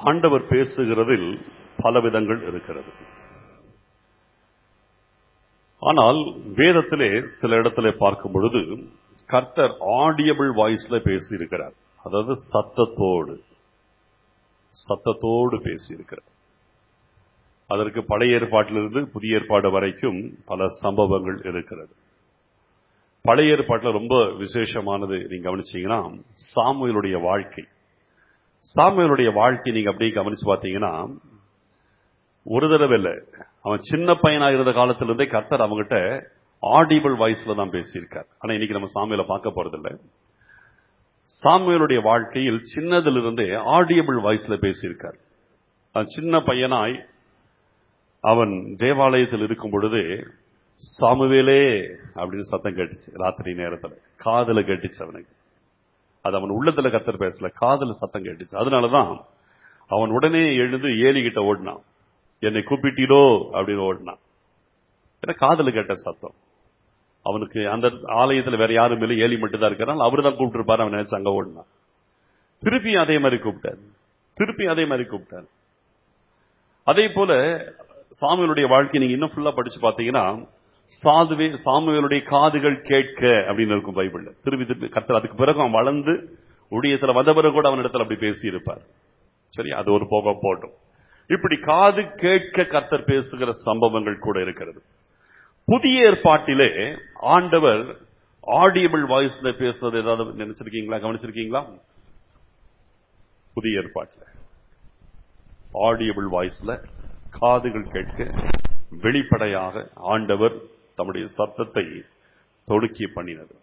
ஆண்டவர் பேசுகிறதில் பல விதங்கள் இருக்கிறது ஆனால் வேதத்திலே சில இடத்துல பார்க்கும் பொழுது கர்த்தர் ஆடியபிள் வாய்ஸ்ல பேசியிருக்கிறார் அதாவது சத்தத்தோடு சத்தத்தோடு பேசியிருக்கிறார் அதற்கு பழைய ஏற்பாட்டிலிருந்து புதிய ஏற்பாடு வரைக்கும் பல சம்பவங்கள் இருக்கிறது பழைய ஏற்பாட்டில் ரொம்ப விசேஷமானது நீங்க கவனிச்சீங்கன்னா சாமுவேலுடைய வாழ்க்கை சாமுவேலுடைய வாழ்க்கை நீங்க அப்படியே கவனிச்சு பார்த்தீங்கன்னா ஒரு தடவை இல்லை அவன் சின்ன பையனா இருந்த காலத்திலிருந்தே கர்த்தர் அவங்ககிட்ட ஆடிபிள் வாய்ஸ்ல தான் பேசியிருக்கார் ஆனா இன்னைக்கு நம்ம சாமுவேல பார்க்க போறதில்லை சாமுவேலுடைய வாழ்க்கையில் சின்னதிலிருந்தே ஆடியபிள் வாய்ஸ்ல பேசியிருக்கார் அவன் சின்ன பையனாய் அவன் தேவாலயத்தில் இருக்கும் பொழுது சாமுவேலே அப்படின்னு சத்தம் கேட்டுச்சு ராத்திரி நேரத்துல காதுல கேட்டுச்சு அவனுக்கு அது அவன் உள்ளத்துல கத்தர் பேசல காதுல சத்தம் கேட்டுச்சு அதனாலதான் அவன் உடனே எழுந்து ஏலி கிட்ட ஓடினான் என்னை கூப்பிட்டீரோ அப்படின்னு ஓடினான் ஏன்னா காதுல கேட்ட சத்தம் அவனுக்கு அந்த ஆலயத்துல வேற யாரும் இல்லை ஏலி மட்டும் தான் இருக்கிறான் அவரு தான் கூப்பிட்டு அவன் நினைச்சு அங்க ஓடினான் திருப்பி அதே மாதிரி கூப்பிட்டார் திருப்பி அதே மாதிரி கூப்பிட்டார் அதே போல சாமுவேலுடைய வாழ்க்கை நீங்க இன்னும் ஃபுல்லா படிச்சு பாத்தீங்கன்னா சாதுவே சாமுவேலுடைய காதுகள் கேட்க அப்படின்னு இருக்கும் பைபிள்ல திருப்பி திருப்பி கர்த்தர் அதுக்கு பிறகு அவன் வளர்ந்து ஊழியத்துல வந்த பிறகு கூட அவன் இடத்துல அப்படி பேசி இருப்பார் சரி அது ஒரு போக போட்டும் இப்படி காது கேட்க கர்த்தர் பேசுகிற சம்பவங்கள் கூட இருக்கிறது புதிய ஏற்பாட்டிலே ஆண்டவர் ஆடியபிள் வாய்ஸ்ல பேசுறது ஏதாவது நினைச்சிருக்கீங்களா கவனிச்சிருக்கீங்களா புதிய ஏற்பாட்டில் ஆடியபிள் வாய்ஸ்ல காதுகள் கேட்க வெளிப்படையாக ஆண்டவர் தம்முடைய சத்தத்தை தொடுக்கி பண்ணினது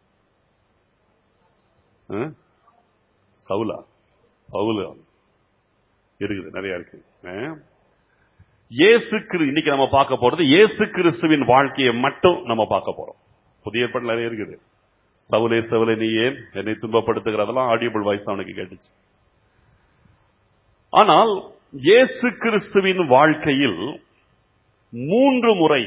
ஆ? சவுலா பவுலா இருக்குது நிறைய இருக்கு ஆ? இயேசு கிறிஸ்து இன்னைக்கு நம்ம பார்க்க போறது இயேசு கிறிஸ்துவின் வாழ்க்கையை மட்டும் நம்ம பார்க்க போறோம் புதிய ஏற்பாடு நிறைய இருக்குது சவுலே சவுலே நீ ஏன் என்னை துன்பப்படுத்துகிறதெல்லாம் ஆடியபிள் வாய்ஸ் அவனுக்கு கேட்டுச்சு ஆனால் இயேசு கிறிஸ்துவின் வாழ்க்கையில் மூன்று முறை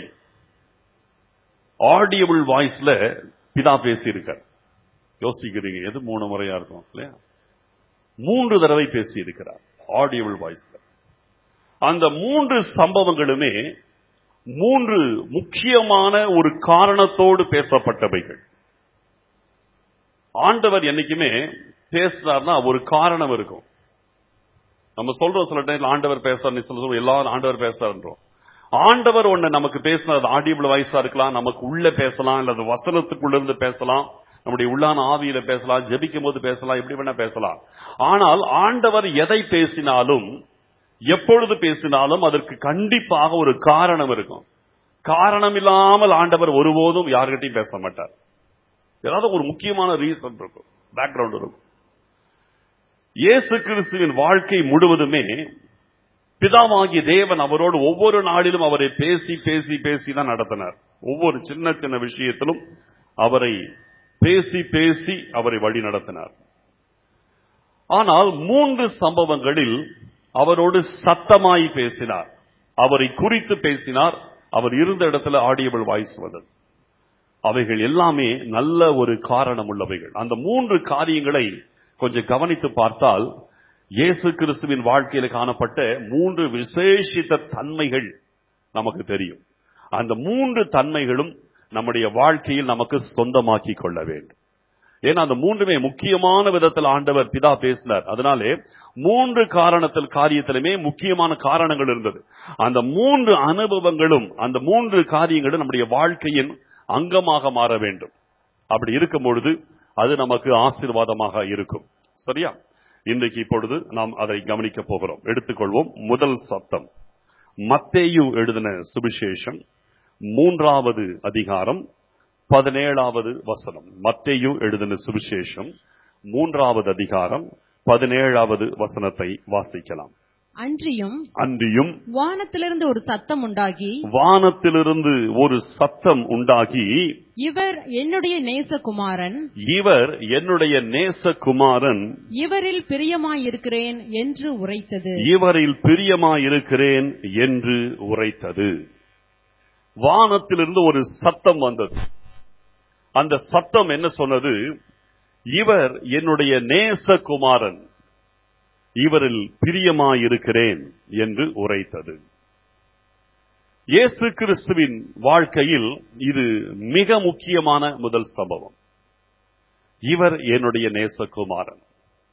ஆடியபிள் வாய்ஸ்ல பிதா பேசியிருக்கார் யோசிக்கிறீங்க எது மூணு முறையா இருக்கும் இல்லையா மூன்று தடவை பேசி இருக்கிறார் ஆடியபிள் வாய்ஸ்ல அந்த மூன்று சம்பவங்களுமே மூன்று முக்கியமான ஒரு காரணத்தோடு பேசப்பட்டவைகள் ஆண்டவர் என்னைக்குமே பேசுறாருன்னா ஒரு காரணம் இருக்கும் நம்ம சொல்றோம் சில டைம்ல ஆண்டவர் பேசுறாரு சொல்ல எல்லாரும் ஆண்டவர் பேசுறாருன்றோம் ஆண்டவர் ஒண்ணு நமக்கு பேசினது ஆடியபிள் வாய்ஸா இருக்கலாம் நமக்கு உள்ள பேசலாம் இல்ல வசனத்துக்குள்ள இருந்து பேசலாம் நம்முடைய உள்ளான ஆவியில பேசலாம் ஜெபிக்கும் போது பேசலாம் எப்படி வேணா பேசலாம் ஆனால் ஆண்டவர் எதை பேசினாலும் எப்பொழுது பேசினாலும் அதற்கு கண்டிப்பாக ஒரு காரணம் இருக்கும் காரணம் இல்லாமல் ஆண்டவர் ஒருபோதும் யார்கிட்டையும் பேச மாட்டார் ஏதாவது ஒரு முக்கியமான ரீசன் இருக்கும் பேக்ரவுண்ட் இருக்கும் இயேசு கிறிஸ்துவின் வாழ்க்கை முழுவதுமே பிதாவாகிய தேவன் அவரோடு ஒவ்வொரு நாளிலும் அவரை பேசி பேசி பேசி தான் நடத்தினார் ஒவ்வொரு சின்ன சின்ன விஷயத்திலும் அவரை பேசி பேசி அவரை வழி நடத்தினார் ஆனால் மூன்று சம்பவங்களில் அவரோடு சத்தமாய் பேசினார் அவரை குறித்து பேசினார் அவர் இருந்த இடத்துல ஆடியபிள் வாய்ஸ் வந்தது அவைகள் எல்லாமே நல்ல ஒரு காரணம் உள்ளவைகள் அந்த மூன்று காரியங்களை கொஞ்சம் கவனித்து பார்த்தால் இயேசு கிறிஸ்துவின் வாழ்க்கையில காணப்பட்ட மூன்று விசேஷித்த தன்மைகள் நமக்கு தெரியும் அந்த மூன்று தன்மைகளும் நம்முடைய வாழ்க்கையில் நமக்கு சொந்தமாக்கி கொள்ள வேண்டும் ஏன்னா அந்த மூன்றுமே முக்கியமான விதத்தில் ஆண்டவர் பிதா பேசினார் அதனாலே மூன்று காரணத்தில் காரியத்திலுமே முக்கியமான காரணங்கள் இருந்தது அந்த மூன்று அனுபவங்களும் அந்த மூன்று காரியங்களும் நம்முடைய வாழ்க்கையின் அங்கமாக மாற வேண்டும் அப்படி இருக்கும் பொழுது அது நமக்கு ஆசீர்வாதமாக இருக்கும் சரியா இன்றைக்கு இப்பொழுது நாம் அதை கவனிக்க போகிறோம் எடுத்துக்கொள்வோம் முதல் சத்தம் மத்தேயு எழுதின சுவிசேஷம் மூன்றாவது அதிகாரம் பதினேழாவது வசனம் மத்தேயு எழுதின சுவிசேஷம் மூன்றாவது அதிகாரம் பதினேழாவது வசனத்தை வாசிக்கலாம் அன்றியும் அன்றியும் வானத்திலிருந்து ஒரு சத்தம் உண்டாகி வானத்திலிருந்து ஒரு சத்தம் உண்டாகி இவர் என்னுடைய நேசகுமாரன் இவர் என்னுடைய நேசகுமாரன் இவரில் பிரியமாயிருக்கிறேன் என்று உரைத்தது இவரில் பிரியமாயிருக்கிறேன் என்று உரைத்தது வானத்திலிருந்து ஒரு சத்தம் வந்தது அந்த சத்தம் என்ன சொன்னது இவர் என்னுடைய நேசகுமாரன் இவரில் பிரியமாயிருக்கிறேன் என்று உரைத்தது இயேசு கிறிஸ்துவின் வாழ்க்கையில் இது மிக முக்கியமான முதல் சம்பவம் இவர் என்னுடைய நேசகுமாரன்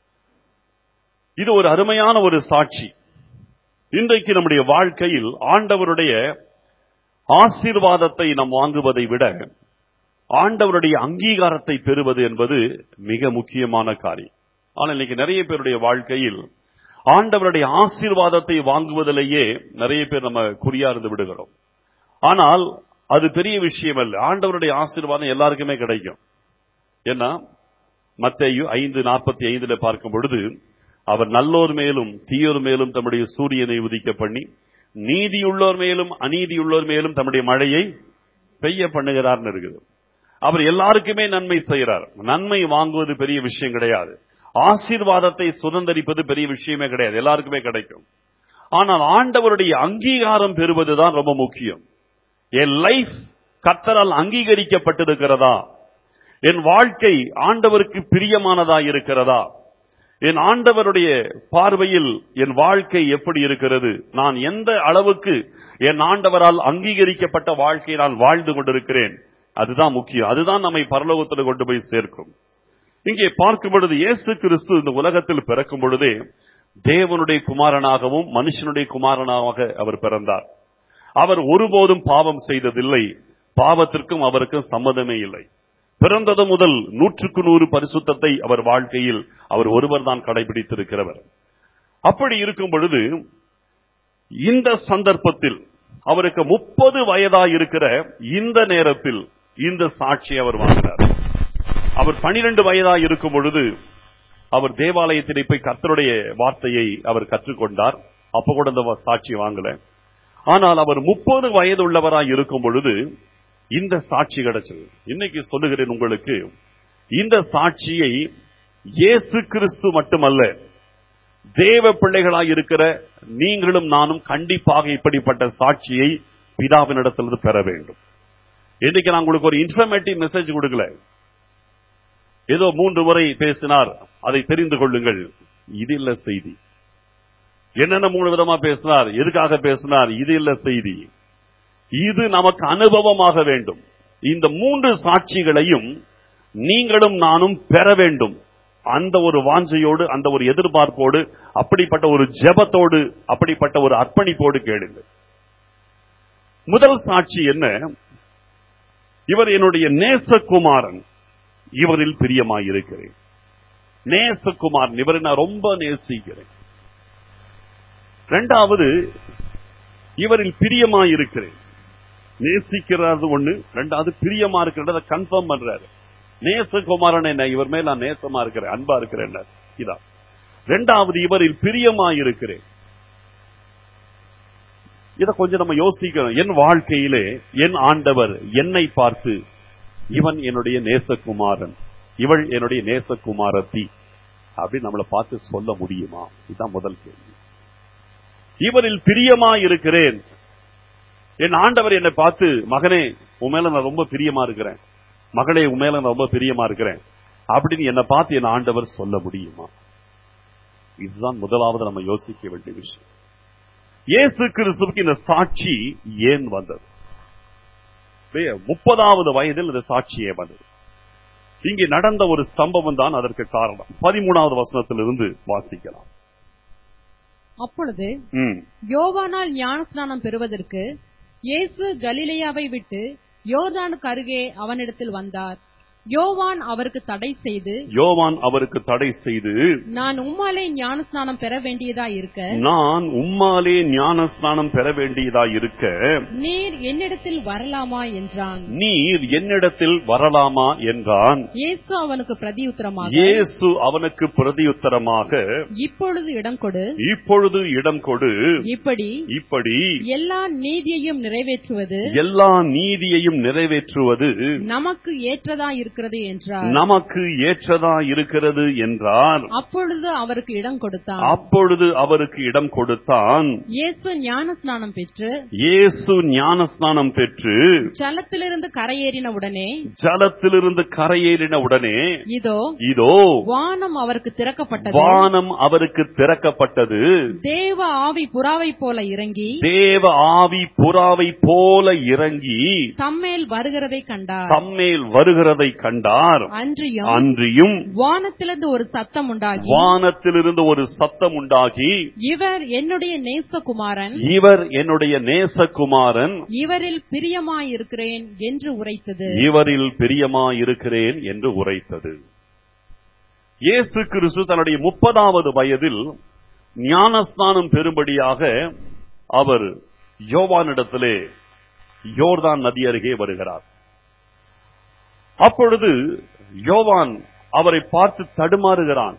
இது ஒரு அருமையான ஒரு சாட்சி இன்றைக்கு நம்முடைய வாழ்க்கையில் ஆண்டவருடைய ஆசீர்வாதத்தை நாம் வாங்குவதை விட ஆண்டவருடைய அங்கீகாரத்தை பெறுவது என்பது மிக முக்கியமான காரியம் ஆனால் இன்னைக்கு நிறைய பேருடைய வாழ்க்கையில் ஆண்டவருடைய ஆசீர்வாதத்தை வாங்குவதிலேயே நிறைய பேர் நம்ம குறியா இருந்து விடுகிறோம் ஆனால் அது பெரிய விஷயம் அல்ல ஆண்டவருடைய ஆசீர்வாதம் எல்லாருக்குமே கிடைக்கும் ஏன்னா மத்தேயு ஐந்து நாற்பத்தி ஐந்துல பார்க்கும் பொழுது அவர் நல்லோர் மேலும் தீயோர் மேலும் தம்முடைய சூரியனை உதிக்க பண்ணி நீதியுள்ளோர் மேலும் அநீதியுள்ளோர் மேலும் தம்முடைய மழையை பெய்ய பண்ணுகிறார்னு இருக்குது அவர் எல்லாருக்குமே நன்மை செய்கிறார் நன்மை வாங்குவது பெரிய விஷயம் கிடையாது ஆசீர்வாதத்தை சுதந்திரிப்பது பெரிய விஷயமே கிடையாது எல்லாருக்குமே கிடைக்கும் ஆனால் ஆண்டவருடைய அங்கீகாரம் பெறுவதுதான் ரொம்ப முக்கியம் என் லைஃப் கத்தரால் அங்கீகரிக்கப்பட்டிருக்கிறதா என் வாழ்க்கை ஆண்டவருக்கு பிரியமானதா இருக்கிறதா என் ஆண்டவருடைய பார்வையில் என் வாழ்க்கை எப்படி இருக்கிறது நான் எந்த அளவுக்கு என் ஆண்டவரால் அங்கீகரிக்கப்பட்ட வாழ்க்கையை நான் வாழ்ந்து கொண்டிருக்கிறேன் அதுதான் முக்கியம் அதுதான் நம்மை பரலோகத்தில் கொண்டு போய் சேர்க்கும் இங்கே பார்க்கும் பொழுது இயேசு கிறிஸ்து இந்த உலகத்தில் பிறக்கும் பொழுதே தேவனுடைய குமாரனாகவும் மனுஷனுடைய குமாரனாக அவர் பிறந்தார் அவர் ஒருபோதும் பாவம் செய்ததில்லை பாவத்திற்கும் அவருக்கும் சம்மதமே இல்லை பிறந்தது முதல் நூற்றுக்கு நூறு பரிசுத்தத்தை அவர் வாழ்க்கையில் அவர் ஒருவர் தான் கடைபிடித்திருக்கிறவர் அப்படி இருக்கும் பொழுது இந்த சந்தர்ப்பத்தில் அவருக்கு முப்பது வயதா இருக்கிற இந்த நேரத்தில் இந்த சாட்சி அவர் வாங்கினார் அவர் பனிரெண்டு வயதா இருக்கும் பொழுது அவர் தேவாலயத்திலே போய் கர்த்தருடைய வார்த்தையை அவர் கற்றுக்கொண்டார் அப்ப கூட அந்த சாட்சி வாங்கல ஆனால் அவர் முப்பது வயது உள்ளவராய் இருக்கும் பொழுது இந்த சாட்சி கிடைச்சது இன்னைக்கு சொல்லுகிறேன் உங்களுக்கு இந்த சாட்சியை இயேசு கிறிஸ்து மட்டுமல்ல தேவ பிள்ளைகளாய் இருக்கிற நீங்களும் நானும் கண்டிப்பாக இப்படிப்பட்ட சாட்சியை பிதாவினிடத்திலிருந்து பெற வேண்டும் இன்னைக்கு நான் உங்களுக்கு ஒரு இன்ஃபர்மேட்டிவ் மெசேஜ் கொடுக்கல ஏதோ மூன்று முறை பேசினார் அதை தெரிந்து கொள்ளுங்கள் இது இல்ல செய்தி என்னென்ன மூணு விதமா பேசினார் எதுக்காக பேசினார் இது இல்ல செய்தி இது நமக்கு அனுபவமாக வேண்டும் இந்த மூன்று சாட்சிகளையும் நீங்களும் நானும் பெற வேண்டும் அந்த ஒரு வாஞ்சையோடு அந்த ஒரு எதிர்பார்ப்போடு அப்படிப்பட்ட ஒரு ஜெபத்தோடு அப்படிப்பட்ட ஒரு அர்ப்பணிப்போடு கேளுங்கள் முதல் சாட்சி என்ன இவர் என்னுடைய நேசகுமாரன் இவரில் பிரியமாயிருக்கிறேன் நேசகுமாரன் இவரை நான் ரொம்ப நேசிக்கிறேன் இரண்டாவது இவரில் பிரியமாயிருக்கிறேன் நேசிக்கிறது ஒண்ணு ரெண்டாவது பிரியமா இருக்கிறத கன்ஃபார்ம் பண்றாரு நேசகுமாரன் என்ன இவர் மேல் நான் நேசமா இருக்கிறேன் அன்பா இருக்கிறேன் இதான் ரெண்டாவது இவரில் பிரியமா இருக்கிறேன் இத கொஞ்சம் நம்ம யோசிக்கணும் என் வாழ்க்கையிலே என் ஆண்டவர் என்னை பார்த்து இவன் என்னுடைய நேசகுமாரன் இவள் என்னுடைய நேசகுமாரத்தி அப்படின்னு நம்மளை பார்த்து சொல்ல முடியுமா இதுதான் முதல் கேள்வி இவரில் பிரியமா இருக்கிறேன் என் ஆண்டவர் என்னை பார்த்து மகனே உன் மேல நான் ரொம்ப பிரியமா இருக்கிறேன் மகளே உன் மேல நான் ரொம்ப பிரியமா இருக்கிறேன் அப்படின்னு என்னை பார்த்து என் ஆண்டவர் சொல்ல முடியுமா இதுதான் முதலாவது நம்ம யோசிக்க வேண்டிய விஷயம் இயேசு கிறிஸ்துவுக்கு இந்த சாட்சி ஏன் வந்தது முப்பதாவது வயதில் இந்த சாட்சியே வந்தது இங்கே நடந்த ஒரு சம்பவம் தான் அதற்கு காரணம் பதிமூணாவது வசனத்திலிருந்து வாசிக்கலாம் அப்பொழுது ம். யோவானால் ஞானஸ்நானம் பெறுவதற்கு இயேசு கலிலேயாவை விட்டு யோர்தானுக்கு அருகே அவனிடத்தில் வந்தார் யோவான் அவருக்கு தடை செய்து யோவான் அவருக்கு தடை செய்து நான் உம்மாலே ஞானஸ்நானம் பெற வேண்டியதா இருக்க நான் உம்மாலே ஞான ஸ்நானம் பெற வேண்டியதா இருக்க நீர் என்னிடத்தில் வரலாமா என்றான் நீர் என்னிடத்தில் வரலாமா என்றான் இயேசு அவனுக்கு பிரதியுத்தரமாக இயேசு அவனுக்கு பிரதியுத்தரமாக இப்பொழுது இடம் கொடு இப்பொழுது இடம் கொடு இப்படி இப்படி எல்லா நீதியையும் நிறைவேற்றுவது எல்லா நீதியையும் நிறைவேற்றுவது நமக்கு ஏற்றதா இருக்க இருக்கிறது என்றார் நமக்கு ஏற்றதா இருக்கிறது என்றார் அப்பொழுது அவருக்கு இடம் கொடுத்தான் அப்பொழுது அவருக்கு இடம் கொடுத்தான் இயேசு ஞானஸ்நானம் பெற்று இயேசு ஞானஸ்நானம் பெற்று ஜலத்திலிருந்து கரையேறின உடனே ஜலத்திலிருந்து கரையேறின உடனே இதோ இதோ வானம் அவருக்கு திறக்கப்பட்டது வானம் அவருக்கு திறக்கப்பட்டது தேவ ஆவி புறாவை போல இறங்கி தேவ ஆவி புறாவை போல இறங்கி தம்மேல் வருகிறதை கண்டார் தம்மேல் வருகிறதை கண்டார் அன்றியும் அன்றியும் வானத்திலிருந்து ஒரு சத்தம் உண்டாகி வானத்திலிருந்து ஒரு சத்தம் உண்டாகி இவர் என்னுடைய நேசகுமாரன் இவர் என்னுடைய நேசகுமாரன் இவரில் பிரியமாயிருக்கிறேன் என்று உரைத்தது இவரில் பிரியமாயிருக்கிறேன் என்று உரைத்தது இயேசு கிறிஸ்து தன்னுடைய முப்பதாவது வயதில் ஞானஸ்நானம் பெறும்படியாக அவர் யோவானிடத்திலே யோர்தான் நதி அருகே வருகிறார் அப்பொழுது யோவான் அவரை பார்த்து தடுமாறுகிறான்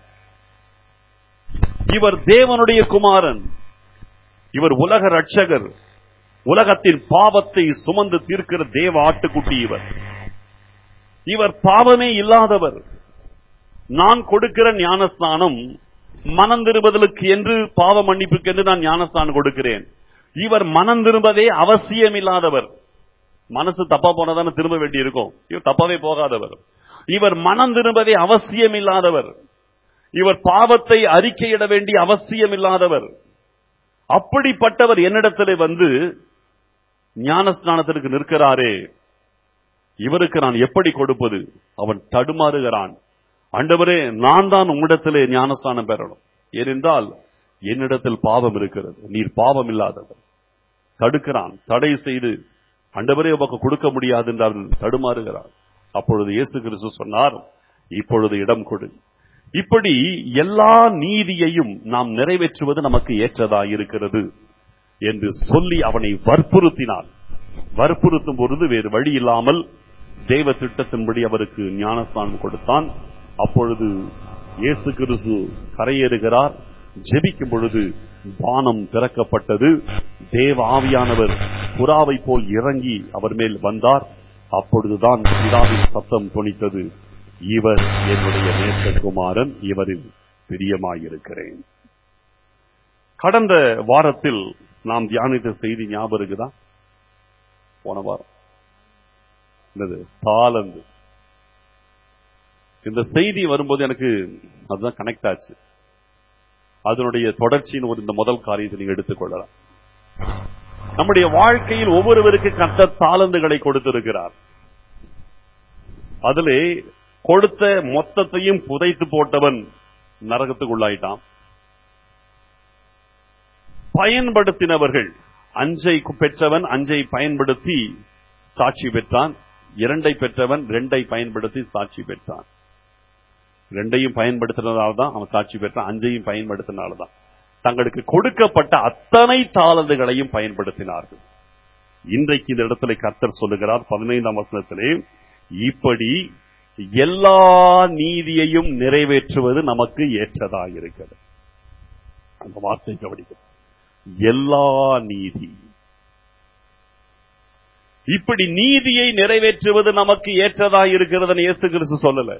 இவர் தேவனுடைய குமாரன் இவர் உலக ரட்சகர் உலகத்தின் பாவத்தை சுமந்து தீர்க்கிற தேவ ஆட்டுக்குட்டி இவர் இவர் பாவமே இல்லாதவர் நான் கொடுக்கிற ஞானஸ்நானம் மனம் திரும்புதலுக்கு என்று பாவ மன்னிப்புக்கு என்று நான் ஞானஸ்நானம் கொடுக்கிறேன் இவர் மனம் திரும்பவே அவசியம் இல்லாதவர் மனசு தப்பா போனதான திரும்ப வேண்டி இருக்கும் இவர் தப்பாவே போகாதவர் இவர் மனம் திரும்பவே அவசியம் இல்லாதவர் இவர் பாவத்தை அறிக்கையிட வேண்டிய அவசியம் இல்லாதவர் அப்படிப்பட்டவர் என்னிடத்திலே வந்து ஞானஸ்நானத்திற்கு நிற்கிறாரே இவருக்கு நான் எப்படி கொடுப்பது அவன் தடுமாறுகிறான் ஆண்டவரே நான் தான் உம்மிடத்திலே ஞானஸ்தானம் பெறணும் ஏனென்றால் என்னிடத்தில் பாவம் இருக்கிறது நீர் பாவம் இல்லாதவர் தடுக்கிறான் தடை செய்து ஆண்டவரே உமக்கு கொடுக்க முடியாது என்று அவன் தடுமாறுகிறான் அப்பொழுது இயேசு கிறிஸ்து சொன்னார் இப்பொழுது இடம் கொடு இப்படி எல்லா நீதியையும் நாம் நிறைவேற்றுவது நமக்கு ஏற்றதா இருக்கிறது என்று சொல்லி அவனை வற்புறுத்தினார் வற்புறுத்தும் பொழுது வேறு வழி இல்லாமல் தெய்வ திட்டத்தின்படி அவருக்கு ஞானஸ்தானம் கொடுத்தான் அப்பொழுது இயேசு கிறிஸ்து கரையேறுகிறார் ஜெபிக்கும் பொழுது வானம் திறக்கப்பட்டது தேவ ஆவியானவர் புறாவை போல் இறங்கி அவர் மேல் வந்தார் அப்பொழுதுதான் பிதாவின் சத்தம் தொனித்தது இவர் என்னுடைய நேசகுமாரன் இவரில் பிரியமாயிருக்கிறேன் கடந்த வாரத்தில் நாம் தியானித்த செய்தி ஞாபகம் இருக்குதா போன வாரம் என்னது தாளந்து இந்த செய்தி வரும்போது எனக்கு அதுதான் கனெக்ட் ஆச்சு அதனுடைய தொடர்ச்சியின் ஒரு இந்த முதல் காரியத்தை நீங்க எடுத்துக்கொள்ளலாம் நம்முடைய வாழ்க்கையில் ஒவ்வொருவருக்கு கத்த தாளந்துகளை கொடுத்திருக்கிறார் அதிலே கொடுத்த மொத்தத்தையும் புதைத்து போட்டவன் நரகத்துக்குள்ளாயிட்டான் பயன்படுத்தினவர்கள் அஞ்சை பெற்றவன் அஞ்சை பயன்படுத்தி சாட்சி பெற்றான் இரண்டை பெற்றவன் ரெண்டை பயன்படுத்தி சாட்சி பெற்றான் ரெண்டையும் பயன்படுத்தினதால தான் அவன் சாட்சி பெற்றான் அஞ்சையும் பயன்படுத்தினால தான் தங்களுக்கு கொடுக்கப்பட்ட அத்தனை தாளந்துகளையும் பயன்படுத்தினார்கள் இன்றைக்கு இந்த இடத்துல கர்த்தர் சொல்லுகிறார் பதினைந்தாம் வசனத்திலே இப்படி எல்லா நீதியையும் நிறைவேற்றுவது நமக்கு ஏற்றதா இருக்கிறது அந்த வார்த்தை கவனிக்கும் எல்லா நீதி இப்படி நீதியை நிறைவேற்றுவது நமக்கு ஏற்றதா இருக்கிறது இயேசு கிறிஸ்து சொல்லல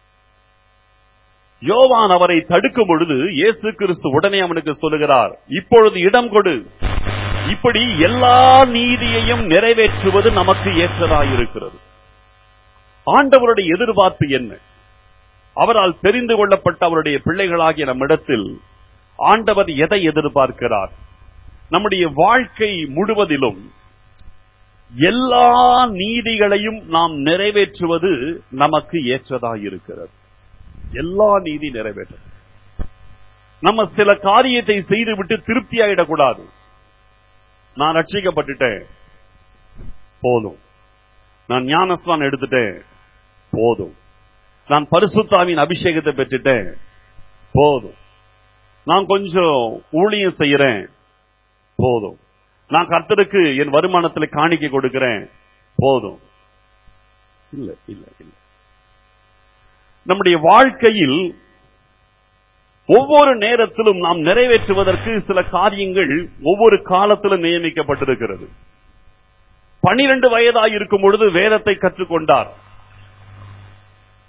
யோவான் அவரை தடுக்கும் பொழுது இயேசு கிறிஸ்து உடனே அவனுக்கு சொல்லுகிறார் இப்பொழுது இடம் கொடு இப்படி எல்லா நீதியையும் நிறைவேற்றுவது நமக்கு ஏற்றதா இருக்கிறது ஆண்டவருடைய எதிர்பார்ப்பு என்ன அவரால் தெரிந்து கொள்ளப்பட்ட அவருடைய பிள்ளைகளாகிய நம்மிடத்தில் ஆண்டவர் எதை எதிர்பார்க்கிறார் நம்முடைய வாழ்க்கை முழுவதிலும் எல்லா நீதிகளையும் நாம் நிறைவேற்றுவது நமக்கு ஏற்றதா இருக்கிறது எல்லா நீதி நிறைவேற்ற நம்ம சில காரியத்தை செய்துவிட்டு திருப்தி ஆயிடக்கூடாது நான் ரட்சிக்கப்பட்டுட்டேன் போதும் நான் ஞானஸ்தானம் எடுத்துட்டேன் போதும் நான் பரிசுத்தாவின் அபிஷேகத்தை பெற்றுட்டேன் போதும் நான் கொஞ்சம் ஊழியம் செய்யறேன் போதும் நான் கர்த்தருக்கு என் வருமானத்தில் காணிக்கை கொடுக்கிறேன் போதும் இல்ல இல்ல இல்ல நம்முடைய வாழ்க்கையில் ஒவ்வொரு நேரத்திலும் நாம் நிறைவேற்றுவதற்கு சில காரியங்கள் ஒவ்வொரு காலத்திலும் நியமிக்கப்பட்டிருக்கிறது பனிரெண்டு வயதாய் இருக்கும் பொழுது வேதத்தை கற்றுக்கொண்டார்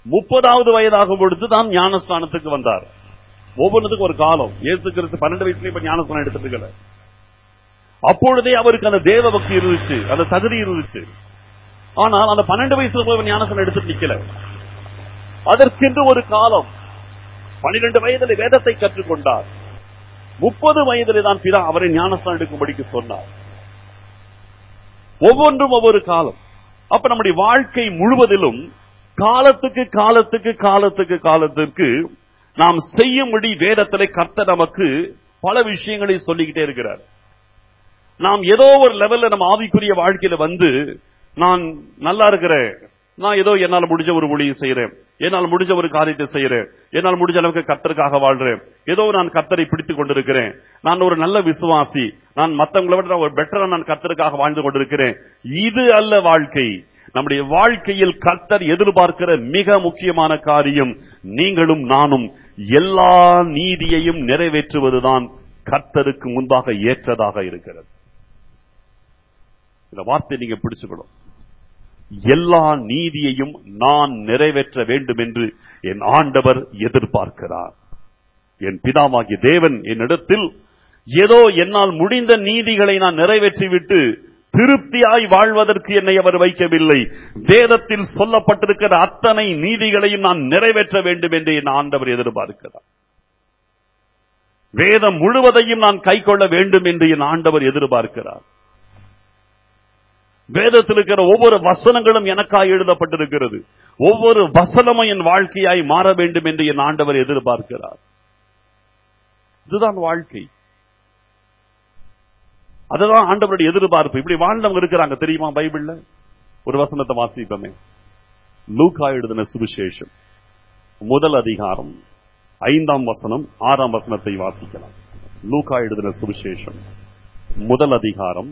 முப்பதாவது வயதாகும் பொழுது தான் ஞானஸ்தானத்துக்கு வந்தார் ஒவ்வொன்றுக்கும் ஒரு காலம் இயேசு கிறிஸ்து பன்னெண்டு வயசுல இப்ப ஞானஸ்தானம் எடுத்துட்டு இருக்கல அப்பொழுதே அவருக்கு அந்த தேவ பக்தி இருந்துச்சு அந்த தகுதி இருந்துச்சு ஆனால் அந்த பன்னெண்டு வயசுல போய் ஞானஸ்தானம் எடுத்துட்டு நிக்கல அதற்கென்று ஒரு காலம் பனிரெண்டு வயதில் வேதத்தை கற்றுக்கொண்டார் முப்பது வயதிலே தான் பிதா அவரை ஞானஸ்தானம் எடுக்கும்படிக்கு சொன்னார் ஒவ்வொன்றும் ஒவ்வொரு காலம் அப்ப நம்முடைய வாழ்க்கை முழுவதிலும் காலத்துக்கு காலத்துக்கு காலத்துக்கு காலத்திற்கு நாம் செய்யும்படி வேதத்திலே கர்த்தர் நமக்கு பல விஷயங்களை சொல்லிக்கிட்டே இருக்கிறார் நாம் ஏதோ ஒரு லெவல்ல நம்ம ஆவிக்குரிய வாழ்க்கையில வந்து நான் நல்லா இருக்கிறேன் நான் ஏதோ என்னால் முடிஞ்ச ஒரு மொழியை செய்யறேன் என்னால் முடிஞ்ச ஒரு காரியத்தை செய்யறேன் என்னால் முடிஞ்ச அளவுக்கு கர்த்தருக்காக வாழ்றேன் ஏதோ நான் கர்த்தரை பிடித்துக் கொண்டிருக்கிறேன் நான் ஒரு நல்ல விசுவாசி நான் மத்தவங்களை விட ஒரு பெட்டரா நான் கர்த்தருக்காக வாழ்ந்து கொண்டிருக்கிறேன் இது அல்ல வாழ்க்கை நம்முடைய வாழ்க்கையில் கர்த்தர் எதிர்பார்க்கிற மிக முக்கியமான காரியம் நீங்களும் நானும் எல்லா நீதியையும் நிறைவேற்றுவதுதான் கர்த்தருக்கு முன்பாக ஏற்றதாக இருக்கிறது இந்த வார்த்தை நீங்க பிடிச்சுக்கணும் எல்லா நீதியையும் நான் நிறைவேற்ற வேண்டும் என்று என் ஆண்டவர் எதிர்பார்க்கிறார் என் பிதாவாகிய தேவன் என்னிடத்தில் ஏதோ என்னால் முடிந்த நீதிகளை நான் நிறைவேற்றிவிட்டு திருப்தியாய் வாழ்வதற்கு என்னை அவர் வைக்கவில்லை வேதத்தில் சொல்லப்பட்டிருக்கிற அத்தனை நீதிகளையும் நான் நிறைவேற்ற வேண்டும் என்று என் ஆண்டவர் எதிர்பார்க்கிறார் வேதம் முழுவதையும் நான் கைக்கொள்ள வேண்டும் என்று என் ஆண்டவர் எதிர்பார்க்கிறார் வேதத்தில் இருக்கிற ஒவ்வொரு வசனங்களும் எனக்காய் எழுதப்பட்டிருக்கிறது ஒவ்வொரு வசனமும் என் வாழ்க்கையாய் மாற வேண்டும் என்று என் ஆண்டவர் எதிர்பார்க்கிறார் இதுதான் வாழ்க்கை அதுதான் ஆண்டவருடைய எதிர்பார்ப்பு இப்படி வாழ்ந்தவங்க இருக்கிறாங்க தெரியுமா பைபிள்ல ஒரு வசனத்தை வாசிப்போமே லூக்கா எழுதின சுவிசேஷம் முதல் அதிகாரம் ஐந்தாம் வசனம் ஆறாம் வசனத்தை வாசிக்கலாம் லூக்கா எழுதின சுவிசேஷம் முதல் அதிகாரம்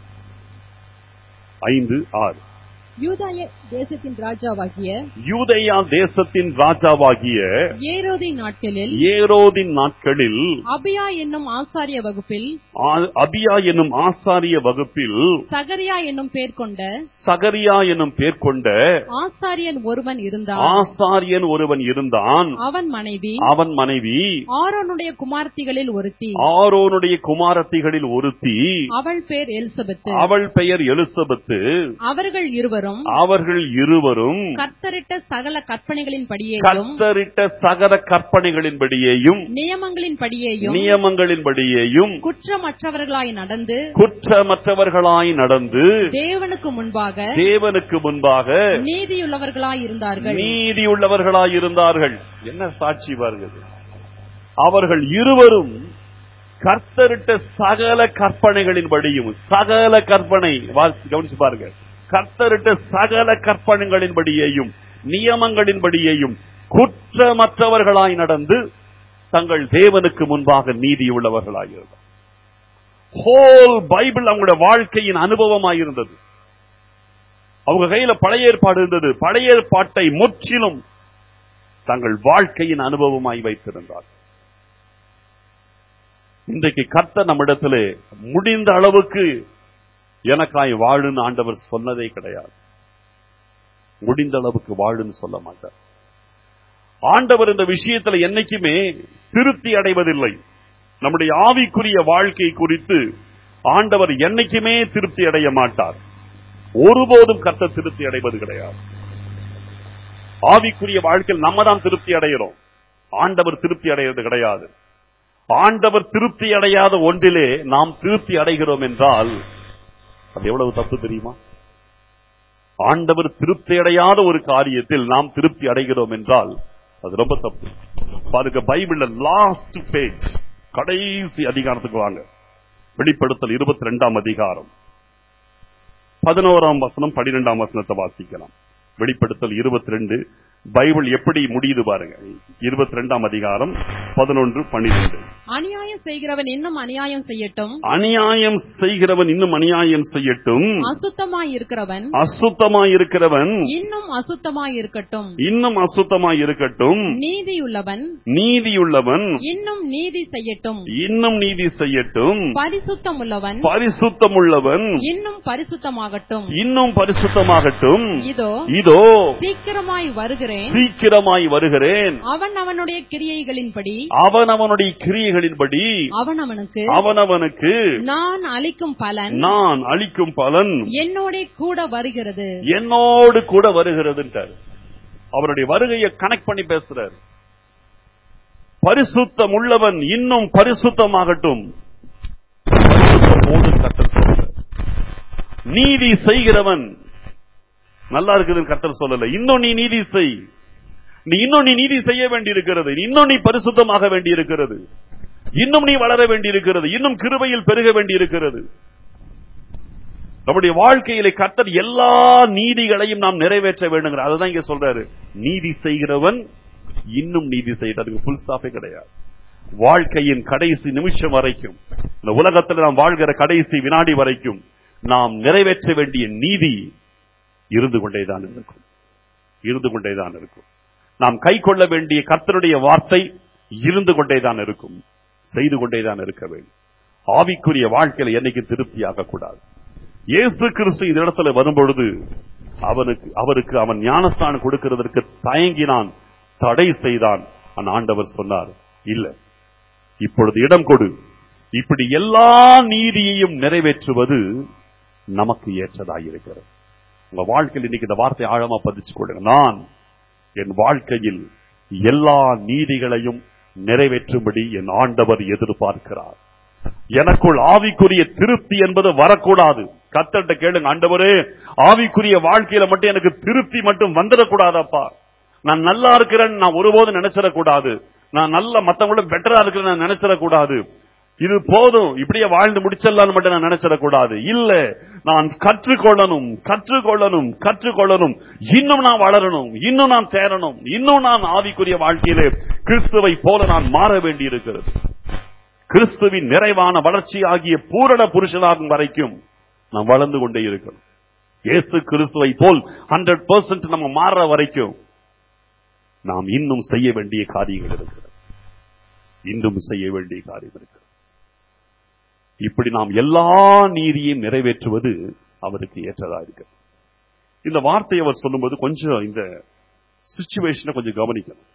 ஐந்து ஆறு யூதாய தேசத்தின் ராஜாவாகிய யூதேயா தேசத்தின் ராஜாவாகிய ஏரோதின் நாட்களில் ஏரோதின் நாட்களில் அபியா என்னும் ஆசாரிய வகுப்பில் ஆ- அபியா என்னும் ஆசாரிய வகுப்பில் சகரியா என்னும் பேர் கொண்ட சகரியா என்னும் பேர் கொண்ட ஆசாரியன் ஒருவன் இருந்தான் ஆசாரியன் ஒருவன் இருந்தான் அவன் மனைவி அவன் மனைவி ஆரோனுடைய குமார்த்திகளில் ஒருத்தி ஆரோனுடைய குமாரத்திகளில் ஒருத்தி அவள் பேர் எலிசபெத்து அவள் பெயர் எலிசபெத்து அவர்கள் இருவரும் அவர்கள் இருவரும் கர்த்தரிட்ட சகல கற்பனைகளின் படியேயும் கத்தரிட்ட சகல கற்பனைகளின்படியேயும் நியமங்களின் படியேயும் நியமங்களின்படியேயும் குற்றமற்றவர்களாய் நடந்து குற்றமற்றவர்களாய் நடந்து தேவனுக்கு முன்பாக தேவனுக்கு முன்பாக நீதியுள்ளவர்களாய் இருந்தார்கள் நீதியுள்ளவர்களாய் இருந்தார்கள் என்ன சாட்சி பாருங்க அவர்கள் இருவரும் கர்த்தரிட்ட சகல கற்பனைகளின்படியும் சகல கற்பனை வாசி- கவனிச்சு பாருங்க கர்த்தரிட்ட சகல கற்பனைகளின்படியேயும் நியமங்களின்படியேயும் குற்றமற்றவர்களாய் நடந்து தங்கள் தேவனுக்கு முன்பாக நீதியுள்ளவர்களாய் இருந்தார் ஹோல் பைபிள் அவங்களுடைய வாழ்க்கையின் அனுபவமாயிருந்தது அவங்க கையில பழைய ஏற்பாடு இருந்தது பழைய ஏற்பாட்டை முற்றிலும் தங்கள் வாழ்க்கையின் அனுபவமாய் வைத்திருந்தார் இன்றைக்கு கர்த்தர் நம்மிடத்திலே முடிந்த அளவுக்கு எனக்காய் வாழுன்னு ஆண்டவர் சொன்னதே கிடையாது முடிந்த அளவுக்கு வாழுன்னு சொல்ல மாட்டார் ஆண்டவர் இந்த விஷயத்துல என்னைக்குமே திருப்தி அடைவதில்லை நம்முடைய ஆவிக்குரிய வாழ்க்கை குறித்து ஆண்டவர் என்னைக்குமே திருப்தி அடைய மாட்டார் ஒருபோதும் கர்த்தர் திருப்தி அடைவது கிடையாது ஆவிக்குரிய வாழ்க்கையில் நம்ம தான் திருப்தி அடைகிறோம் ஆண்டவர் திருப்தி அடைகிறது கிடையாது ஆண்டவர் திருப்தி அடையாத ஒன்றிலே நாம் திருப்தி அடைகிறோம் என்றால் அது எவ்வளவு தப்பு தெரியுமா ஆண்டவர் திருப்தி அடையாத ஒரு காரியத்தில் நாம் திருப்தி அடைகிறோம் என்றால் அது ரொம்ப தப்பு பாருங்க பைபிள்ல லாஸ்ட் பேஜ் கடைசி அதிகாரத்துக்கு வாங்க வெளிப்படுத்தல் இருபத்தி ரெண்டாம் அதிகாரம் பதினோராம் வசனம் பனிரெண்டாம் வசனத்தை வாசிக்கலாம் வெளிப்படுத்தல் இருபத்தி ரெண்டு பைபிள் எப்படி முடியுது பாருங்க இருபத்தி ரெண்டாம் அதிகாரம் பதினொன்று பன்னிரெண்டு அநியாயம் செய்கிறவன் இன்னும் அநியாயம் செய்யட்டும் அநியாயம் செய்கிறவன் இன்னும் அநியாயம் செய்யட்டும் அசுத்தமாய் இருக்கிறவன் அசுத்தமாய் இருக்கிறவன் இன்னும் அசுத்தமாய் இருக்கட்டும் இன்னும் அசுத்தமாய் இருக்கட்டும் நீதியுள்ளவன் நீதியுள்ளவன் இன்னும் நீதி செய்யட்டும் இன்னும் நீதி செய்யட்டும் பரிசுத்தம் உள்ளவன் பரிசுத்தமுள்ளவன் இன்னும் பரிசுத்தமாகட்டும் இன்னும் பரிசுத்தமாகட்டும் இதோ இதோ சீக்கிரமாய் வருகிறேன் வருகிறேன் சீக்கிரமாய் வருகிறேன் அவன் அவனுடைய கிரியைகளின்படி அவனவனுடைய கிரியைகளின்படி அவன் அவனுக்கு அவனவனுக்கு நான் அளிக்கும் பலன் நான் அளிக்கும் பலன் என்னோட கூட வருகிறது என்னோடு கூட வருகிறதுன்றார் அவருடைய வருகையை கனெக்ட் பண்ணி பேசுறார் பரிசுத்தம் உள்ளவன் இன்னும் பரிசுத்தமாகட்டும் பரிசுத்தமோடு கர்த்தர் சொல்றார். நீதி செய்கிறவன் நல்லா இருக்குதுன்னு கர்த்தர் சொல்லல இன்னும் நீ நீதி செய் நீ இன்னும் நீ நீதி செய்ய வேண்டியிருக்கிறது இன்னும் நீ பரிசுத்தமாக வேண்டியிருக்கிறது இன்னும் நீ வளர வேண்டியிருக்கிறது இன்னும் கிருபையில் பெருக வேண்டியிருக்கிறது நம்முடைய வாழ்க்கையிலே கர்த்தர் எல்லா நீதிகளையும் நாம் நிறைவேற்ற வேண்டுங்கிற அதுதான் இங்க சொல்றாரு நீதி செய்கிறவன் இன்னும் நீதி செய்யறதுக்கு ஃபுல் ஸ்டாஃபே கிடையாது வாழ்க்கையின் கடைசி நிமிஷம் வரைக்கும் இந்த உலகத்தில் நாம் வாழ்கிற கடைசி வினாடி வரைக்கும் நாம் நிறைவேற்ற வேண்டிய நீதி இருந்து கொண்டேதான் இருக்கும் இருந்து கொண்டேதான் இருக்கும் நாம் கை கொள்ள வேண்டிய கர்த்தருடைய வார்த்தை இருந்து கொண்டேதான் இருக்கும் செய்து கொண்டேதான் இருக்க வேண்டும் ஆவிக்குரிய வாழ்க்கையில என்னைக்கு திருப்தியாக கூடாது இயேசு கிறிஸ்து இந்த இடத்துல வரும்பொழுது அவனுக்கு அவருக்கு அவன் ஞானஸ்தானம் கொடுக்கிறதற்கு தயங்கினான் தடை செய்தான் அந்த ஆண்டவர் சொன்னார் இல்ல இப்பொழுது இடம் கொடு இப்படி எல்லா நீதியையும் நிறைவேற்றுவது நமக்கு ஏற்றதாயிருக்கிறது உங்க வாழ்க்கையில் இன்னைக்கு இந்த வார்த்தை ஆழமா பதிச்சு கொடுங்க நான் என் வாழ்க்கையில் எல்லா நீதிகளையும் நிறைவேற்றும்படி என் ஆண்டவர் எதிர்பார்க்கிறார் எனக்குள் ஆவிக்குரிய திருப்தி என்பது வரக்கூடாது கத்தட்ட கேளுங்க ஆண்டவரே ஆவிக்குரிய வாழ்க்கையில மட்டும் எனக்கு திருப்தி மட்டும் வந்துடக்கூடாதப்பா நான் நல்லா இருக்கிறேன் நான் ஒருபோதும் நினைச்சிடக்கூடாது நான் நல்ல மத்தவங்கள பெட்டரா இருக்கிறேன் நான் நினைச்சிடக்கூடாது இது போதும் இப்படியே வாழ்ந்து முடிச்சிடலாம்னு மட்டும் நான் நினைச்சிடக்கூடாது இல்ல நான் கற்றுக்கொள்ளணும் கற்றுக்கொள்ளணும் கற்றுக்கொள்ளணும் இன்னும் நான் வளரணும் இன்னும் நான் தேரணும் இன்னும் நான் ஆவிக்குரிய வாழ்க்கையிலே கிறிஸ்துவை போல நான் மாற வேண்டியிருக்கிறது கிறிஸ்துவின் நிறைவான வளர்ச்சி ஆகிய பூரண புருஷனாகும் வரைக்கும் நாம் வளர்ந்து கொண்டே இருக்கணும் இயேசு கிறிஸ்துவை போல் ஹண்ட்ரட் பர்சன்ட் நம்ம மாறுற வரைக்கும் நாம் இன்னும் செய்ய வேண்டிய காரியங்கள் இருக்கிறது இன்னும் செய்ய வேண்டிய காரியம் இருக்கிறது இப்படி நாம் எல்லா நீதியையும் நிறைவேற்றுவது அவருக்கு ஏற்றதா இருக்கு இந்த வார்த்தையை அவர் சொல்லும்போது கொஞ்சம் இந்த சுச்சுவேஷனை கொஞ்சம் கவனிக்கணும்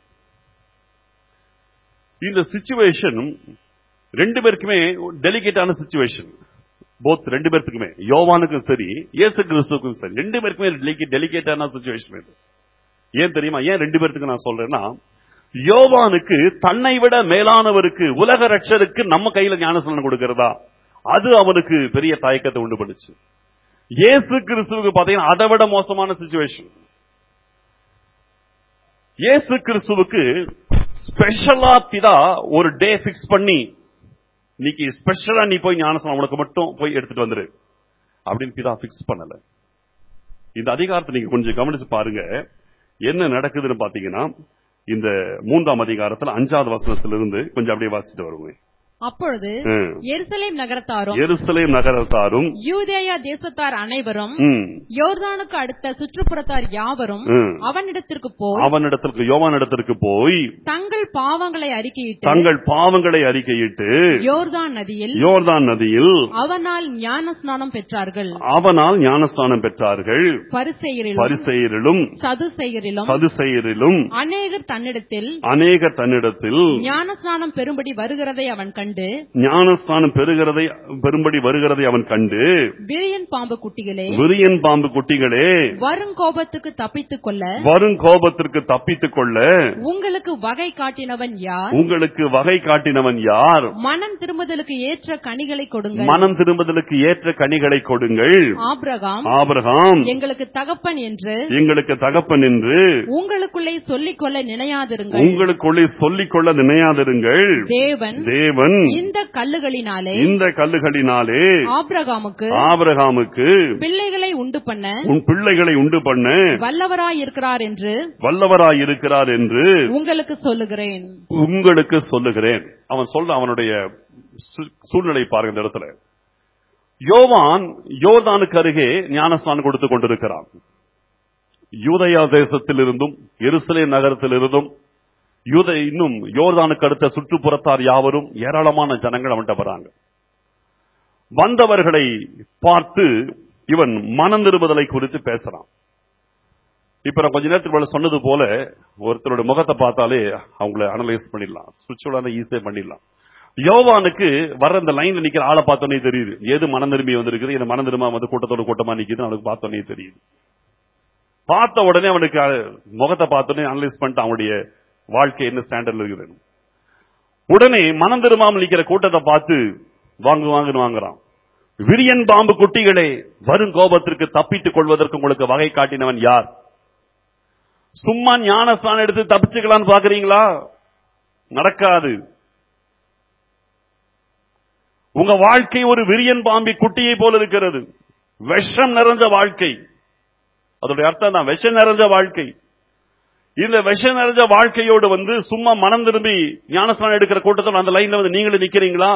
இந்த சுச்சுவேஷன் ரெண்டு பேருக்குமே டெலிகேட்டான சுச்சுவேஷன் போத் ரெண்டு பேருக்குமே யோவானுக்கும் சரி இயேசு கிறிஸ்துவுக்கும் சரி ரெண்டு பேருக்குமே டெலிகேட்டான சுச்சுவேஷன் இது ஏன் தெரியுமா ஏன் ரெண்டு பேர்த்துக்கு நான் சொல்றேன்னா யோவானுக்கு தன்னை விட மேலானவருக்கு உலக ரட்சருக்கு நம்ம கையில ஞானஸ்நானம் கொடுக்கிறதா அது அவனுக்கு பெரிய தயக்கத்தை உண்டு பண்ணுச்சு இயேசு கிறிஸ்துவுக்கு பாத்தீங்கன்னா அதை விட மோசமான சுச்சுவேஷன் இயேசு கிறிஸ்துவுக்கு ஸ்பெஷலா பிதா ஒரு டே பிக்ஸ் பண்ணி இன்னைக்கு ஸ்பெஷலா நீ போய் ஞானஸ்நானம் உனக்கு மட்டும் போய் எடுத்துட்டு வந்துரு அப்படின்னு பிதா பிக்ஸ் பண்ணல இந்த அதிகாரத்தை நீங்க கொஞ்சம் கவனிச்சு பாருங்க என்ன நடக்குதுன்னு பாத்தீங்கன்னா இந்த மூன்றாம் அதிகாரத்துல அஞ்சாவது வசனத்திலிருந்து கொஞ்சம் அப்படியே வாசிட்டு வருவேன் அப்பொழுது ம். எருசலேம் நகரத்தாரும் எருசலேம் நகரத்தாரும் யூதேயா தேசத்தார் அனைவரும் ம், யோர்தானுக்கு அடுத்த சுற்றுப்புறத்தார் யாவரும் ம். அவனிடத்திற்கு போய் அவனிடத்திற்கு யோவானிடத்திற்கு போய் தங்கள் பாவங்களை அறிக்கையிட்டு தங்கள் பாவங்களை அறிக்கையிட்டு யோர்தான் நதியில் யோர்தான் நதியில் அவனால் ஞான ஸ்நானம் பெற்றார்கள் அவனால் ஞானஸ்தானம் பெற்றார்கள் பரிசெயரிலும் பரிசெயரிலும் சதுசெயரிலும் சதுசெயரிலும் அநேகர் தன்னிடத்தில் அநேக தன்னிடத்தில் ஞான ஸ்நானம் பெறும்படி வருகிறதை அவன் கண்டு ஞானஸ்தானம் பெறுகிறதை பெரும்படி வருகிறதை அவன் கண்டு விரியன் பாம்பு குட்டிகளே விரியன் பாம்பு குட்டிகளே வருங்கோபத்துக்கு தப்பித்துக் கொள்ள வரும் கோபத்திற்கு தப்பித்துக் கொள்ள உங்களுக்கு வகை காட்டினவன் யார் உங்களுக்கு வகை காட்டினவன் யார் மனம் திரும்புதலுக்கு ஏற்ற கனிகளை கொடுங்கள் மனம் திரும்புதலுக்கு ஏற்ற கனிகளை கொடுங்கள் ஆபிரகாம் ஆபிரகாம் எங்களுக்கு தகப்பன் என்று எங்களுக்கு தகப்பன் என்று உங்களுக்குள்ளே சொல்லிக்கொள்ள நினையாதிருங்கள் உங்களுக்குள்ளே சொல்லிக் கொள்ள நினையாதிருங்கள் தேவன் தேவன் இந்த கல்லுகளினாலே இந்த கல்லுகளினாலே ஆபிரகாமுக்கு ஆபிரகாமுக்கு பிள்ளைகளை உண்டு பண்ண உன் பிள்ளைகளை உண்டு பண்ண வல்லவராய் இருக்கிறார் என்று வல்லவராய் இருக்கிறார் என்று உங்களுக்கு சொல்லுகிறேன் உங்களுக்கு சொல்லுகிறேன் அவன் சொல்ற அவனுடைய சூ- சூழ்நிலை பாருங்க இந்த இடத்துல யோவான் யோர்தானுக்கு அருகே ஞானஸ்தானம் கொடுத்து கொண்டிருக்கிறான் யூதயா தேசத்திலிருந்தும் எருசலேம் நகரத்திலிருந்தும் யூத இன்னும் யோர்தானுக்கு அடுத்த சுற்றுப்புறத்தார் யாவரும் ஏராளமான ஜனங்கள் அவன்கிட்ட வராங்க வந்தவர்களை பார்த்து இவன் மனம் திரும்புதலை குறித்து பேசுறான் இப்ப நான் கொஞ்ச நேரத்துக்கு மேல சொன்னது போல ஒருத்தரோட முகத்தை பார்த்தாலே அவங்கள அனலைஸ் பண்ணிடலாம் சுவிட்சுவலான ஈஸியா பண்ணிடலாம் யோவானுக்கு வர இந்த லைன்ல நிக்கிற ஆளை பார்த்தோன்னே தெரியுது எது மனம் திரும்பி வந்திருக்குது இந்த மனம் திரும்ப வந்து கூட்டத்தோட கூட்டமா நிக்குது அவனுக்கு பார்த்தோன்னே தெரியுது பார்த்த உடனே அவனுக்கு அஹ், முகத்தை பார்த்தோன்னே அனலைஸ் பண்ணிட்டு அவனுடைய வாழ்க்கை என்ன ஸ்டாண்டர்ட்ல இருக்குது உடனே மனம் திரும்பாமல் நிக்கிற கூட்டத்தை பார்த்து வாங்கு வாங்குன்னு வாங்குறான் விரியன் பாம்பு குட்டிகளே வரும் கோபத்திற்கு தப்பித்துக் கொள்வதற்கு உங்களுக்கு வகை காட்டினவன் யார் சும்மா ஞானஸ்தானம் எடுத்து தப்பிச்சுக்கலாம்னு பாக்குறீங்களா நடக்காது உங்க வாழ்க்கை ஒரு விரியன் பாம்பி குட்டியை போல இருக்கிறது விஷம் நிறைஞ்ச வாழ்க்கை அதோடைய அர்த்தம் தான் விஷம் நிறைஞ்ச வாழ்க்கை இந்த விஷம் நிறைஞ்ச வாழ்க்கையோடு வந்து சும்மா மனம் திரும்பி ஞானஸ்தானம் எடுக்கிற கூட்டத்தில் அந்த லைன்ல வந்து நீங்களும் நிக்கிறீங்களா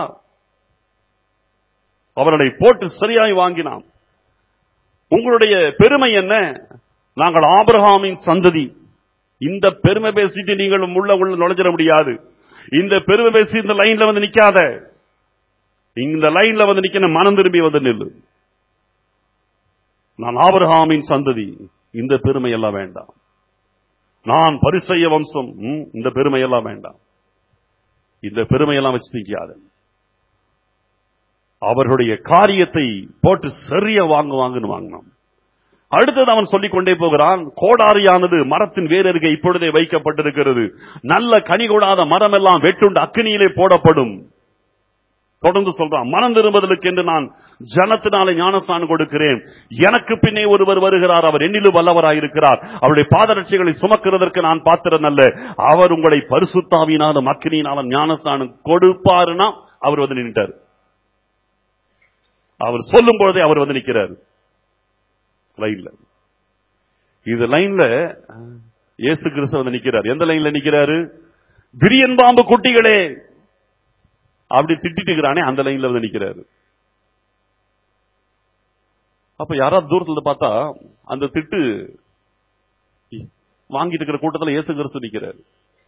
அவர்களை போட்டு சரியாய் வாங்கினான் உங்களுடைய பெருமை என்ன நாங்கள் ஆபிரகாமின் சந்ததி இந்த பெருமை பேசிட்டு நீங்கள் உள்ள உள்ள நுழைஞ்சிட முடியாது இந்த பெருமை பேசி இந்த லைன்ல வந்து நிக்காத இந்த லைன்ல வந்து நிக்க மனம் திரும்பி வந்து நில்லு நான் ஆபிரகாமின் சந்ததி இந்த பெருமை எல்லாம் வேண்டாம் நான் பரிசெய்ய வம்சம் ம், இந்த பெருமை எல்லாம் வேண்டாம் இந்த பெருமையெல்லாம் வச்சு நிக்காத அவர்களுடைய காரியத்தை போட்டு சரியா வாங்குவாங்கன்னு வாங்கினான் அடுத்தது அவன் சொல்லிக் கொண்டே போகிறான் கோடாரியானது மரத்தின் வேரருகே இப்பொழுதே வைக்கப்பட்டிருக்கிறது நல்ல கனி கொடாத மரம் எல்லாம் வெட்டுண்டு அக்கினியிலே போடப்படும் தொடர்ந்து சொல்றான் மனம் திரும்புதலுக்கு என்று நான் ஜனத்தினாலே ஞானஸ்தானம் கொடுக்கிறேன் எனக்கு பின்னே ஒருவர் வருகிறார் அவர் என்னிலும் வல்லவராயிருக்கிறார் அவருடைய பாதரட்சிகளை சுமக்கிறதற்கு நான் பாத்திரம் அல்ல அவர் உங்களை பரிசுத்தாவினாலும் அக்கினியினாலும் ஞானஸ்தானம் கொடுப்பாருன்னா அவர் வந்து நின்றார் அவர் சொல்லும் பொழுதே அவர் வந்து நிக்கிறார் லைன்ல இது லைன்ல இயேசு கிறிஸ்து வந்து நிக்கிறார் எந்த லைன்ல நிக்கிறாரு விரியன் பாம்பு குட்டிகளே அப்படி திட்டிட்டு இருக்கிறானே அந்த லைன்ல வந்து நிக்கிறாரு அப்ப யாராவது தூரத்துல இருந்து பார்த்தா அந்த திட்டு வாங்கிட்டு இருக்கிற கூட்டத்துல இயேசு கிறிஸ்து நிக்கிறாரு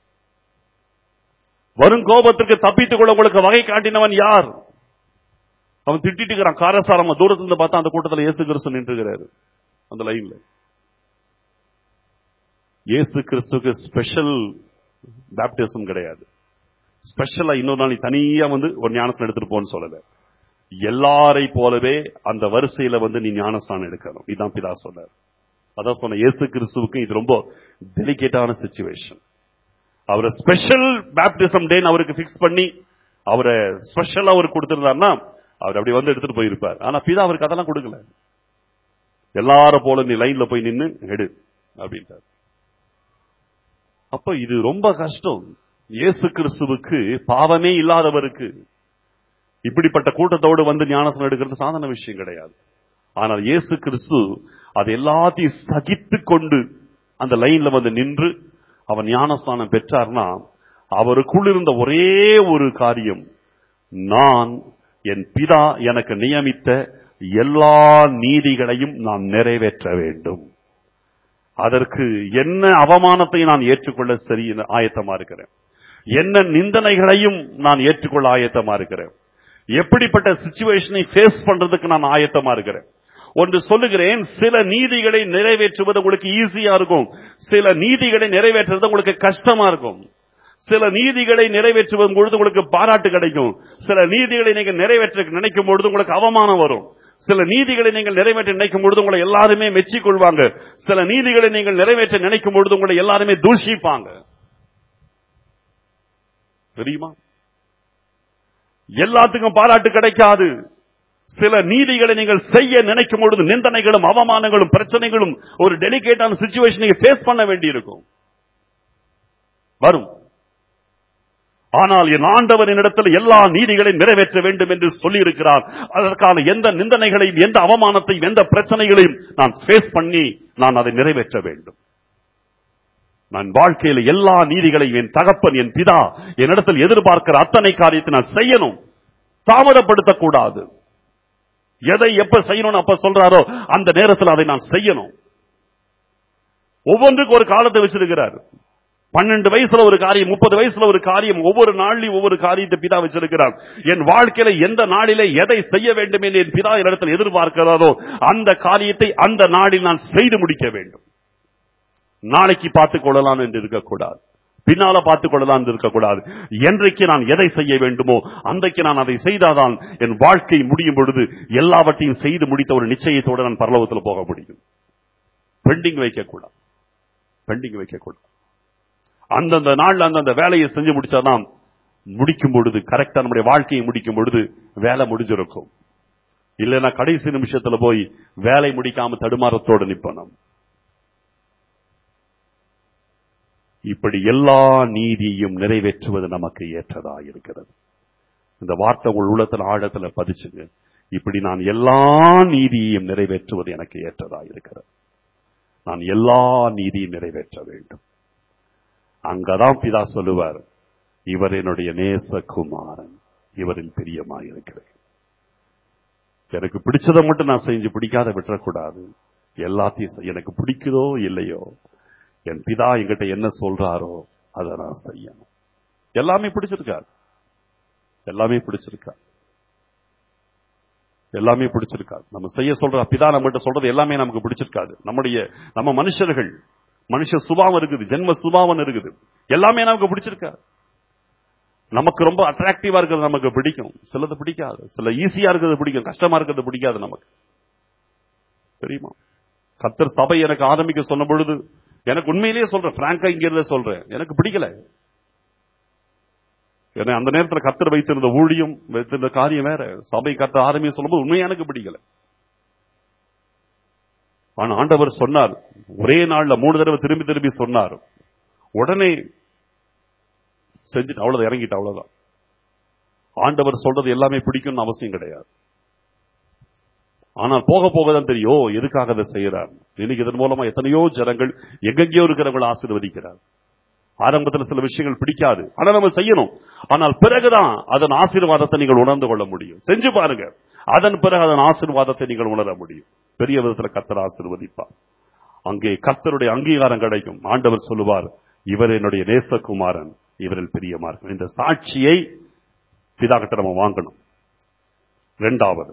வரும் கோபத்திற்கு தப்பித்துக் கொள்ள உங்களுக்கு வகை காட்டினவன் யார் அவன் திட்டிட்டு இருக்கிறான் காரசாரமா தூரத்துல இருந்து பார்த்தா அந்த கூட்டத்துல இயேசு கிறிஸ்து நின்றுகிறாரு அந்த லைன்ல இயேசு கிறிஸ்துக்கு ஸ்பெஷல் பேப்டிசம் கிடையாது ஸ்பெஷலா இன்னொரு நாள் நீ தனியா வந்து ஒரு ஞானஸ்தானம் எடுத்துட்டு போன்னு சொல்லல எல்லாரை போலவே அந்த வரிசையில வந்து நீ ஞானஸ்தானம் எடுக்கணும் இதான் பிதா சொன்னார் அதான் சொன்ன இயேசு கிறிஸ்துவுக்கு இது ரொம்ப டெலிகேட்டான சுச்சுவேஷன் அவரை ஸ்பெஷல் பேப்டிசம் டேன்னு அவருக்கு பிக்ஸ் பண்ணி அவரை ஸ்பெஷலா அவர் கொடுத்திருந்தாருன்னா அவர் அப்படி வந்து எடுத்துட்டு போயிருப்பார் ஆனா பிதா அவருக்கு அதெல்லாம் கொடுக்கல எல்லாரும் போல நீ லைன்ல போய் நின்னு எடு அப்படின்ட்டார் அப்ப இது ரொம்ப கஷ்டம் இயேசு கிறிஸ்துவுக்கு பாவமே இல்லாதவருக்கு இப்படிப்பட்ட கூட்டத்தோடு வந்து ஞானசனம் எடுக்கிறது சாதாரண விஷயம் கிடையாது ஆனால் இயேசு கிறிஸ்து அது எல்லாத்தையும் சகித்து கொண்டு அந்த லைன்ல வந்து நின்று அவன் ஞானஸ்தானம் பெற்றார்னா அவருக்குள் இருந்த ஒரே ஒரு காரியம் நான் என் பிதா எனக்கு நியமித்த எல்லா நீதிகளையும் நான் நிறைவேற்ற வேண்டும் அதற்கு என்ன அவமானத்தை நான் ஏற்றுக்கொள்ள சரி ஆயத்தமா இருக்கிறேன் என்ன நிந்தனைகளையும் நான் ஏற்றுக்கொள்ள ஆயத்தமா இருக்கிறேன் எப்படிப்பட்ட சுச்சுவேஷனை ஃபேஸ் பண்றதுக்கு நான் ஆயத்தமா இருக்கிறேன் ஒன்று சொல்லுகிறேன் சில நீதிகளை நிறைவேற்றுவது உங்களுக்கு ஈஸியா இருக்கும் சில நீதிகளை நிறைவேற்றுறது உங்களுக்கு கஷ்டமா இருக்கும் சில நீதிகளை நிறைவேற்றுவதும் பொழுது உங்களுக்கு பாராட்டு கிடைக்கும் சில நீதிகளை நீங்கள் நிறைவேற்ற நினைக்கும் பொழுது உங்களுக்கு அவமானம் வரும் சில நீதிகளை நீங்கள் நிறைவேற்ற நினைக்கும் பொழுது உங்களை எல்லாருமே மெச்சிக் கொள்வாங்க சில நீதிகளை நீங்கள் நிறைவேற்ற நினைக்கும் பொழுது உங்களை எல்லாருமே தூஷிப்பாங்க தெரியுமா எல்லாத்துக்கும் பாராட்டு கிடைக்காது சில நீதிகளை நீங்கள் செய்ய நினைக்கும் பொழுது நிந்தனைகளும் அவமானங்களும் பிரச்சனைகளும் ஒரு டெலிகேட்டான சுச்சுவேஷன் நீங்க ஃபேஸ் பண்ண வேண்டியிருக்கும் வரும் ஆனால் என் ஆண்டவர் என்னிடத்தில் எல்லா நீதிகளையும் நிறைவேற்ற வேண்டும் என்று சொல்லி இருக்கிறார் அதற்கான எந்த நிந்தனைகளையும் எந்த அவமானத்தையும் எந்த பிரச்சனைகளையும் நான் ஃபேஸ் பண்ணி நான் அதை நிறைவேற்ற வேண்டும் நான் வாழ்க்கையில் எல்லா நீதிகளையும் என் தகப்பன் என் பிதா என்னிடத்தில் எதிர்பார்க்கிற அத்தனை காரியத்தை நான் செய்யணும் தாமதப்படுத்தக்கூடாது எதை எப்ப செய்யணும்னு அப்ப சொல்றாரோ அந்த நேரத்தில் அதை நான் செய்யணும் ஒவ்வொன்றுக்கு ஒரு காலத்தை வச்சிருக்கிறார் பன்னெண்டு வயசுல ஒரு காரியம் முப்பது வயசுல ஒரு காரியம் ஒவ்வொரு நாளிலும் ஒவ்வொரு காரியத்தை பிதா வச்சிருக்கிறார் என் வாழ்க்கையில எந்த நாளிலே எதை செய்ய வேண்டும் என்று என் பிதா இடத்தில் எதிர்பார்க்கிறாரோ அந்த காரியத்தை அந்த நாளில் நான் செய்து முடிக்க வேண்டும் நாளைக்கு பார்த்துக் கொள்ளலாம் என்று இருக்கக்கூடாது பின்னால பார்த்துக் கொள்ளலாம் என்று இருக்கக்கூடாது என்றைக்கு நான் எதை செய்ய வேண்டுமோ அன்றைக்கு நான் அதை செய்தாதான் என் வாழ்க்கை முடியும் பொழுது எல்லாவற்றையும் செய்து முடித்த ஒரு நிச்சயத்தோடு நான் பரலோகத்தில் போக முடியும் பெண்டிங் வைக்கக்கூடாது பெண்டிங் வைக்கக்கூடாது அந்தந்த நாள் அந்தந்த வேலையை செஞ்சு முடிச்சாதான் முடிக்கும் பொழுது கரெக்டா நம்முடைய வாழ்க்கையை முடிக்கும் பொழுது வேலை முடிஞ்சிருக்கும் இல்லைன்னா கடைசி நிமிஷத்துல போய் வேலை முடிக்காம தடுமாறத்தோடு நிப்பணும் இப்படி எல்லா நீதியையும் நிறைவேற்றுவது நமக்கு ஏற்றதா இருக்கிறது இந்த வார்த்தை உங்கள் உள்ளத்துல ஆழத்துல பதிச்சுங்க இப்படி நான் எல்லா நீதியையும் நிறைவேற்றுவது எனக்கு ஏற்றதா இருக்கிறது நான் எல்லா நீதியும் நிறைவேற்ற வேண்டும் அங்கதான் பிதா சொல்லுவார் இவர் என்னுடைய நேசகுமாரன் இவரில் பிரியமாயிருக்கிறேன் எனக்கு பிடிச்சதை மட்டும் நான் செஞ்சு பிடிக்காத விட்டுறக்கூடாது எல்லாத்தையும் செய்- எனக்கு பிடிக்குதோ இல்லையோ என் பிதா என்கிட்ட என்ன சொல்றாரோ அதை நான் செய்யணும் எல்லாமே பிடிச்சிருக்காரு எல்லாமே பிடிச்சிருக்காரு எல்லாமே பிடிச்சிருக்காது நம்ம செய்ய சொல்ற பிதா நம்மகிட்ட சொல்றது எல்லாமே நமக்கு பிடிச்சிருக்காது நம்முடைய நம்ம மனுஷர்கள் மனுஷ சுபாவம் இருக்குது ஜென்ம சுபாவம் இருக்குது எல்லாமே நமக்கு பிடிச்சிருக்காது நமக்கு ரொம்ப அட்ராக்டிவா இருக்கிறது நமக்கு பிடிக்கும் சிலது பிடிக்காது சில ஈஸியா இருக்கிறது பிடிக்கும் கஷ்டமா இருக்கிறது பிடிக்காது நமக்கு தெரியுமா கத்தர் சபை எனக்கு ஆரம்பிக்க சொன்ன பொழுது எனக்கு உண்மையிலேயே சொல்றேன் பிராங்கா இங்க இருந்தே சொல்றேன் எனக்கு பிடிக்கல ஏன்னா அந்த நேரத்துல கத்தர் வைத்திருந்த ஊழியம் வைத்திருந்த காரியம் வேற சபை கத்த ஆரம்பிக்க சொல்லும்போது உண்மையா எனக்கு பிடிக்கல ஆனா ஆண்டவர் சொன்னார் ஒரே நாள்ல மூணு தடவை திரும்பி திரும்பி சொன்னார் உடனே செஞ்சுட்டு அவ்வளவு இறங்கிட்டு அவ்வளவுதான் ஆண்டவர் சொல்றது எல்லாமே பிடிக்கும்னு அவசியம் கிடையாது ஆனால் போக போக தான் தெரியும் ஓ, எதுக்காக அதை செய்யறார் இன்னைக்கு இதன் மூலமா எத்தனையோ ஜனங்கள் எங்கெங்கேயோ இருக்கிறவங்களை ஆசீர்வதிக்கிறார் ஆரம்பத்தில் சில விஷயங்கள் பிடிக்காது ஆனா நம்ம செய்யணும் ஆனால் பிறகுதான் அதன் ஆசீர்வாதத்தை நீங்கள் உணர்ந்து கொள்ள முடியும் செஞ்சு பாருங்க அதன் பிறகு அதன் ஆசீர்வாதத்தை நீங்கள் உணர முடியும் பெரிய விதத்துல கத்தர் ஆசீர்வதிப்பார் அங்கே கர்த்தருடைய அங்கீகாரம் கிடைக்கும் ஆண்டவர் சொல்லுவார் இவர் என்னுடைய நேசகுமாரன் இவரில் பிரியமார்கள் இந்த சாட்சியை பிதா கிட்ட நம்ம வாங்கணும் இரண்டாவது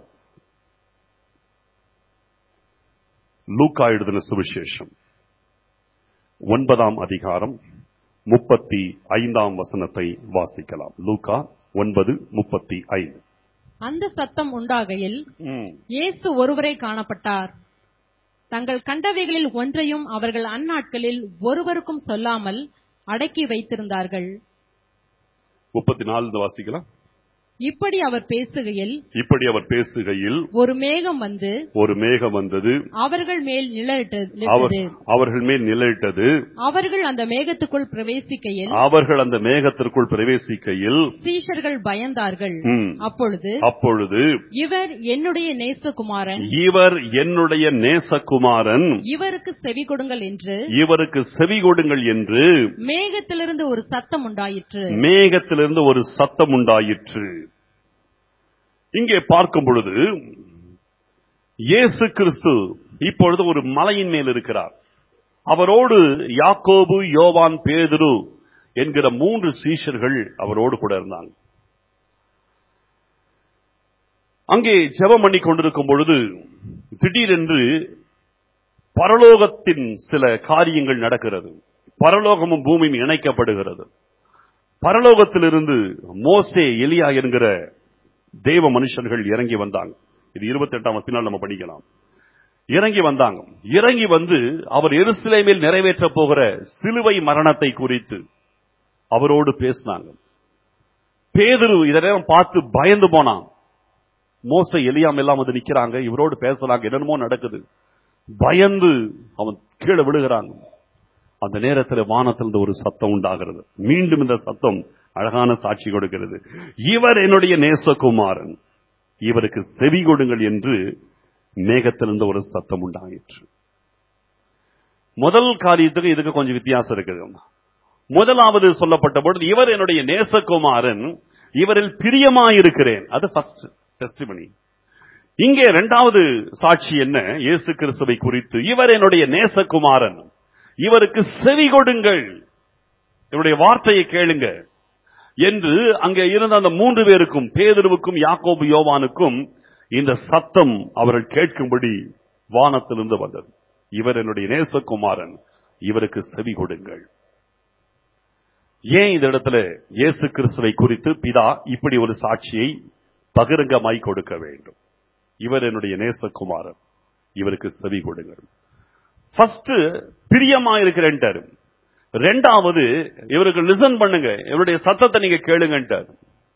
லூக்கா எழுதின சுவிசேஷம் ஒன்பதாம் அதிகாரம் முப்பத்தி ஐந்தாம் வசனத்தை வாசிக்கலாம் லூக்கா ஒன்பது முப்பத்தி ஐந்து அந்த சத்தம் உண்டாகையில் ம். இயேசு ஒருவரே காணப்பட்டார் தங்கள் கண்டவைகளில் ஒன்றையும் அவர்கள் அந்நாட்களில் ஒருவருக்கும் சொல்லாமல் அடக்கி வைத்திருந்தார்கள் முப்பத்தி நாலு வாசிக்கலாம் இப்படி அவர் பேசுகையில் இப்படி அவர் பேசுகையில் ஒரு மேகம் வந்து ஒரு மேகம் வந்தது அவர்கள் மேல் நிழலிட்டது அவர் அவர்கள் மேல் நிலையிட்டது அவர்கள் அந்த மேகத்துக்குள் பிரவேசிக்கையில் அவர்கள் அந்த மேகத்திற்குள் பிரவேசிக்கையில் சீஷர்கள் பயந்தார்கள் ம், அப்பொழுது அப்பொழுது இவர் என்னுடைய நேசகுமாரன் இவர் என்னுடைய நேசகுமாரன் இவருக்கு செவி கொடுங்கள் என்று இவருக்கு செவி கொடுங்கள் என்று மேகத்திலிருந்து ஒரு சத்தம் உண்டாயிற்று மேகத்திலிருந்து ஒரு சத்தம் உண்டாயிற்று இங்கே பார்க்கும் பொழுது இயேசு கிறிஸ்து இப்பொழுது ஒரு மலையின் மேல் இருக்கிறார் அவரோடு யாக்கோபு யோவான் பேதுரு என்கிற மூன்று சீஷர்கள் அவரோடு கூட இருந்தாங்க அங்கே ஜெபம் பண்ணி கொண்டிருக்கும் பொழுது திடீரென்று பரலோகத்தின் சில காரியங்கள் நடக்கிறது பரலோகமும் பூமியும் இணைக்கப்படுகிறது பரலோகத்திலிருந்து மோசே எலியா என்கிற தேவ மனுஷர்கள் இறங்கி வந்தாங்க இது இருபத்தி எட்டாம் வசனால் நம்ம படிக்கலாம் இறங்கி வந்தாங்க இறங்கி வந்து அவர் எருசலேமில் நிறைவேற்ற போகிற சிலுவை மரணத்தை குறித்து அவரோடு பேசினாங்க பேதுரு இதெல்லாம் பார்த்து பயந்து போனான் மோச எலியாம் எல்லாம் வந்து நிக்கிறாங்க இவரோடு பேசுறாங்க என்னென்னமோ நடக்குது பயந்து அவன் கீழே விழுகிறாங்க அந்த நேரத்தில் வானத்திலிருந்து ஒரு சத்தம் உண்டாகிறது மீண்டும் இந்த சத்தம் அழகான சாட்சி கொடுக்கிறது இவர் என்னுடைய நேசகுமாரன் இவருக்கு செவி கொடுங்கள் என்று மேகத்திலிருந்து ஒரு சத்தம் உண்டாயிற்று முதல் காரியத்துக்கு இதுக்கு கொஞ்சம் வித்தியாசம் இருக்குது முதலாவது சொல்லப்பட்ட பொழுது இவர் என்னுடைய நேசகுமாரன் இவரில் பிரியமாயிருக்கிறேன் அது ஃபர்ஸ்ட் டெஸ்டிமனி இங்கே இரண்டாவது சாட்சி என்ன இயேசு கிறிஸ்துவை குறித்து இவர் என்னுடைய நேசகுமாரன் இவருக்கு செவி கொடுங்கள் இவருடைய வார்த்தையை கேளுங்க என்று அங்கே இருந்த அந்த மூன்று பேருக்கும் பேதுருவுக்கும் யாக்கோபு யோவானுக்கும் இந்த சத்தம் அவர்கள் கேட்கும்படி வானத்திலிருந்து வந்தது இவர் என்னுடைய நேசகுமாரன் இவருக்கு செவி கொடுங்கள் ஏன் இந்த இடத்துல இயேசு கிறிஸ்துவை குறித்து பிதா இப்படி ஒரு சாட்சியை பகிரங்கமாய் கொடுக்க வேண்டும் இவர் என்னுடைய நேசகுமாரன் இவருக்கு செவி கொடுங்கள் ஃபர்ஸ்ட் பிரியமா இருக்கிறேன்ட்டாரு ரெண்டாவது இவருக்கு லிசன் பண்ணுங்க இவருடைய சத்தத்தை நீங்க கேளுங்கன்ட்டாரு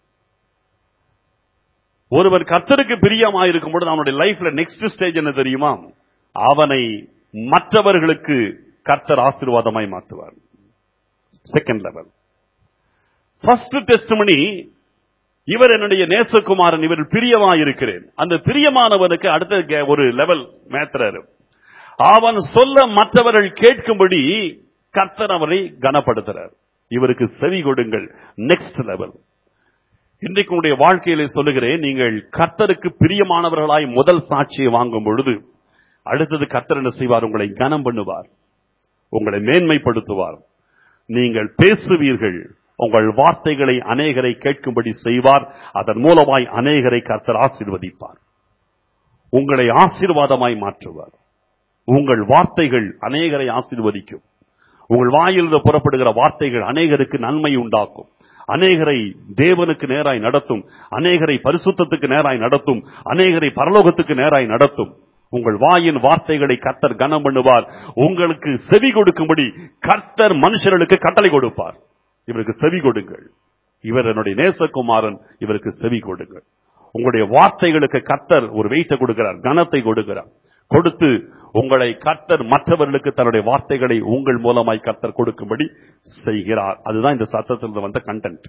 ஒருவர் கர்த்தருக்கு பிரியமா இருக்கும் பொழுது அவனுடைய லைஃப்ல நெக்ஸ்ட் ஸ்டேஜ் என்ன தெரியுமா அவனை மற்றவர்களுக்கு கர்த்தர் ஆசீர்வாதமாய் மாற்றுவார் செகண்ட் லெவல் ஃபர்ஸ்ட் டெஸ்ட்மணி இவர் என்னுடைய நேசகுமாரன் இவர் பிரியமா இருக்கிறேன் அந்த பிரியமானவனுக்கு அடுத்த கே- ஒரு லெவல் மேத்ராரு அவன் சொல்ல மற்றவர்கள் கேட்கும்படி கர்த்தர் அவரை கனப்படுத்துறார் இவருக்கு செவி கொடுங்கள் நெக்ஸ்ட் லெவல் இன்றைக்கு உங்களுடைய வாழ்க்கையிலே சொல்லுகிறேன் நீங்கள் கர்த்தருக்கு பிரியமானவர்களாய் முதல் சாட்சியை வாங்கும் பொழுது அடுத்தது கர்த்தர் என்ன செய்வார் உங்களை கனம் பண்ணுவார் உங்களை மேன்மைப்படுத்துவார் நீங்கள் பேசுவீர்கள் உங்கள் வார்த்தைகளை அநேகரை கேட்கும்படி செய்வார் அதன் மூலமாய் அநேகரை கர்த்தர் ஆசீர்வதிப்பார் உங்களை ஆசீர்வாதமாய் மாற்றுவார் உங்கள் வார்த்தைகள் அநேகரை ஆசீர்வதிக்கும் உங்கள் வாயிலிருந்து புறப்படுகிற வார்த்தைகள் அநேகருக்கு நன்மை உண்டாக்கும் அநேகரை தேவனுக்கு நேராய் நடத்தும் அநேகரை பரிசுத்தத்துக்கு நேராய் நடத்தும் அநேகரை பரலோகத்துக்கு நேராய் நடத்தும் உங்கள் வாயின் வார்த்தைகளை கர்த்தர் கனம் பண்ணுவார் உங்களுக்கு செவி கொடுக்கும்படி கர்த்தர் மனுஷர்களுக்கு கட்டளை கொடுப்பார் இவருக்கு செவி கொடுங்கள் இவர் என்னுடைய நேசகுமாரன் இவருக்கு செவி கொடுங்கள் உங்களுடைய வார்த்தைகளுக்கு கர்த்தர் ஒரு வெயிட்ட கொடுக்கிறார் கனத்தை கொடுக்கிறார் கொடுத்து உங்களை கர்த்தர் மற்றவர்களுக்கு தன்னுடைய வார்த்தைகளை உங்கள் மூலமாய் கர்த்தர் கொடுக்கும்படி செய்கிறார் அதுதான் இந்த சத்தத்திலிருந்து வந்த கண்டென்ட்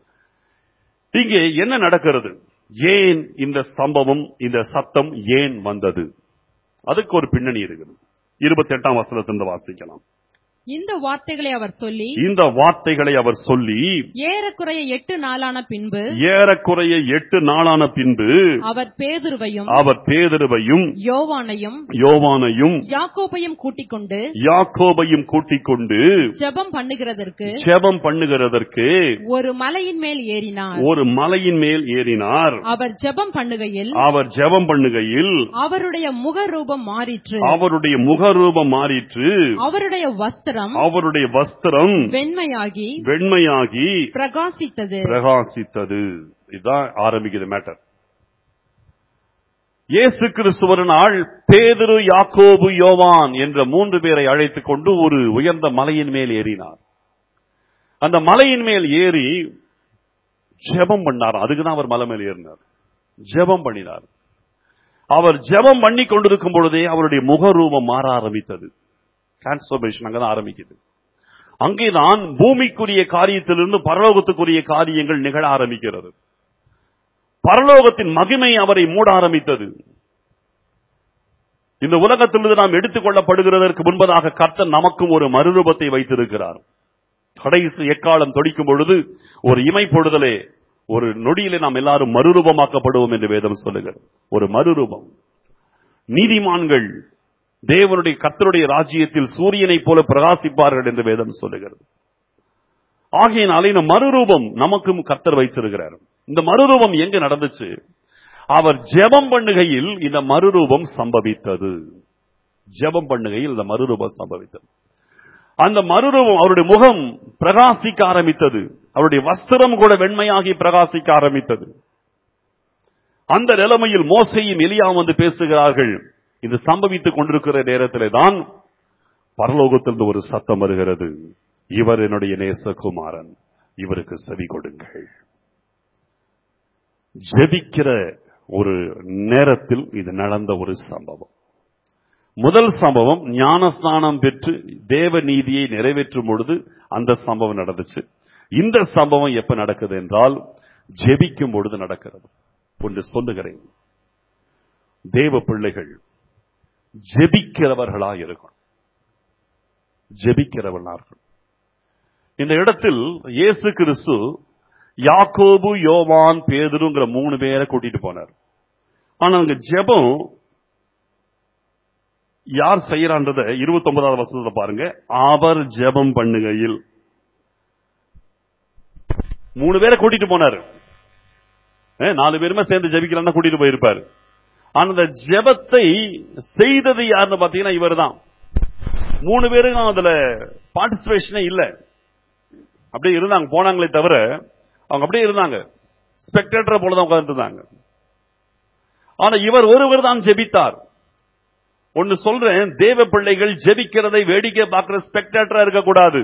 இங்கே என்ன நடக்கிறது ஏன் இந்த சம்பவம் இந்த சத்தம் ஏன் வந்தது அதுக்கு ஒரு பின்னணி இருக்குது இருபத்தி எட்டாம் வசனத்திலிருந்து வாசிக்கலாம் இந்த வார்த்தைகளை அவர் சொல்லி இந்த வார்த்தைகளை அவர் சொல்லி ஏறக்குறைய எட்டு நாளான பின்பு ஏறக்குறைய எட்டு நாளான பின்பு அவர் பேதுருவையும் அவர் பேதருவையும் யோவானையும் யோவானையும் யாக்கோபையும் கூட்டிக் கொண்டு யாக்கோபையும் கூட்டிக் கொண்டு ஜெபம் பண்ணுகிறதற்கு ஜெபம் பண்ணுகிறதற்கு ஒரு மலையின் மேல் ஏறினார் ஒரு மலையின் மேல் ஏறினார் அவர் ஜெபம் பண்ணுகையில் அவர் ஜெபம் பண்ணுகையில் அவருடைய முகரூபம் மாறிற்று அவருடைய முகரூபம் மாறிற்று அவருடைய வஸ்திரம் அவருடைய வஸ்திரம் வெண்மையாகி வெண்மையாகி பிரகாசித்தது பிரகாசித்தது இதுதான் ஆரம்பிக்குது மேட்டர் இயேசு கிறிஸ்துவர் நாள் பேதுரு யாக்கோபு யோவான் என்ற மூன்று பேரை அழைத்துக் கொண்டு ஒரு உயர்ந்த மலையின் மேல் ஏறினார் அந்த மலையின் மேல் ஏறி ஜெபம் பண்ணார் அதுக்கு தான் அவர் மலை மேல் ஏறினார் ஜெபம் பண்ணினார் அவர் ஜெபம் பண்ணி கொண்டிருக்கும் பொழுதே அவருடைய முகரூபம் மாற ஆரம்பித்தது டிரான்ஸ்பர்மேஷன் அங்கதான் ஆரம்பிக்குது அங்கேதான் பூமிக்குரிய காரியத்திலிருந்து பரலோகத்துக்குரிய காரியங்கள் நிகழ ஆரம்பிக்கிறது பரலோகத்தின் மகிமை அவரை மூட ஆரம்பித்தது இந்த உலகத்திலிருந்து நாம் எடுத்துக் கொள்ளப்படுகிறதற்கு முன்பதாக கர்த்தர் நமக்கும் ஒரு மறுரூபத்தை வைத்திருக்கிறார் கடைசி எக்காலம் தொடிக்கும் பொழுது ஒரு இமைப்பொழுதலே ஒரு நொடியிலே நாம் எல்லாரும் மறுரூபமாக்கப்படுவோம் என்று வேதம் சொல்லுகிறது ஒரு மறுரூபம் நீதிமான்கள் தேவனுடைய கர்த்தருடைய ராஜ்யத்தில் சூரியனைப் போல பிரகாசிப்பார்கள் என்று வேதம் சொல்லுகிறது ஆகையினால இந்த மறுரூபம் நமக்கும் கர்த்தர் வைத்திருக்கிறார் இந்த மறுரூபம் எங்க நடந்துச்சு அவர் ஜெபம் பண்ணுகையில் இந்த மறுரூபம் சம்பவித்தது ஜெபம் பண்ணுகையில் இந்த மறுரூபம் சம்பவித்தது அந்த மறுரூபம் அவருடைய முகம் பிரகாசிக்க ஆரம்பித்தது அவருடைய வஸ்திரம் கூட வெண்மையாகி பிரகாசிக்க ஆரம்பித்தது அந்த நிலைமையில் மோசையும் எலியா வந்து பேசுகிறார்கள் இது சம்பவித்துக் கொண்டிருக்கிற நேரத்திலே தான் பரலோகத்திலிருந்து ஒரு சத்தம் வருகிறது இவர் என்னுடைய நேசகுமாரன் இவருக்கு செவி கொடுங்கள் ஜெபிக்கிற ஒரு நேரத்தில் இது நடந்த ஒரு சம்பவம் முதல் சம்பவம் ஞானஸ்நானம் பெற்று தேவ நீதியை நிறைவேற்றும் பொழுது அந்த சம்பவம் நடந்துச்சு இந்த சம்பவம் எப்ப நடக்குது என்றால் ஜெபிக்கும் பொழுது நடக்கிறது ஒன்று சொல்லுகிறேன் தேவ பிள்ளைகள் ஜெபிக்கிறவர்களா இருக்கணும் ஜெபிக்கிறவர்களார்கள் இந்த இடத்தில் இயேசு கிறிஸ்து யாக்கோபு யோவான் பேதுருங்கிற மூணு பேரை கூட்டிட்டு போனார் ஆனா அங்க ஜெபம் யார் செய்யறான்றத இருபத்தி ஒன்பதாவது வசனத்தை பாருங்க அவர் ஜெபம் பண்ணுகையில் மூணு பேரை கூட்டிட்டு போனாரு ஏ, நாலு பேருமே சேர்ந்து ஜெபிக்கிறான்னு கூட்டிட்டு போயிருப்பாரு ஆனா அந்த ஜெபத்தை செய்தது யாருன்னு பாத்தீங்கன்னா இவர்தான் மூணு பேருக்கும் அதுல பார்ட்டிசிபேஷனே இல்ல அப்படியே இருந்தாங்க போனாங்களே தவிர அவங்க அப்படியே இருந்தாங்க ஸ்பெக்டேட்டர் போல தான் உட்கார்ந்து இருந்தாங்க ஆனா இவர் ஒருவர் தான் ஜெபித்தார் ஒன்னு சொல்றேன் தேவ பிள்ளைகள் ஜெபிக்கிறதை வேடிக்கை பார்க்கிற ஸ்பெக்டேட்டரா இருக்கக்கூடாது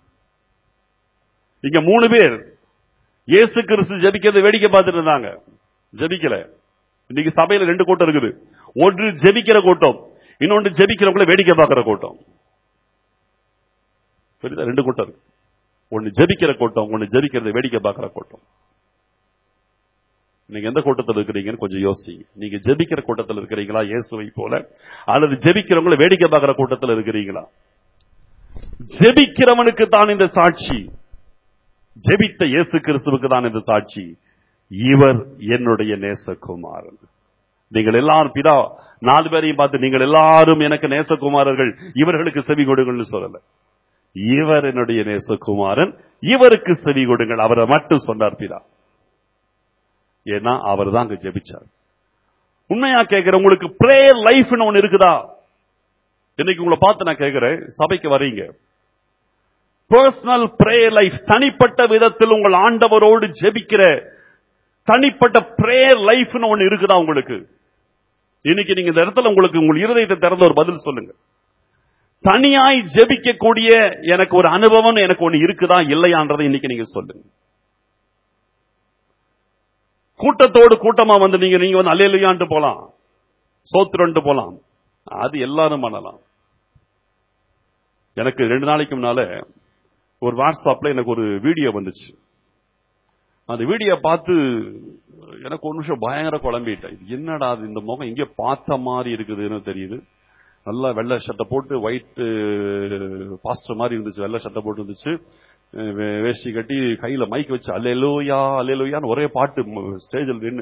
இங்க மூணு பேர் இயேசு கிறிஸ்து ஜெபிக்கிறதை வேடிக்கை பார்த்துட்டு இருந்தாங்க ஜெபிக்கல இன்னைக்கு சபையில ரெண்டு கூட்டம் இருக்குது ஒன்று ஜெபிக்கிற கூட்டம் இன்னொன்று ஜெபிக்கிறவங்கள வேடிக்கை பார்க்கிற கூட்டம் புரியுதா ரெண்டு கூட்டம் இருக்கு ஒன்னு ஜெபிக்கிற கூட்டம் ஒன்னு ஜெபிக்கிறதை வேடிக்கை பார்க்கிற கூட்டம் நீங்க எந்த கூட்டத்தில் இருக்கிறீங்கன்னு கொஞ்சம் யோசிங்க நீங்க ஜெபிக்கிற கூட்டத்தில் இருக்கிறீங்களா இயேசுவை போல அல்லது ஜெபிக்கிறவங்கள வேடிக்கை பார்க்கிற கூட்டத்தில் இருக்கிறீங்களா ஜெபிக்கிறவனுக்கு தான் இந்த சாட்சி ஜெபித்த இயேசு கிறிஸ்துவுக்கு தான் இந்த சாட்சி இவர் என்னுடைய நேசகுமாரன் நீங்கள் எல்லாரும் பிதா நாலு பேரையும் பார்த்து நீங்கள் எல்லாரும் எனக்கு நேசகுமாரர்கள் இவர்களுக்கு செவி கொடுங்கள்னு சொல்லல இவர் என்னுடைய நேசகுமாரன் இவருக்கு செவி கொடுங்கள் அவரை மட்டும் சொன்னார் பிதா ஏன்னா அவர் தான் அங்க ஜெபிச்சார் உண்மையா கேட்கிறேன் உங்களுக்கு பிரேயர் லைஃப்னு ஒண்ணு இருக்குதா இன்னைக்கு உங்களை பார்த்து நான் கேட்கிறேன் சபைக்கு வரீங்க பர்சனல் பிரேயர் லைஃப் தனிப்பட்ட விதத்தில் உங்கள் ஆண்டவரோடு ஜெபிக்கிற தனிப்பட்ட பிரேயர் லைஃப்னு ஒண்ணு இருக்குதா உங்களுக்கு இன்னைக்கு நீங்க இந்த இடத்துல உங்களுக்கு உங்கள் இருதயத்தை திறந்த ஒரு பதில் சொல்லுங்க தனியாய் ஜெபிக்கக்கூடிய எனக்கு ஒரு அனுபவம் எனக்கு ஒண்ணு இருக்குதா இல்லையான்றதை இன்னைக்கு நீங்க சொல்லுங்க கூட்டத்தோடு கூட்டமா வந்து நீங்க நீங்க வந்து அல்லேலுயான்ட்டு போலாம் சோத்திரன்ட்டு போலாம் அது எல்லாரும் பண்ணலாம் எனக்கு ரெண்டு நாளைக்கு முன்னால ஒரு வாட்ஸ்அப்ல எனக்கு ஒரு வீடியோ வந்துச்சு அந்த வீடியோ பார்த்து எனக்கு ஒரு நிமிஷம் பயங்கர குழம்பிட்டேன் இது என்னடா அது இந்த முகம் இங்கே பார்த்த மாதிரி இருக்குதுன்னு தெரியுது நல்லா வெள்ளை சட்டை போட்டு ஒயிட் பாஸ்டர் மாதிரி இருந்துச்சு வெள்ளை சட்டை போட்டு இருந்துச்சு அஹ் வே- வேஷ்டி கட்டி கையில மைக் வச்சு அல்லேலூயா அல்லேலூயான்னு ஒரே பாட்டு ஸ்டேஜில் நின்னு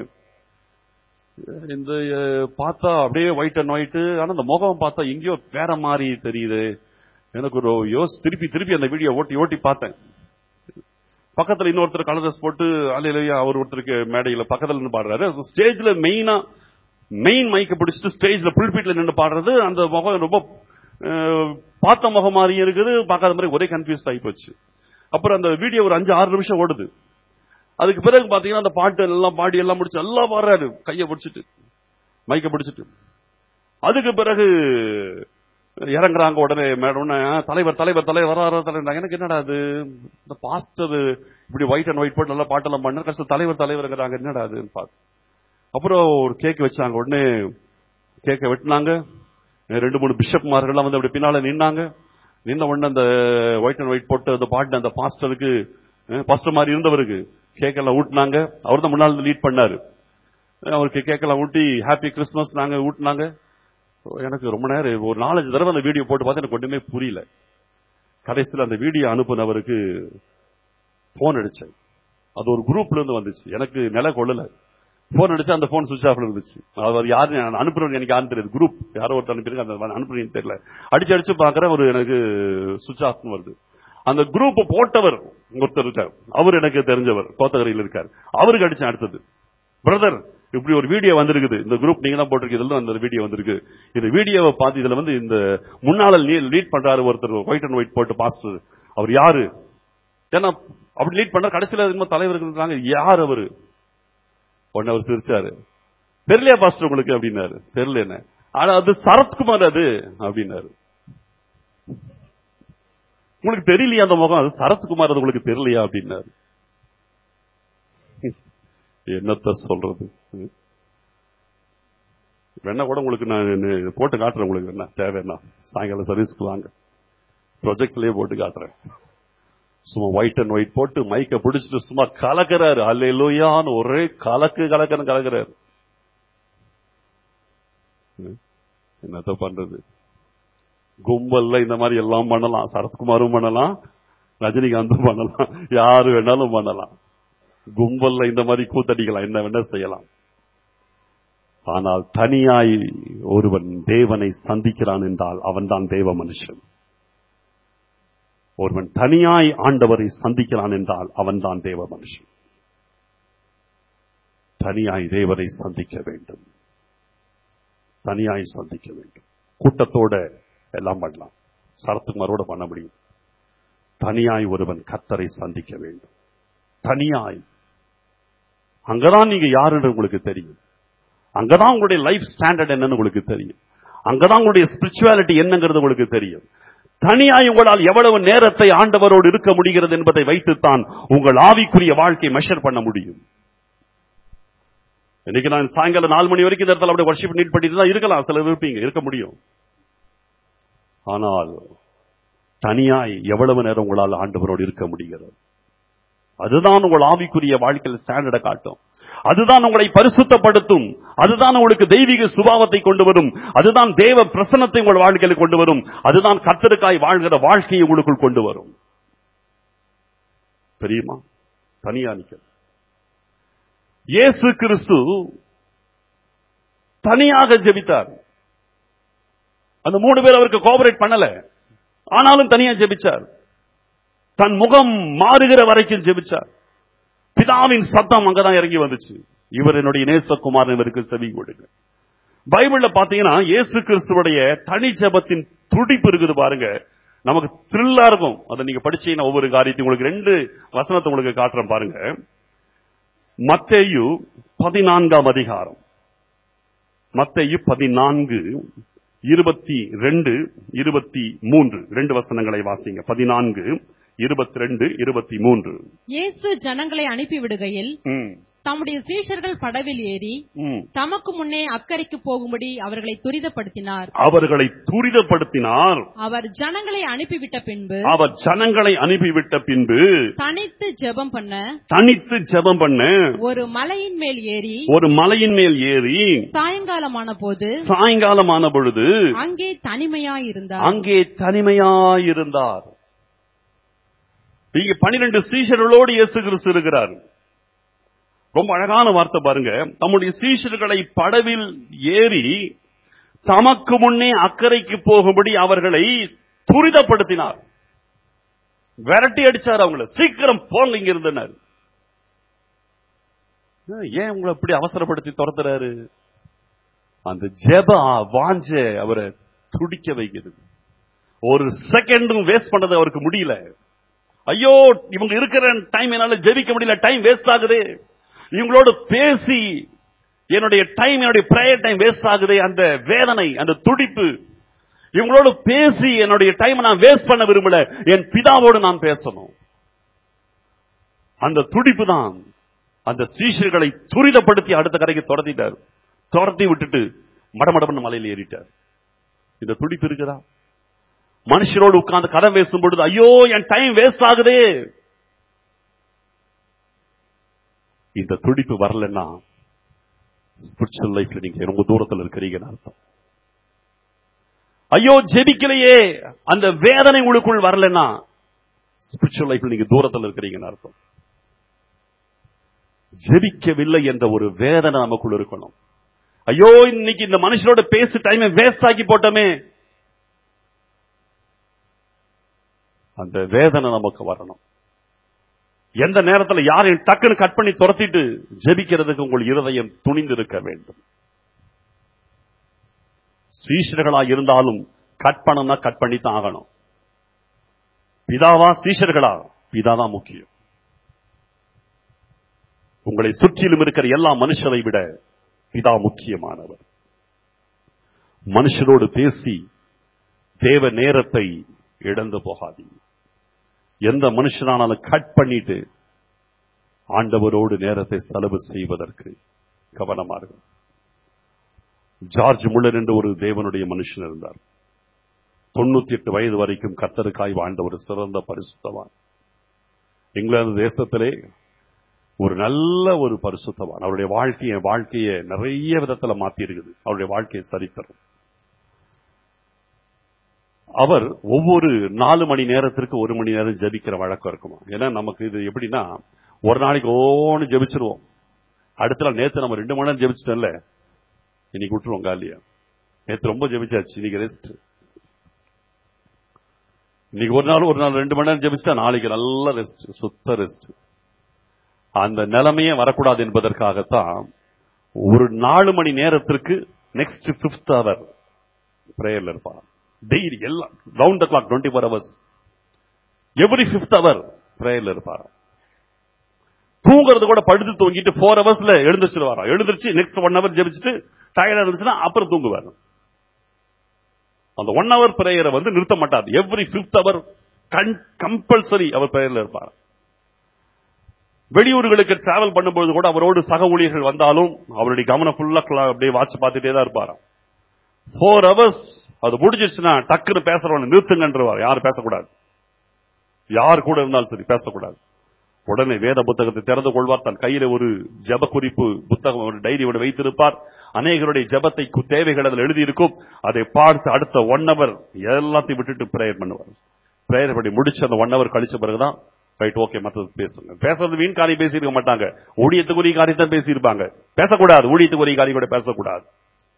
இந்த அஹ், பார்த்தா அப்படியே ஒயிட் அண்ட் ஒயிட் ஆனா இந்த முகம் பார்த்தா எங்கேயோ வேற மாதிரி தெரியுது எனக்கு ஒரு யோஸ் திருப்பி திருப்பி அந்த வீடியோ ஓட்டி ஓட்டி பார்த்தேன் பக்கத்துல இன்னொருத்தர் கலர் ட்ரெஸ் போட்டு அல்லையா அவர் ஒருத்தருக்கு மேடையில பக்கத்துல நின்று பாடுறாரு ஸ்டேஜ்ல மெயினா மெயின் மைக்க பிடிச்சிட்டு ஸ்டேஜ்ல புல்பீட்ல நின்று பாடுறது அந்த முகம் ரொம்ப அஹ், பார்த்த முகம் மாதிரியும் இருக்குது பார்க்காத மாதிரி ஒரே கன்ஃபியூஸ் ஆகி போச்சு அப்புறம் அந்த வீடியோ ஒரு அஞ்சு ஆறு நிமிஷம் ஓடுது அதுக்கு பிறகு பாத்தீங்கன்னா அந்த பாட்டு எல்லாம் பாடி எல்லாம் முடிச்சு எல்லாம் பாடுறாரு கையை பிடிச்சிட்டு மைக்க பிடிச்சிட்டு அதுக்கு பிறகு இறங்குறாங்க உடனே மேடம் உடனே, "ஆ, தலைவர் தலைவர் தலைவர் வர தலைவர் எனக்கு என்னடா அது இந்த பாஸ்டர் இப்படி ஒயிட் அண்ட் ஒயிட் போட்டு நல்லா பாட்டெல்லாம் பண்ண கஷ்டம் தலைவர் தலைவர்ங்கிறாங்க என்னடா அதுன்னு பார்த்து அப்புறம் ஒரு கேக் வச்சாங்க உடனே கேக்கை வெட்டினாங்க ரெண்டு மூணு பிஷப்மார்கள்லாம் வந்து அப்படி பின்னால நின்னாங்க நின்ன உடனே அந்த ஒயிட் அண்ட் ஒயிட் போட்டு அந்த பாட்டு அந்த பாஸ்டருக்கு பாஸ்டர் மாதிரி இருந்தவருக்கு கேக்கெல்லாம் ஊட்டினாங்க அவர் தான் முன்னால் லீட் பண்ணாரு அவருக்கு கேக்கெல்லாம் ஊட்டி ஹாப்பி கிறிஸ்மஸ் நாங்க ஊட்டினாங்க எனக்கு ரொம்ப நேரம் ஒரு நாலஞ்சு தடவை அந்த வீடியோ போட்டு பார்த்து எனக்கு ஒண்ணுமே புரியல கடைசியில் அந்த வீடியோ அனுப்புனவருக்கு போன் அடிச்சேன் அது ஒரு குரூப்ல இருந்து வந்துச்சு எனக்கு நில கொள்ளல போன் அடிச்சு அந்த போன் சுவிச் ஆஃப்ல இருந்துச்சு அவர் யாரு நான் அனுப்புறவங்க எனக்கு யாருன்னு தெரியாது குரூப் யாரோ ஒருத்தர் அனுப்பியிருக்க அந்த அனுப்புறீங்கன்னு தெரியல அடிச்சு அடிச்சு பாக்குறேன் ஒரு எனக்கு சுவிச் ஆஃப் வருது அந்த குரூப் போட்டவர் ஒருத்தர் இருக்கார் அவர் எனக்கு தெரிஞ்சவர் கோத்தகரையில் இருக்கார் அவருக்கு அடிச்சேன் அடுத்தது பிரதர் இப்படி ஒரு வீடியோ வந்திருக்குது இந்த குரூப் நீங்க தான் போட்டிருக்கீங்க அந்த வீடியோ வந்திருக்கு இந்த வீடியோவை பார்த்து இதுல வந்து இந்த முன்னால லீட் பண்றாரு ஒருத்தர் ஒயிட் அண்ட் ஒயிட் போட்டு பாஸ்டர் அவர் யாரு ஏன்னா அப்படி லீட் பண்ற கடைசியில என்னமோ தலைவர்கள் இருக்காங்க யார் அவரு உடனே அவர் சிரிச்சாரு தெரியலையா பாஸ்டர் உங்களுக்கு அப்படின்னாரு தெரியல என்ன ஆனா அது சரத்குமார் அது அப்படின்னாரு உங்களுக்கு தெரியலையா அந்த முகம் அது சரத்குமார் அது உங்களுக்கு தெரியலையா அப்படின்னாரு என்னத்த சொல்றது வேணா கூட உங்களுக்கு நான் நு- போட்டு காட்டுறேன் உங்களுக்கு என்ன தேவைன்னா சாயங்காலம் சர்வீஸ்க்கு வாங்க ப்ரொஜெக்ட்லயே போட்டு காட்டுறேன் சும்மா ஒயிட் அண்ட் ஒயிட் போட்டு மைக்க பிடிச்சிட்டு சும்மா கலக்கிறாரு அல்லையிலோயான்னு ஒரே கலக்கு கலக்குன்னு கலக்கிறாரு ம். என்னத்த பண்றது கும்பல்ல இந்த மாதிரி எல்லாம் பண்ணலாம் சரத்குமாரும் பண்ணலாம் ரஜினிகாந்தும் பண்ணலாம் யாரு வேணாலும் பண்ணலாம் கும்பல்ல இந்த மாதிரி கூத்தடிக்கலாம் என்ன வேணா செய்யலாம் ஆனால் தனியாய் ஒருவன் தேவனை சந்திக்கிறான் என்றால் அவன்தான் தேவ மனுஷன் ஒருவன் தனியாய் ஆண்டவரை சந்திக்கிறான் என்றால் அவன்தான் தேவ மனுஷன் தனியாய் தேவனை சந்திக்க வேண்டும் தனியாய் சந்திக்க வேண்டும் கூட்டத்தோட எல்லாம் பண்ணலாம் சரத்குமாரோட பண்ண முடியும் தனியாய் ஒருவன் கத்தரை சந்திக்க வேண்டும் தனியாய் அங்கதான் நீங்க யாருன்னு உங்களுக்கு தெரியும் அங்கதான் உங்களுடைய லைஃப் ஸ்டாண்டர்ட் என்னன்னு உங்களுக்கு தெரியும் அங்கதான் உங்களுடைய ஸ்பிரிச்சுவாலிட்டி என்னங்கிறது உங்களுக்கு தெரியும் தனியாய் உங்களால் எவ்வளவு நேரத்தை ஆண்டவரோடு இருக்க முடிகிறது என்பதை வைத்துத்தான் உங்கள் ஆவிக்குரிய வாழ்க்கை மெஷர் பண்ண முடியும் இன்னைக்கு நான் சாயங்காலம் நாலு மணி வரைக்கும் இந்த இடத்துல அப்படியே வர்ஷிப் நீட் பண்ணிட்டு தான் இருக்கலாம் சிலர் இருப்பீங்க இருக்க முடியும் ஆனால் தனியாய் எவ்வளவு நேரம் உங்களால் ஆண்டவரோடு இருக்க முடிகிறது அதுதான் உங்கள் ஆவிக்குரிய வாழ்க்கையில் ஸ்டாண்டர்டை காட்டும் அதுதான் உங்களை பரிசுத்தப்படுத்தும் அதுதான் உங்களுக்கு தெய்வீக சுபாவத்தை கொண்டு வரும் அதுதான் தேவ பிரசன்னத்தை உங்கள் வாழ்க்கையில் கொண்டு வரும் அதுதான் கத்தருக்காய் வாழ்கிற வாழ்க்கையை உங்களுக்குள் கொண்டு வரும் தெரியுமா தனியா நிக்க இயேசு கிறிஸ்து தனியாக ஜெபித்தார் அந்த மூணு பேர் அவருக்கு கோஆபரேட் பண்ணல ஆனாலும் தனியா ஜெபிச்சார் தன் முகம் மாறுகிற வரைக்கும் ஜெபிச்சார் பிதாவின் சத்தம் அங்கதான் இறங்கி வந்துச்சு இவர் என்னுடைய நேசகுமார் இவருக்கு செவி கொடுங்க பைபிள்ல பாத்தீங்கன்னா இயேசு கிறிஸ்துவுடைய தனி ஜெபத்தின் துடிப்பு இருக்குது பாருங்க நமக்கு த்ரில்லா இருக்கும் அதை நீங்க படிச்சீங்கன்னா ஒவ்வொரு காரியத்தையும் உங்களுக்கு ரெண்டு வசனத்தை உங்களுக்கு காட்டுறேன் பாருங்க மத்தேயு பதினான்காம் அதிகாரம் மத்தேயு பதினான்கு இருபத்தி ரெண்டு இருபத்தி மூன்று ரெண்டு வசனங்களை வாசிங்க பதினான்கு இருபத்தி ரெண்டு இருபத்தி மூன்று இயேசு ஜனங்களை அனுப்பிவிடுகையில் ம், தம்முடைய சீஷர்கள் படவில் ஏறி ம். தமக்கு முன்னே அக்கறைக்கு போகும்படி அவர்களை துரிதப்படுத்தினார் அவர்களை துரிதப்படுத்தினார் அவர் ஜனங்களை அனுப்பிவிட்ட பின்பு அவர் ஜனங்களை அனுப்பிவிட்ட பின்பு தனித்து ஜெபம் பண்ண தனித்து ஜெபம் பண்ண ஒரு மலையின் மேல் ஏறி ஒரு மலையின் மேல் ஏறி சாயங்காலமான போது சாயங்காலமான பொழுது அங்கே தனிமையாயிருந்தார் அங்கே தனிமையாயிருந்தார் இங்க பனிரெண்டு சீஷர்களோடு இயேசு கிறிஸ்து இருக்கிறார் ரொம்ப அழகான வார்த்தை பாருங்க தம்முடைய சீஷர்களை படவில் ஏறி தமக்கு முன்னே அக்கறைக்கு போகும்படி அவர்களை துரிதப்படுத்தினார் விரட்டி அடிச்சார் அவங்கள சீக்கிரம் போங்க இங்க இருந்தனர் ஏன் உங்களை இப்படி அவசரப்படுத்தி துரத்துறாரு அந்த ஜெப வாஞ்ச அவரை துடிக்க வைக்கிறது ஒரு செகண்டும் வேஸ்ட் பண்ணது அவருக்கு முடியல ஐயோ இவங்க இருக்கிற டைம் என்னால ஜெபிக்க முடியல டைம் வேஸ்ட் ஆகுது இவங்களோட பேசி என்னுடைய டைம் என்னுடைய பிரேயர் டைம் வேஸ்ட் ஆகுது அந்த வேதனை அந்த துடிப்பு இவங்களோட பேசி என்னுடைய டைம் நான் வேஸ்ட் பண்ண விரும்பல என் பிதாவோடு நான் பேசணும் அந்த துடிப்பு தான் அந்த சீஷர்களை துரிதப்படுத்தி அடுத்த கரைக்கு துரத்திட்டார் துரத்தி விட்டுட்டு மடமடமன்னு மலையில் ஏறிட்டார் இந்த துடிப்பு இருக்குதா மனுஷரோடு உட்கார்ந்து கதை பேசும் பொழுது ஐயோ என் டைம் வேஸ்ட் ஆகுதே இந்த துடிப்பு வரலன்னா ஸ்பிரிச்சுவல் லைஃப்ல நீங்க ரொம்ப தூரத்தில் இருக்கிறீங்கன்னு அர்த்தம் ஐயோ ஜெபிக்கலையே அந்த வேதனை உங்களுக்குள் வரலன்னா ஸ்பிரிச்சுவல் லைஃப்ல நீங்க தூரத்தில் இருக்கிறீங்கன்னு அர்த்தம் ஜெபிக்கவில்லை என்ற ஒரு வேதனை நமக்குள்ள இருக்கணும் ஐயோ இன்னைக்கு இந்த மனுஷனோட பேசி டைமை வேஸ்ட் ஆக்கி போட்டோமே அந்த வேதனை நமக்கு வரணும் எந்த நேரத்துல யாரையும் டக்குன்னு கட் பண்ணி துரத்திட்டு ஜெபிக்கிறதுக்கு உங்கள் இருதயம் துணிந்திருக்க வேண்டும் சீஷர்களா இருந்தாலும் கட் பண்ணனா கட் பண்ணி தான் ஆகணும் பிதாவா சீஷர்களா பிதாதான் முக்கியம் உங்களை சுற்றிலும் இருக்கிற எல்லா மனுஷரை விட பிதா முக்கியமானவர் மனுஷரோடு பேசி தேவ நேரத்தை இழந்து போகாதீங்க எந்த மனுஷனானாலும் கட் பண்ணிட்டு ஆண்டவரோடு நேரத்தை செலவு செய்வதற்கு கவனமா இருக்கும் ஜார்ஜ் முள்ளர் என்று ஒரு தேவனுடைய மனுஷன் இருந்தார் தொண்ணூத்தி எட்டு வயது வரைக்கும் கத்தருக்காய் வாழ்ந்த ஒரு சிறந்த பரிசுத்தவான் இங்கிலாந்து தேசத்திலே ஒரு நல்ல ஒரு பரிசுத்தவான் அவருடைய வாழ்க்கையை வாழ்க்கையை நிறைய விதத்துல மாத்தி இருக்குது அவருடைய வாழ்க்கையை சரித்தரும் அவர் ஒவ்வொரு நாலு மணி நேரத்திற்கு ஒரு மணி நேரம் ஜபிக்கிற வழக்கம் இருக்குமா ஏன்னா நமக்கு இது எப்படின்னா ஒரு நாளைக்கு ஓன்னு ஜபிச்சிருவோம் அடுத்த நாள் நேத்து நம்ம ரெண்டு மணி நேரம் ஜபிச்சிட்டோம்ல இன்னைக்கு விட்டுருவோம் காலியா நேத்து ரொம்ப ஜபிச்சாச்சு இன்னைக்கு ரெஸ்ட் இன்னைக்கு ஒரு நாள் ஒரு நாள் ரெண்டு மணி நேரம் ஜபிச்சிட்டா நாளைக்கு நல்ல ரெஸ்ட் சுத்த ரெஸ்ட் அந்த நிலைமையே வரக்கூடாது என்பதற்காகத்தான் ஒரு நாலு மணி நேரத்திற்கு நெக்ஸ்ட் பிப்த் அவர் பிரேயர்ல இருப்பான் டெய்லி எல்லாம் round the clock twenty four hours every fifth hour பிரேயர்ல இருப்பாராம் தூங்குறது கூட படுத்து தூங்கிட்டு ஃபோர் ஹவர்ஸ்ல எழுந்திரிச்சிருவாராம் எழுந்திருச்சு நெக்ஸ்ட் ஒன் ஹவர் ஜெபிச்சுட்டு டயர்டா இருந்துச்சுன்னா அப்புறம் தூங்குவாரு அந்த ஒன் ஹவர் பிரேயரை வந்து நிறுத்த மாட்டார் எவ்ரி ஃபிஃப்த் அவர் கம்பல்சரி அவர் பிரேயர்ல இருப்பார் வெளியூர்களுக்கு டிராவல் பண்ணும்போது கூட அவரோடு சக ஊழியர்கள் வந்தாலும் அவருடைய கவனம் ஃபுல்லா அப்படியே வாட்ச் பார்த்துட்டே தான் இருப்பாராம் ஃபோர் ஹவர்ஸ் அது முடிஞ்சிருச்சுன்னா டக்குன்னு பேசுறவன நிறுத்துங்கன்றவார் யாரும் பேசக்கூடாது யார் கூட இருந்தாலும் சரி பேசக்கூடாது உடனே வேத புத்தகத்தை திறந்து கொள்வார் தன் கையில ஒரு ஜப குறிப்பு புத்தகம் ஒரு டைரி ஒன்று வைத்திருப்பார் அநேகருடைய ஜபத்தை கு- தேவைகள் அதில் எழுதியிருக்கும் அதை பார்த்து அடுத்த ஒன் ஹவர் எல்லாத்தையும் விட்டுட்டு பிரேயர் பண்ணுவார் பிரேயர் பண்ணி முடிச்சு அந்த ஒன் ஹவர் கழிச்ச பிறகுதான் ரைட் ஓகே மற்றது பேசுங்க பேசுறது வீண் காரியம் பேசியிருக்க மாட்டாங்க ஊழியத்துக்குரிய காரியத்தான் பேசியிருப்பாங்க பேசக்கூடாது ஊழியத்துக்குரிய காரியம் கூட பேசக்கூடாது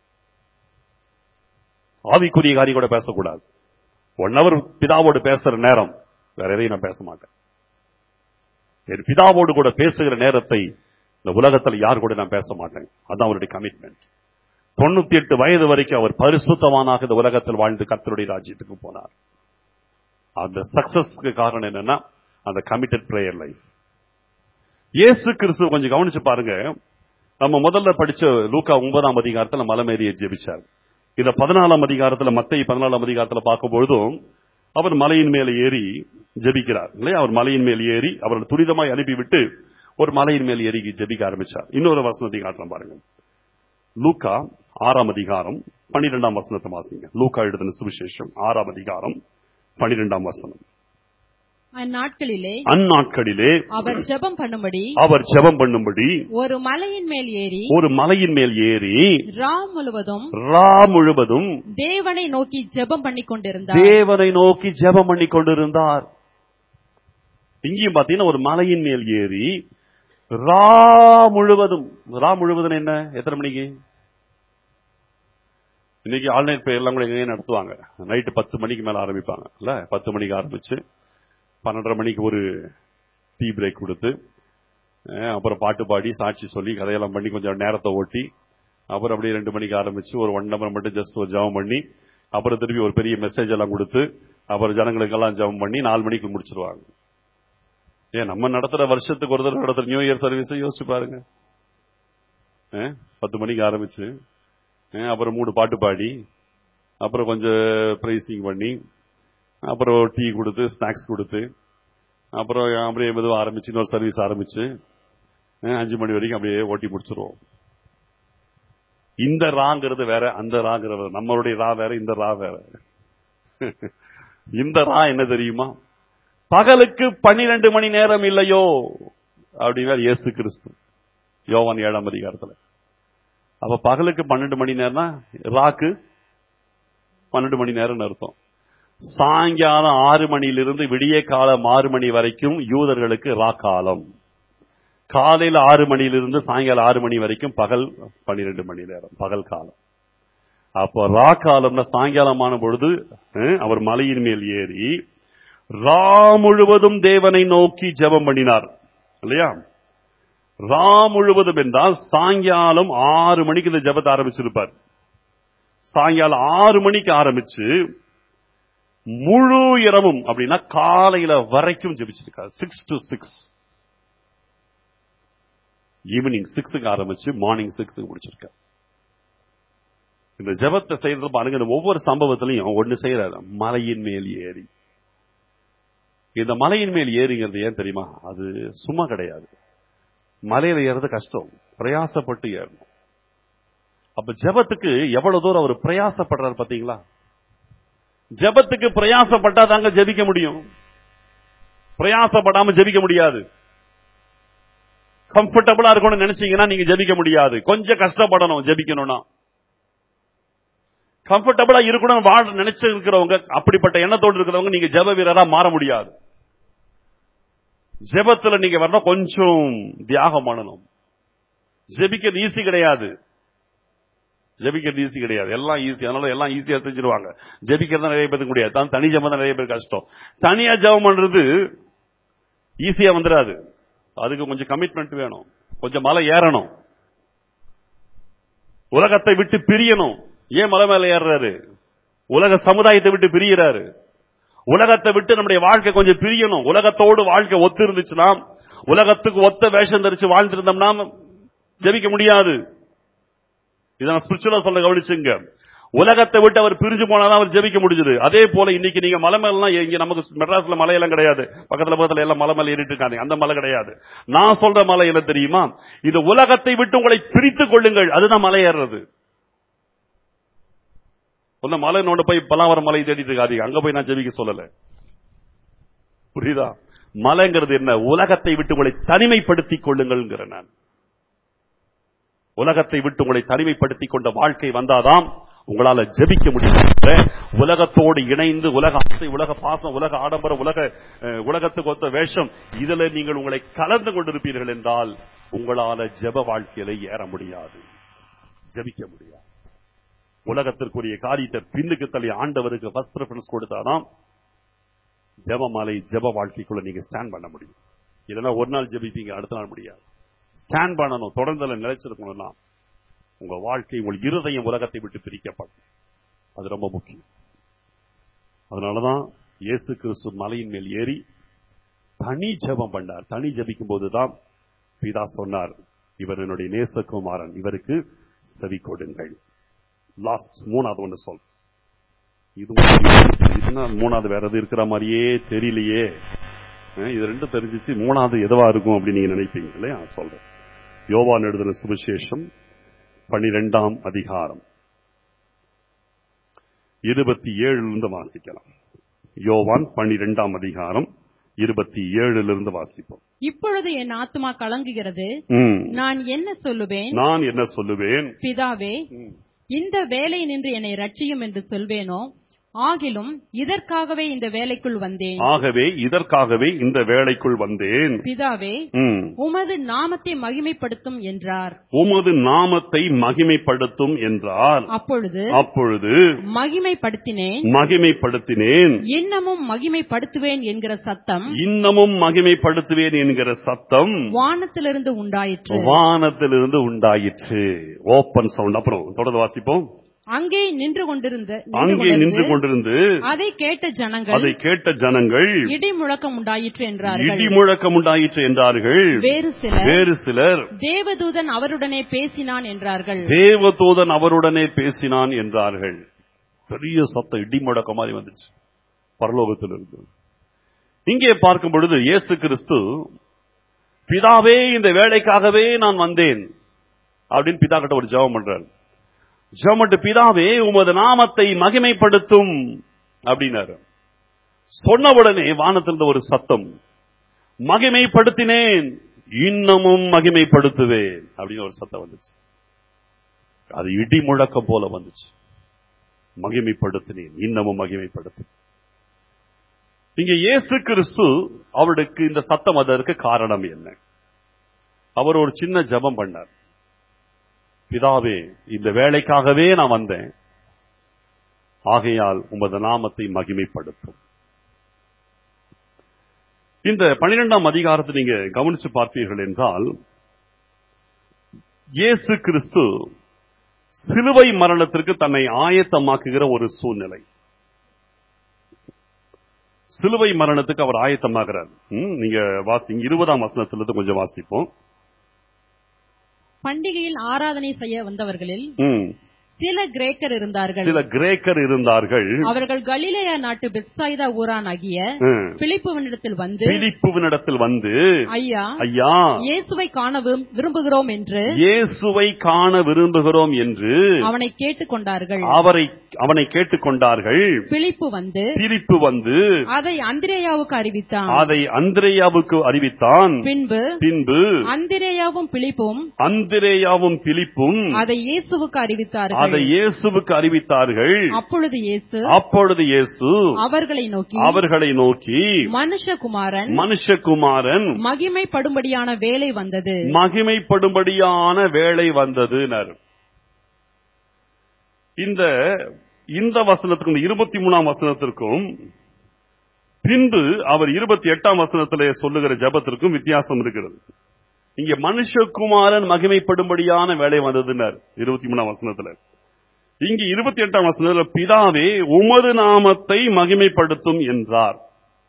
ஆவிக்குரிய காரியம் கூட பேசக்கூடாது ஒன் ஹவர் பிதாவோடு பேசுற நேரம் வேற எதையும் நான் பேச மாட்டேன் என் பிதாவோடு கூட பேசுகிற நேரத்தை இந்த உலகத்தில் யார் கூட நான் பேச மாட்டேன் அதான் அவருடைய கமிட்மெண்ட் தொண்ணூத்தி எட்டு வயது வரைக்கும் அவர் பரிசுத்தவானாக இந்த உலகத்தில் வாழ்ந்து கர்த்தருடைய ராஜ்யத்துக்கு போனார் அந்த சக்சஸ்க்கு காரணம் என்னன்னா அந்த கமிட்டட் பிரேயர் லைஃப் இயேசு கிறிஸ்து கொஞ்சம் கவனிச்சு பாருங்க நம்ம முதல்ல படிச்ச லூக்கா ஒன்பதாம் அதிகாரத்துல மலைமேறிய ஜெபிச்சார் இந்த பதினாலாம் அதிகாரத்துல மத்தை பதினாலாம் அதிகாரத்துல பார்க்கும்பொழுதும் அவர் மலையின் மேல ஏறி ஜெபிக்கிறார் இல்லையா அவர் மலையின் மேல் ஏறி அவரை துரிதமாய் அனுப்பிவிட்டு ஒரு மலையின் மேல் ஏறி ஜெபிக்க ஆரம்பிச்சார் இன்னொரு வசனத்தை காட்டுறேன் பாருங்க லூக்கா ஆறாம் அதிகாரம் பன்னிரெண்டாம் வசனத்தை வாசிங்க லூக்கா எழுதின சுவிசேஷம் ஆறாம் அதிகாரம் பன்னிரெண்டாம் வசனம் அந்நாட்களிலே அந்நாட்களிலே அவர் ஜெபம் பண்ணும்படி அவர் ஜெபம் பண்ணும்படி ஒரு மலையின் மேல் ஏறி ஒரு மலையின் மேல் ஏறி ராம் முழுவதும் ரா முழுவதும் தேவனை நோக்கி ஜெபம் பண்ணி கொண்டிருந்தார் தேவனை நோக்கி ஜெபம் பண்ணி கொண்டிருந்தார் இங்கேயும் பாத்தீங்கன்னா ஒரு மலையின் மேல் ஏறி ரா முழுவதும் ரா முழுவதும் என்ன எத்தனை மணிக்கு இன்னைக்கு ஆன்லைன் பே எல்லாம் கூட எங்கேயும் நடத்துவாங்க நைட்டு பத்து மணிக்கு மேல ஆரம்பிப்பாங்க இல்ல பத்து மணிக்கு ஆரம்பிச்சு பன்னெண்டரை மணிக்கு ஒரு டீ பிரேக் கொடுத்து அஹ், அப்புறம் பாட்டு பாடி சாட்சி சொல்லி கதையெல்லாம் பண்ணி கொஞ்சம் நேரத்தை ஓட்டி அப்புறம் அப்படியே ரெண்டு மணிக்கு ஆரம்பிச்சு ஒரு ஒன் நம்பர் மட்டும் ஜஸ்ட் ஒரு ஜெபம் பண்ணி அப்புறம் திருப்பி ஒரு பெரிய மெசேஜ் எல்லாம் கொடுத்து அப்புறம் ஜனங்களுக்கெல்லாம் ஜெபம் பண்ணி நாலு மணிக்கு முடிச்சிருவாங்க ஏன் நம்ம நடத்துற வருஷத்துக்கு ஒரு தடவை நடத்துற நியூ இயர் சர்வீஸ் யோசிச்சு பாருங்க அஹ், பத்து மணிக்கு ஆரம்பிச்சு அஹ், அப்புறம் மூணு பாட்டு பாடி அப்புறம் கொஞ்சம் பிரைசிங் பண்ணி அப்புறம் டீ கொடுத்து ஸ்நாக்ஸ் கொடுத்து அப்புறம் அப்படியே மெதுவாக ஆரம்பிச்சு இன்னொரு சர்வீஸ் ஆரம்பிச்சு அஹ், அஞ்சு மணி வரைக்கும் அப்படியே ஓட்டி முடிச்சிருவோம் இந்த ராங்கிறது வேற அந்த ராங்கிறது வேற. நம்மளுடைய ரா வேற இந்த ரா வேற இந்த ரா என்ன தெரியுமா பகலுக்கு பன்னிரண்டு மணி நேரம் இல்லையோ அப்படின்னா இயேசு கிறிஸ்து யோவான் ஏழாம் அதிகாரத்துல அப்ப பகலுக்கு பன்னெண்டு மணி நேரம்னா ராக்கு பன்னெண்டு மணி நேரம் அர்த்தம் சாயங்காலம் ஆறு மணியிலிருந்து விடிய காலம் ஆறு மணி வரைக்கும் யூதர்களுக்கு ரா காலம் காலையில ஆறு மணியிலிருந்து சாயங்காலம் ஆறு மணி வரைக்கும் பகல் பன்னிரெண்டு மணி நேரம் பகல் காலம் அப்போ ரா காலம்னா சாயங்காலமான பொழுது அஹ், அவர் மலையின் மேல் ஏறி ரா முழுவதும் தேவனை நோக்கி ஜெபம் பண்ணினார் இல்லையா ரா முழுவதும் என்றால் சாயங்காலம் ஆறு மணிக்கு இந்த ஜெபத்தை ஆரம்பிச்சிருப்பார் சாயங்காலம் ஆறு மணிக்கு ஆரம்பிச்சு முழு இரவும் அப்படின்னா காலையில வரைக்கும் ஜெபிச்சிருக்கார் சிக்ஸ் டு சிக்ஸ் ஈவினிங் சிக்ஸுக்கு ஆரம்பிச்சு மார்னிங் சிக்ஸுக்கு முடிச்சிருக்கார் இந்த ஜெபத்தை செய்யறது பாருங்க இந்த ஒவ்வொரு சம்பவத்திலையும் ஒண்ணு செய்யறாரு மலையின் மேல் ஏறி இந்த மலையின் மேல் ஏறிங்கிறது ஏன் தெரியுமா அது சும்மா கிடையாது மலையில ஏறது கஷ்டம் பிரயாசப்பட்டு ஏறணும் அப்ப ஜெபத்துக்கு எவ்வளவு தூரம் அவர் பிரயாசப்படுறாரு பாத்தீங்களா ஜெபத்துக்கு பிரயாசப்பட்டா தாங்க ஜெபிக்க முடியும் பிரயாசப்படாம ஜெபிக்க முடியாது கம்ஃபர்டபுளா இருக்கணும்னு நினைச்சீங்கன்னா நீங்க ஜெபிக்க முடியாது கொஞ்சம் கஷ்டப்படணும் ஜெபிக்கணும்னா கம்ஃபர்டபுளா இருக்கணும் வாழ நினைச்சு இருக்கிறவங்க அப்படிப்பட்ட எண்ணத்தோடு இருக்கிறவங்க நீங்க ஜெப வீரரா மாற முடியாது ஜெபத்துல நீங்க வரணும் கொஞ்சம் தியாகம் பண்ணணும் ஜெபிக்கிறது ஈஸி கிடையாது ஜெபிக்கிறது ஈஸி கிடையாது எல்லாம் ஈஸி அதனால எல்லாம் ஈஸியா செஞ்சிருவாங்க ஜெபிக்கிறது நிறைய பேருக்கு முடியாது தான் தனி ஜெபம் தான் நிறைய பேர் கஷ்டம் தனியா ஜெபம் பண்றது ஈஸியா வந்துடாது அதுக்கு கொஞ்சம் கமிட்மெண்ட் வேணும் கொஞ்சம் மலை ஏறணும் உலகத்தை விட்டு பிரியணும் ஏன் மலை மேல ஏறுறாரு உலக சமுதாயத்தை விட்டு பிரியறாரு உலகத்தை விட்டு நம்முடைய வாழ்க்கை கொஞ்சம் பிரியணும் உலகத்தோடு வாழ்க்கை ஒத்து இருந்துச்சுன்னா உலகத்துக்கு ஒத்த வேஷம் தரிச்சு வாழ்ந்திருந்தோம்னா ஜெபிக்க முடியாது இதான் ஸ்பிரிச்சுவலா சொல்ல கவனிச்சுங்க உலகத்தை விட்டு அவர் பிரிஞ்சு போனாதான் அவர் ஜெபிக்க முடிஞ்சது அதே போல இன்னைக்கு நீங்க மலை மேலாம் இங்க நமக்கு மெட்ராஸ்ல மலையெல்லாம் கிடையாது பக்கத்துல பக்கத்துல எல்லாம் மலை மேல ஏறிட்டு இருக்காங்க அந்த மலை கிடையாது நான் சொல்ற மலை என்ன தெரியுமா இது உலகத்தை விட்டு உங்களை பிரித்துக் கொள்ளுங்கள் அதுதான் மலை ஏறுறது ஒன்ன மலை நோண்ட போய் பலாவரம் மலை தேடிட்டு இருக்காதீங்க அங்க போய் நான் ஜெபிக்க சொல்லல புரியுதா மலைங்கிறது என்ன உலகத்தை விட்டு உங்களை தனிமைப்படுத்திக் கொள்ளுங்கள்ங்கிற நான் உலகத்தை விட்டு உங்களை தனிமைப்படுத்திக் கொண்ட வாழ்க்கை வந்தாதான் உங்களால ஜெபிக்க முடியும் உலகத்தோடு இணைந்து உலக ஆசை உலக பாசம் உலக ஆடம்பரம் உலக அஹ், உலகத்துக்கு ஒத்த வேஷம் இதுல நீங்கள் உங்களை கலந்து கொண்டிருப்பீர்கள் என்றால் உங்களால ஜெப வாழ்க்கையில ஏற முடியாது ஜெபிக்க முடியாது உலகத்திற்குரிய காரியத்தை பின்னுக்கு தள்ளி ஆண்டவருக்கு ஃபர்ஸ்ட் ப்ரிஃபரன்ஸ் கொடுத்தாதான் ஜெபமாலை ஜெப வாழ்க்கைக்குள்ள நீங்க ஸ்டாண்ட் பண்ண முடியும் இல்லைன்னா ஒரு நாள் ஜெபிப்பீங்க அடுத்த நாள் முடியாது ஸ்டாண்ட் பண்ணணும் தொடர்ந்து அதுல நிலைச்சிருக்கணும்னா உங்க வாழ்க்கை உங்கள் இருதயம் உலகத்தை விட்டு பிரிக்கப்படும் அது ரொம்ப முக்கியம் அதனாலதான் இயேசு கிறிஸ்து மலையின் மேல் ஏறி தனி ஜெபம் பண்ணார் தனி ஜெபிக்கும் போதுதான் பிதா சொன்னார் இவர் என்னுடைய நேசகுமாரன் இவருக்கு செவி கொடுங்கள் லாஸ்ட் மூணாவது ஒன்று சொல் இது இதுனா மூணாவது வேற எது இருக்கிற மாதிரியே தெரியலையே அஹ் இது ரெண்டும் தெரிஞ்சிச்சு மூணாவது எதுவா இருக்கும் அப்படின்னு நீங்க நினைப்பீங்களே நான் சொல்றேன் யோவான் எழுதின சுவிசேஷம் பனிரெண்டாம் அதிகாரம் இருபத்தி ஏழுலிருந்து வாசிக்கலாம் யோவான் பனிரெண்டாம் அதிகாரம் இருபத்தி ஏழுலிருந்து வாசிப்போம் இப்பொழுது என் ஆத்மா கலங்குகிறது ம். நான் என்ன சொல்லுவேன் நான் என்ன சொல்லுவேன் பிதாவே இந்த வேலை நின்று என்னை ரட்சியும் என்று சொல்வேனோ ஆகிலும் இதற்காகவே இந்த வேலைக்குள் வந்தேன் ஆகவே இதற்காகவே இந்த வேலைக்குள் வந்தேன் பிதாவே ம். உமது நாமத்தை மகிமைப்படுத்தும் என்றார் உமது நாமத்தை மகிமைப்படுத்தும் என்றால் அப்பொழுது அப்பொழுது மகிமைப்படுத்தினேன் மகிமைப்படுத்தினேன் இன்னமும் மகிமைப்படுத்துவேன் என்கிற சத்தம் இன்னமும் மகிமைப்படுத்துவேன் என்கிற சத்தம் வானத்திலிருந்து உண்டாயிற்று வானத்திலிருந்து உண்டாயிற்று ஓப்பன் சவுண்ட் அப்புறம் தொடர்ந்து வாசிப்போம் அங்கே நின்று கொண்டிருந்த நின்று அங்கே நின்று கொண்டிருந்து கொண்டிருந்து அதை கேட்ட ஜனங்கள் அதை கேட்ட ஜனங்கள் இடி முழக்கம் உண்டாயிற்று என்றார்கள் இடி முழக்கம் உண்டாயிற்று என்றார்கள் வேறு சிலர் வேறு சிலர் தேவதூதன் அவருடனே பேசினான் என்றார்கள் தேவதூதன் அவருடனே பேசினான் என்றார்கள் பெரிய சத்தம் இடி முழக்கம் மாதிரி வந்துச்சு பரலோகத்தில் இருந்து இங்கே பார்க்கும் பொழுது இயேசு கிறிஸ்து பிதாவே இந்த வேலைக்காகவே நான் வந்தேன் அப்படின்னு பிதா கிட்ட ஒரு ஜெபம் பண்றாரு ஜெபம் பண்ணிட்டு பிதாவே உமது நாமத்தை மகிமைப்படுத்தும் அப்படின்னாரு சொன்ன உடனே வானத்திலிருந்து ஒரு சத்தம் மகிமைப்படுத்தினேன் இன்னமும் மகிமைப்படுத்துவேன் அப்படின்னு ஒரு சத்தம் வந்துச்சு அது இடி முழக்கம் போல வந்துச்சு மகிமைப்படுத்தினேன் இன்னமும் மகிமைப்படுத்து இங்க இயேசு கிறிஸ்து அவருக்கு இந்த சத்தம் அதற்கு காரணம் என்ன அவர் ஒரு சின்ன ஜெபம் பண்ணார் பிதாவே இந்த வேலைக்காகவே நான் வந்தேன் ஆகையால் உமது நாமத்தை மகிமைப்படுத்தும் இந்த பனிரெண்டாம் அதிகாரத்தை நீங்க கவனிச்சு பார்ப்பீர்கள் என்றால் இயேசு கிறிஸ்து சிலுவை மரணத்திற்கு தன்னை ஆயத்தமாக்குகிற ஒரு சூழ்நிலை சிலுவை மரணத்துக்கு அவர் ஆயத்தமாகிறார் ம், நீங்க வாசி இருபதாம் வசனத்திலிருந்து கொஞ்சம் வாசிப்போம் பண்டிகையில் ஆராதனை செய்ய வந்தவர்களில் ம். சில கிரேக்கர் இருந்தார்கள் சில கிரேக்கர் இருந்தார்கள் அவர்கள் கலிலேயா நாட்டு பெத்சாய்தா ஊரானாகிய ம். பிலிப்புவனிடத்தில் வந்து பிலிப்புவினிடத்தில் வந்து ஐயா ஐயா இயேசுவை காண விரும்- விரும்புகிறோம் என்று இயேசுவை காண விரும்புகிறோம் என்று அவனை கேட்டுக்கொண்டார்கள் அவரை அவனை கேட்டுக்கொண்டார்கள் பிலிப்பு வந்து பிலிப்பு வந்து அதை அந்திரேயாவுக்கு அறிவித்தான் அதை அந்திரேயாவுக்கு அறிவித்தான் பின்பு பின்பு அந்திரேயாவும் பிலிப்பும் அந்திரேயாவும் பிலிப்பும் அதை இயேசுவுக்கு அறிவித்தார்கள் அதை இயேசுவுக்கு அறிவித்தார்கள் அப்பொழுது இயேசு அப்பொழுது இயேசு அவர்களை நோக்கி அவர்களை நோக்கி மனுஷகுமாரன் மனுஷகுமாரன் மகிமைப்படும்படியான வேலை வந்தது மகிமைப்படும்படியான வேலை வந்ததுனர் இந்த இந்த வசனத்துக்கும் இந்த இருபத்தி மூணாம் வசனத்திற்கும் பின்பு அவர் இருபத்தி எட்டாம் வசனத்திலே சொல்லுகிற ஜெபத்திற்கும் வித்தியாசம் இருக்கிறது இங்க மனுஷகுமாரன் மகிமைப்படும்படியான வேலை வந்ததுனர் இருபத்தி மூணாம் வசனத்துல இங்க இருபத்தி எட்டாம் வசனத்துல பிதாவே உமது நாமத்தை மகிமைப்படுத்தும் என்றார்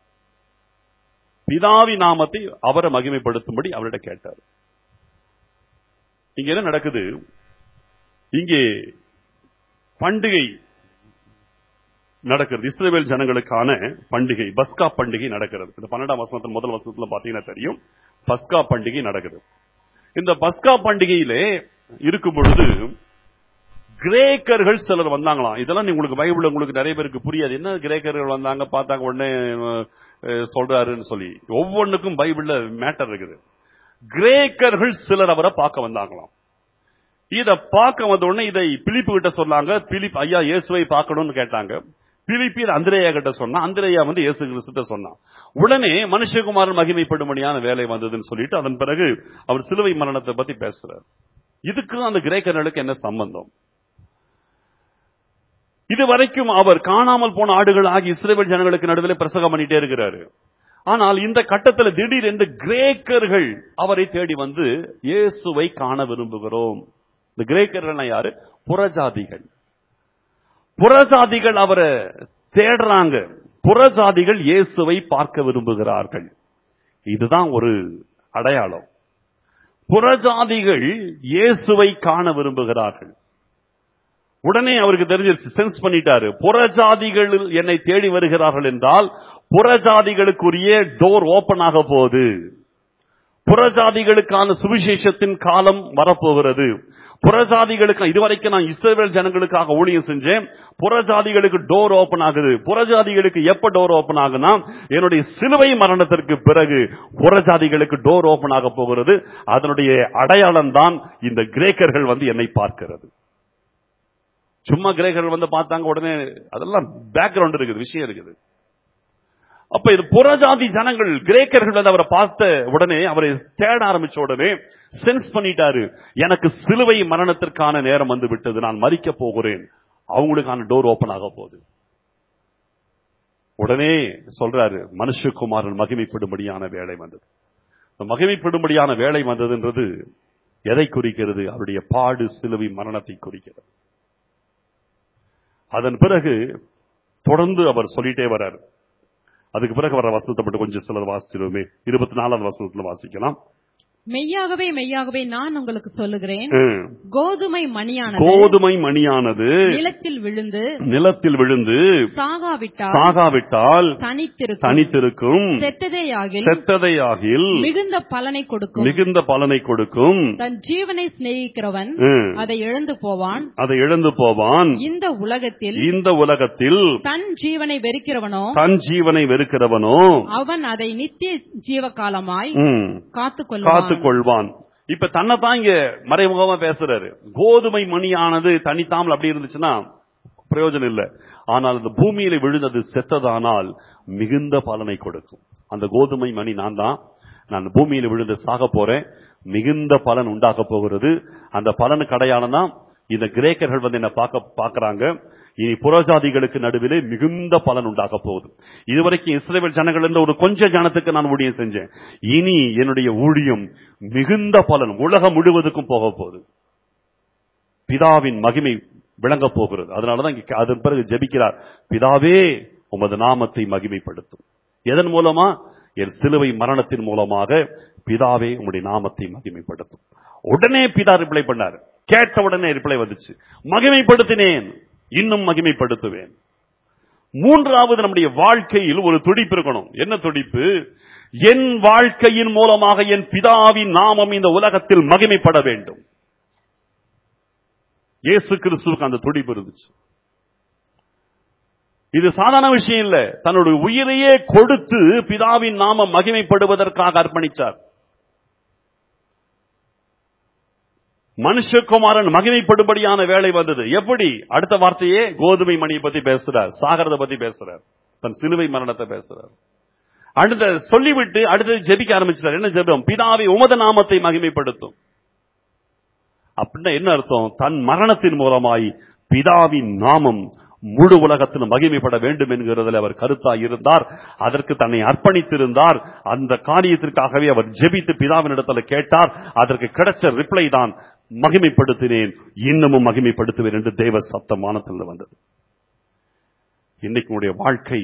பிதாவி நாமத்தை அவரை மகிமைப்படுத்தும்படி அவரிடம் கேட்டார் இங்க என்ன நடக்குது இங்கே பண்டிகை நடக்கிறது இஸ்ரேல் ஜனங்களுக்கான பண்டிகை பஸ்கா பண்டிகை நடக்கிறது இந்த பன்னெண்டாம் வசனத்தில் முதல் வசனத்துல பாத்தீங்கன்னா தெரியும் பஸ்கா பண்டிகை நடக்குது இந்த பஸ்கா பண்டிகையிலே இருக்கும் பொழுது கிரேக்கர்கள் சிலர் வந்தாங்களாம் இதெல்லாம் நீ உங்களுக்கு பைபிள் உங்களுக்கு நிறைய பேருக்கு புரியாது என்ன கிரேக்கர்கள் வந்தாங்க பார்த்தாங்க உடனே அஹ், சொல்றாருன்னு சொல்லி ஒவ்வொன்றுக்கும் பைபிள்ல மேட்டர் இருக்குது கிரேக்கர்கள் சிலர் அவரை பார்க்க வந்தாங்களாம் இத பார்க்க வந்த உடனே இதை பிலிப்பு கிட்ட சொன்னாங்க பிலிப் ஐயா இயேசுவை பார்க்கணும்னு கேட்டாங்க பிலிப்பி இதை அந்திரேயா கிட்ட சொன்னா அந்திரேயா வந்து இயேசு கிறிஸ்துட்ட சொன்னான் உடனே மனுஷகுமாரன் மகிமைப்படும்படியான வேலை வந்ததுன்னு சொல்லிட்டு அதன் பிறகு அவர் சிலுவை மரணத்தை பத்தி பேசுறார் இதுக்கு அந்த கிரேக்கர்களுக்கு என்ன சம்பந்தம் இதுவரைக்கும் அவர் காணாமல் போன ஆடுகள் ஆகி இஸ்ரேல் ஜனங்களுக்கு நடுவில் பிரசங்கம் பண்ணிட்டே இருக்கிறாரு ஆனால் இந்த கட்டத்தில் திடீரென்று கிரேக்கர்கள் அவரை தேடி வந்து இயேசுவை காண விரும்புகிறோம் இந்த கிரேக்கர்கள் யாரு புறஜாதிகள் புறஜாதிகள் அவரை தேடுறாங்க புறஜாதிகள் இயேசுவை பார்க்க விரும்புகிறார்கள் இதுதான் ஒரு அடையாளம் புறஜாதிகள் இயேசுவை காண விரும்புகிறார்கள் உடனே அவருக்கு தெரிஞ்சிருச்சு சென்ஸ் பண்ணிட்டாரு புறஜாதிகள் என்னை தேடி வருகிறார்கள் என்றால் புறஜாதிகளுக்குரிய டோர் ஓபன் ஆக போகுது புறஜாதிகளுக்கான சுவிசேஷத்தின் காலம் வரப்போகிறது புறஜாதிகளுக்கு இதுவரைக்கும் நான் இஸ்ரேல் ஜனங்களுக்காக ஊழியம் செஞ்சேன் புறஜாதிகளுக்கு டோர் ஓபன் ஆகுது புறஜாதிகளுக்கு எப்ப டோர் ஓபன் ஆகுனா என்னுடைய சிலுவை மரணத்திற்கு பிறகு புறஜாதிகளுக்கு டோர் ஓபன் ஆக போகிறது அதனுடைய அடையாளம் தான் இந்த கிரேக்கர்கள் வந்து என்னை பார்க்கிறது சும்மா கிரேக்கர்கள் வந்து பார்த்தாங்க உடனே அதெல்லாம் பேக்ரவுண்ட் இருக்குது விஷயம் இருக்குது அப்ப இது புறஜாதி ஜனங்கள் கிரேக்கர்கள் வந்து அவரை பார்த்த உடனே அவரை தேட ஆரம்பிச்ச உடனே சென்ஸ் பண்ணிட்டாரு எனக்கு சிலுவை மரணத்திற்கான நேரம் வந்து விட்டது நான் மறிக்க போகிறேன் அவங்களுக்கான டோர் ஓபன் ஆக போகுது உடனே சொல்றாரு மனுஷகுமாரன் மகிமைப்படும்படியான வேலை வந்தது இந்த மகிமைப்படும்படியான வேலை வந்ததுன்றது எதை குறிக்கிறது அவருடைய பாடு சிலுவை மரணத்தை குறிக்கிறது அதன் பிறகு தொடர்ந்து அவர் சொல்லிட்டே வர்றார் அதுக்கு பிறகு வர வசனத்தை மட்டும் கொஞ்சம் சிலர் வாசிச்சிருவோமே இருபத்தி நாலாவது வசனத்துல வாசிக்கலாம் மெய்யாகவே மெய்யாகவே நான் உங்களுக்கு சொல்லுகிறேன் ம். கோதுமை மணியானது கோதுமை மணியானது நிலத்தில் விழுந்து நிலத்தில் விழுந்து சாகாவிட்டால் சாகாவிட்டால் தனித்திருக்கும் தனித்திருக்கும் செத்ததேயாகில் செத்ததையாகில் மிகுந்த பலனை கொடுக்கும் மிகுந்த பலனை கொடுக்கும் தன் ஜீவனை சிநேகிக்கிறவன் ம். அதை இழந்து போவான் அதை இழந்து போவான் இந்த உலகத்தில் இந்த உலகத்தில் தன் ஜீவனை வெறுக்கிறவனோ தன் ஜீவனை வெறுக்கிறவனோ அவன் அதை நித்திய ஜீவகாலமாய் ம், காத்துக்கொள்வான் காத்துக் கொள்வான் இப்ப தன்னைத்தான் இங்க மறைமுகமா பேசுறாரு கோதுமை மணியானது தனித்தாமல் அப்படி இருந்துச்சுன்னா பிரயோஜனம் இல்லை ஆனால் அந்த பூமியில விழுந்தது செத்ததானால் மிகுந்த பலனை கொடுக்கும் அந்த கோதுமை மணி நான் தான் நான் பூமியில விழுந்து சாக போறேன் மிகுந்த பலன் உண்டாக போகிறது அந்த பலனுக்கு அடையாளம் தான் இந்த கிரேக்கர்கள் வந்து என்ன பார்க்க பார்க்கறாங்க இனி புறஜாதிகளுக்கு நடுவிலே மிகுந்த பலன் உண்டாக போகுது இதுவரைக்கும் இஸ்ரேல் ஜனங்கள் என்ற ஒரு கொஞ்ச ஜனத்துக்கு நான் ஊழியம் செஞ்சேன் இனி என்னுடைய ஊழியம் மிகுந்த பலன் உலகம் முழுவதுக்கும் போக போகுது பிதாவின் மகிமை விளங்க போகிறது அதனாலதான் இங்க அதன் பிறகு ஜெபிக்கிறார் பிதாவே உமது நாமத்தை மகிமைப்படுத்தும் எதன் மூலமா என் சிலுவை மரணத்தின் மூலமாக பிதாவே உம்முடைய நாமத்தை மகிமைப்படுத்தும் உடனே பிதா ரிப்ளை பண்ணார் கேட்ட உடனே ரிப்ளை வந்துச்சு மகிமைப்படுத்தினேன் இன்னும் மகிமைப்படுத்துவேன் மூன்றாவது நம்முடைய வாழ்க்கையில் ஒரு துடிப்பு இருக்கணும் என்ன துடிப்பு என் வாழ்க்கையின் மூலமாக என் பிதாவின் நாமம் இந்த உலகத்தில் மகிமைப்பட வேண்டும் இயேசு கிறிஸ்துவுக்கு அந்த துடிப்பு இருந்துச்சு இது சாதாரண விஷயம் இல்ல தன்னுடைய உயிரையே கொடுத்து பிதாவின் நாமம் மகிமைப்படுவதற்காக அர்ப்பணிச்சார் மனுஷகுமாரன் மகிமைப்படும்படியான வேலை வந்தது எப்படி அடுத்த வார்த்தையே கோதுமை மணியை பத்தி பேசுறார் சாகரத பத்தி பேசுறார் தன் சிலுவை மரணத்தை பேசுறார் அடுத்த சொல்லிவிட்டு அடுத்தது ஜெபிக்க ஆரம்பிச்சார் என்ன ஜெபம் பிதாவை உமத நாமத்தை மகிமைப்படுத்தும் அப்படின்னா என்ன அர்த்தம் தன் மரணத்தின் மூலமாய் பிதாவின் நாமம் முழு உலகத்தில் மகிமைப்பட வேண்டும் என்கிறதில் அவர் கருத்தாய் இருந்தார் அதற்கு தன்னை அர்ப்பணித்திருந்தார் அந்த காரியத்திற்காகவே அவர் ஜெபித்து பிதாவினிடத்தில் கேட்டார் அதற்கு கிடைச்ச ரிப்ளை தான் மகிமைப்படுத்தினேன் இன்னமும் மகிமைப்படுத்துவேன் என்று தேவ சத்தம் வானத்திலிருந்து வந்தது இன்னைக்கு உங்களுடைய வாழ்க்கை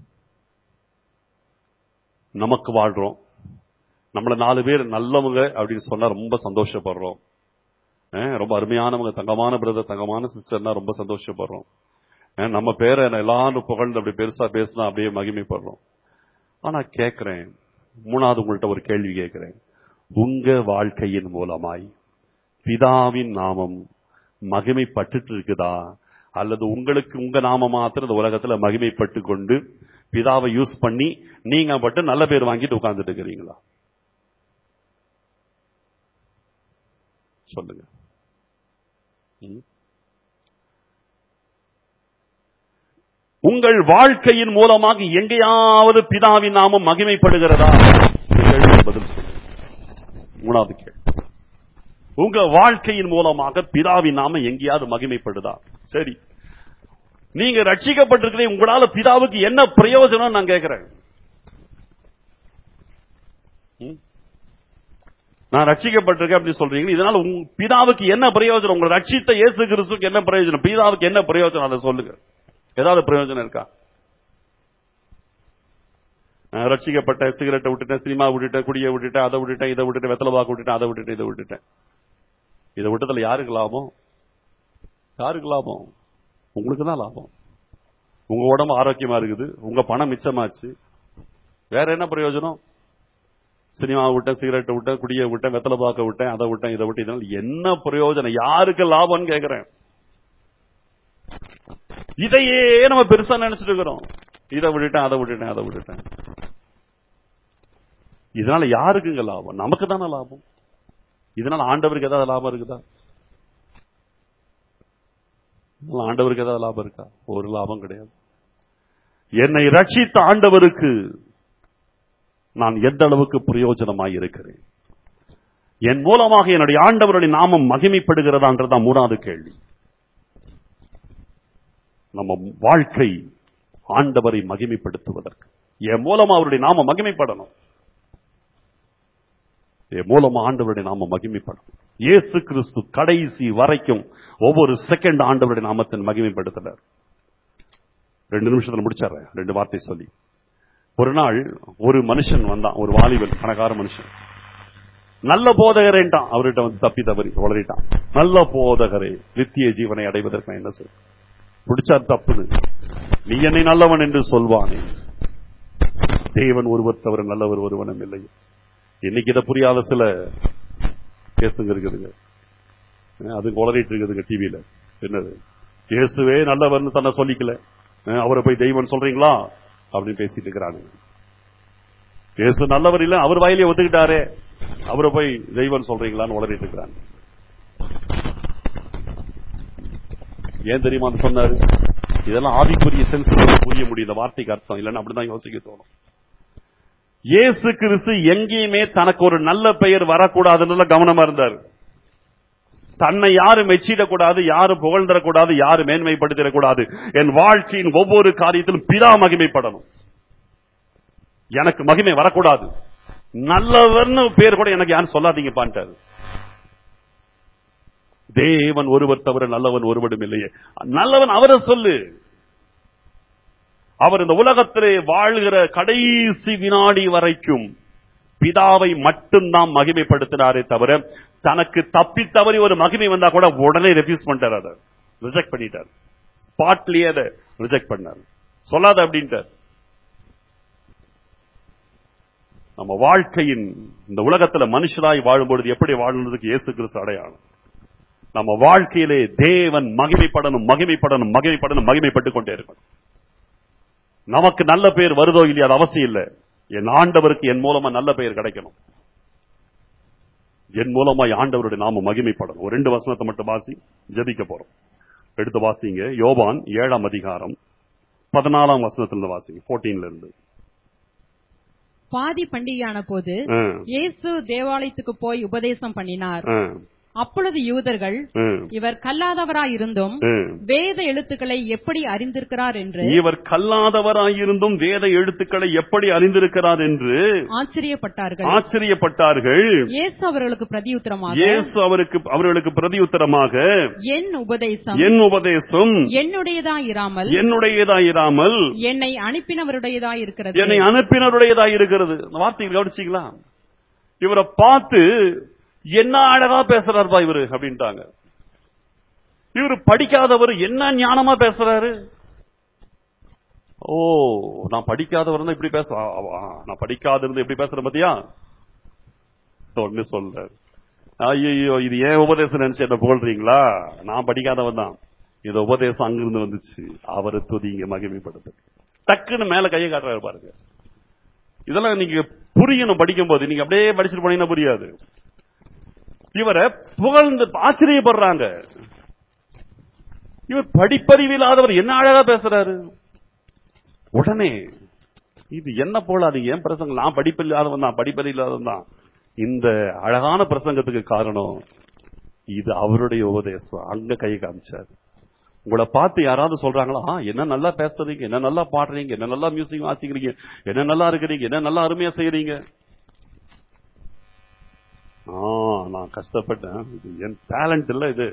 நமக்கு வாழ்றோம் நம்மள நாலு பேர் நல்லவங்க அப்படின்னு சொன்னா ரொம்ப சந்தோஷப்படுறோம் அஹ் ரொம்ப அருமையானவங்க தங்கமான பிரதர் தங்கமான சிஸ்டர்னா ரொம்ப சந்தோஷப்படுறோம் அஹ் நம்ம பேரை எல்லாரும் புகழ்ந்து அப்படி பெருசா பேசினா அப்படியே மகிமைப்படுறோம் ஆனா கேட்கிறேன் மூணாவது உங்கள்ட்ட ஒரு கேள்வி கேட்கிறேன் உங்க வாழ்க்கையின் மூலமாய் பிதாவின் நாமம் மகிமைப்பட்டுட்டு இருக்குதா அல்லது உங்களுக்கு உங்க நாம மாத்திரம் இந்த உலகத்துல மகிமைப்பட்டு கொண்டு பிதாவை யூஸ் பண்ணி நீங்க மட்டும் நல்ல பேர் வாங்கிட்டு உட்கார்ந்துட்டு இருக்கிறீங்களா சொல்லுங்க ம்? உங்கள் வாழ்க்கையின் மூலமாக எங்கேயாவது பிதாவின் நாமம் மகிமைப்படுகிறதா இந்த கேள்விக்கு பதில் சொல்லுங்க மூணாவது கேள்வி உங்க வாழ்க்கையின் மூலமாக பிதாவின் நாமம் எங்கேயாவது மகிமைப்படுதா சரி நீங்க ரட்சிக்கப்பட்டிருக்கிறீங்க உங்களால பிதாவுக்கு என்ன பிரயோஜனம் நான் கேட்கிறேன் ம்? நான் ரட்சிக்கப்பட்டிருக்கேன் அப்படின்னு சொல்றீங்க இதனால உங்க பிதாவுக்கு என்ன பிரயோஜனம் உங்களை ரட்சித்த இயேசு கிறிஸ்துக்கு என்ன பிரயோஜனம் பிதாவுக்கு என்ன பிரயோஜனம் அதை சொல்லுங்க ஏதாவது பிரயோஜனம் இருக்கா நான் ரட்சிக்கப்பட்ட சிகரெட்டை விட்டுட்டேன் சினிமா விட்டுட்டேன் குடியை விட்டுட்டேன் அதை விட்டுட்டேன் இதை விட்டுட்டேன் வெத்தலை பாக்கு விட்டுட்டேன் அதை விட்டுட்டேன் இதை விட்டுட்டேன் இதை விட்டதுல யாருக்கு லாபம் யாருக்கு லாபம் உங்களுக்கு தான் லாபம் உங்க உடம்பு ஆரோக்கியமா இருக்குது உங்க பணம் மிச்சமாச்சு வேற என்ன பிரயோஜனம் சினிமா விட்டேன் சிகரெட்டை விட்டேன் குடியை விட்டேன் வெத்தலை பாக்க விட்டேன் அதை விட்டேன் இதை விட்டு இதனால என்ன பிரயோஜனம் யாருக்கு லாபம்னு கேக்குறேன் இதையே நம்ம பெருசா நினைச்சிட்டு இருக்கிறோம் இதை விட்டுட்டேன் அதை விட்டுட்டேன் அதை விட்டுட்டேன் இதனால யாருக்குங்க லாபம் நமக்கு தானே லாபம் இதனால ஆண்டவருக்கு ஏதாவது லாபம் இருக்குதா இதனால ஆண்டவருக்கு ஏதாவது லாபம் இருக்கா ஒரு லாபம் கிடையாது என்னை ரட்சித்த ஆண்டவருக்கு நான் எந்த அளவுக்கு பிரயோஜனமாய் இருக்கிறேன் என் மூலமாக என்னுடைய ஆண்டவருடைய நாமம் மகிமைப்படுகிறதான்றதான் மூணாவது கேள்வி நம்ம வாழ்க்கை ஆண்டவரை மகிமைப்படுத்துவதற்கு என் மூலமா அவருடைய நாம மகிமைப்படணும் என் மூலமா ஆண்டவருடைய நாம மகிமைப்படணும் இயேசு கிறிஸ்து கடைசி வரைக்கும் ஒவ்வொரு செகண்ட் ஆண்டவருடைய நாமத்தின் மகிமைப்படுத்தினார் ரெண்டு நிமிஷத்துல முடிச்சாரு ரெண்டு வார்த்தை சொல்லி ஒரு நாள் ஒரு மனுஷன் வந்தான் ஒரு வாலிபன் பணக்கார மனுஷன் நல்ல போதகரேன்ட்டான் அவர்கிட்ட வந்து தப்பி தவறி வளரிட்டான் நல்ல போதகரே நித்திய ஜீவனை அடைவதற்கு நான் என்ன செய்ய பிடிச்சா தப்புது நீ என்னை நல்லவன் என்று சொல்வானே தேவன் ஒருவர் தவிர நல்லவர் ஒருவனும் இல்லை இன்னைக்கு இதை புரியாத சில கேசுங்க இருக்குதுங்க அஹ் அது குளறிட்டு இருக்குதுங்க டிவியில என்னது இயேசுவே நல்லவர்னு தன்னை சொல்லிக்கல அஹ் அவரை போய் தெய்வம் சொல்றீங்களா அப்படின்னு பேசிட்டு இருக்கிறாங்க இயேசு நல்லவர் இல்ல அவர் வாயிலே ஒத்துக்கிட்டாரே அவரை போய் தெய்வம் சொல்றீங்களான்னு உளறிட்டு இருக்கிறாங்க ஏன் தெரியுமா அது சொன்னாரு இதெல்லாம் ஆவிக்குரிய சென்ஸ் புரிய முடியும் இந்த வார்த்தைக்கு அர்த்தம் இல்லைன்னா அப்படிதான் யோசிக்க தோணும் இயேசு கிறிஸ்து எங்கேயுமே தனக்கு ஒரு நல்ல பெயர் வரக்கூடாதுன்னு கவனமா இருந்தார் தன்னை யாரும் மெச்சிடக்கூடாது யாரும் புகழ்ந்துடக்கூடாது யாரும் மேன்மைப்படுத்திடக்கூடாது என் வாழ்க்கையின் ஒவ்வொரு காரியத்திலும் பிதா மகிமைப்படணும் எனக்கு மகிமை வரக்கூடாது நல்லவர்னு பேர் கூட எனக்கு யாரும் சொல்லாதீங்க பாண்டாரு தேவன் ஒருவர் தவிர நல்லவன் ஒருவரும் இல்லையே நல்லவன் அவரை சொல்லு அவர் இந்த உலகத்திலே வாழ்கிற கடைசி வினாடி வரைக்கும் பிதாவை மட்டும்தான் மகிமைப்படுத்தினாரே தவிர தனக்கு தப்பி தவறி ஒரு மகிமை வந்தா கூட உடனே ரெஃப்யூஸ் பண்ணிட்டார் அதை ரிஜெக்ட் பண்ணிட்டார் ஸ்பாட்லயே அதை ரிஜெக்ட் பண்ணார் சொல்லாத அப்படின்ட்டார் நம்ம வாழ்க்கையின் இந்த உலகத்துல மனுஷராய் வாழும்பொழுது எப்படி வாழணுன்றதுக்கு இயேசு கிறிஸ்து அடையாளம் நம்ம வாழ்க்கையிலே தேவன் மகிமைப்படணும் மகிமைப்படணும் மகிமைப்படணும் மகிமைப்பட்டுக் கொண்டே இருக்கணும் நமக்கு நல்ல பெயர் வருதோ இல்லையா அது அவசியம் இல்லை என் ஆண்டவருக்கு என் மூலமா நல்ல பெயர் கிடைக்கணும் என் மூலமா ஆண்டவருடைய நாம மகிமைப்படணும் ஒரு ரெண்டு வசனத்தை மட்டும் வாசி ஜெபிக்க போறோம் எடுத்து வாசிங்க யோவான் ஏழாம் அதிகாரம் பதினாலாம் வசனத்திலிருந்து வாசிங்க போர்டீன்ல இருந்து பாதி பண்டிகையான போது ஆ, இயேசு தேவாலயத்துக்கு போய் உபதேசம் பண்ணினார் ஆ. அப்பொழுது யூதர்கள் ம், இவர் கல்லாதவராயிருந்தும் ம். வேத எழுத்துக்களை எப்படி அறிந்திருக்கிறார் என்று இவர் கல்லாதவராயிருந்தும் வேத எழுத்துக்களை எப்படி அறிந்திருக்கிறார் என்று ஆச்சரியப்பட்டார்கள் ஆச்சரியப்பட்டார்கள் இயேசு அவர்களுக்கு பிரதியுத்தரமாக இயேசு அவருக்கு அவர்களுக்கு பிரதியுத்தரமாக என் உபதேசம் என் உபதேசம் என்னுடையதா இராமல் என்னுடையதாயிராமல் என்னை அனுப்பினவருடையதா இருக்கிறது என்னை அனுப்பினருடையதா இருக்கிறது இந்த வார்த்தையை கவனிச்சீங்களா இவரை பார்த்து என்ன அழகா பேசுறாருப்பா இவரு அப்படின்ட்டாங்க இவரு படிக்காதவர் என்ன ஞானமா பேசுறாரு ஓ நான் படிக்காதவர் தான் இப்படி பேச ஆ, ஆ, நான் படிக்காத இருந்து எப்படி பேசுறேன் பாத்தியா ஒண்ணு சொல்ற ஐயோ இது ஏன் உபதேசம் நினைச்சு என்ன புகழ்றீங்களா நான் படிக்காதவன் தான் இது உபதேசம் அங்கிருந்து வந்துச்சு அவரை துதிங்க மகிமைப்படுத்து டக்குன்னு மேல கையை காட்டுறாரு பாருங்க இதெல்லாம் நீங்க புரியணும் படிக்கும் போது நீங்க அப்படியே படிச்சுட்டு போனீங்கன்னா புரியாது இவரை புகழ்ந்து ஆச்சரியப்படுறாங்க இவர் படிப்பறிவில்லாதவர் என்ன அழகா பேசுறாரு உடனே இது என்ன போல அது ஏன் பிரசங்கம் நான் படிப்பில்லாதவன் தான் படிப்பறிவில்லாதவன் தான் இந்த அழகான பிரசங்கத்துக்கு காரணம் இது அவருடைய உபதேசம் அங்க கை காமிச்சார் உங்களை பார்த்து யாராவது சொல்றாங்களா "ஆ, என்ன நல்லா பேசுறீங்க என்ன நல்லா பாடுறீங்க என்ன நல்லா மியூசிக் வாசிக்கிறீங்க என்ன நல்லா இருக்கிறீங்க என்ன நல்லா அருமையா செய்யறீங்க ஆ நான் கஷ்டப்பட்டேன் இது என் டேலண்ட் இல்ல இது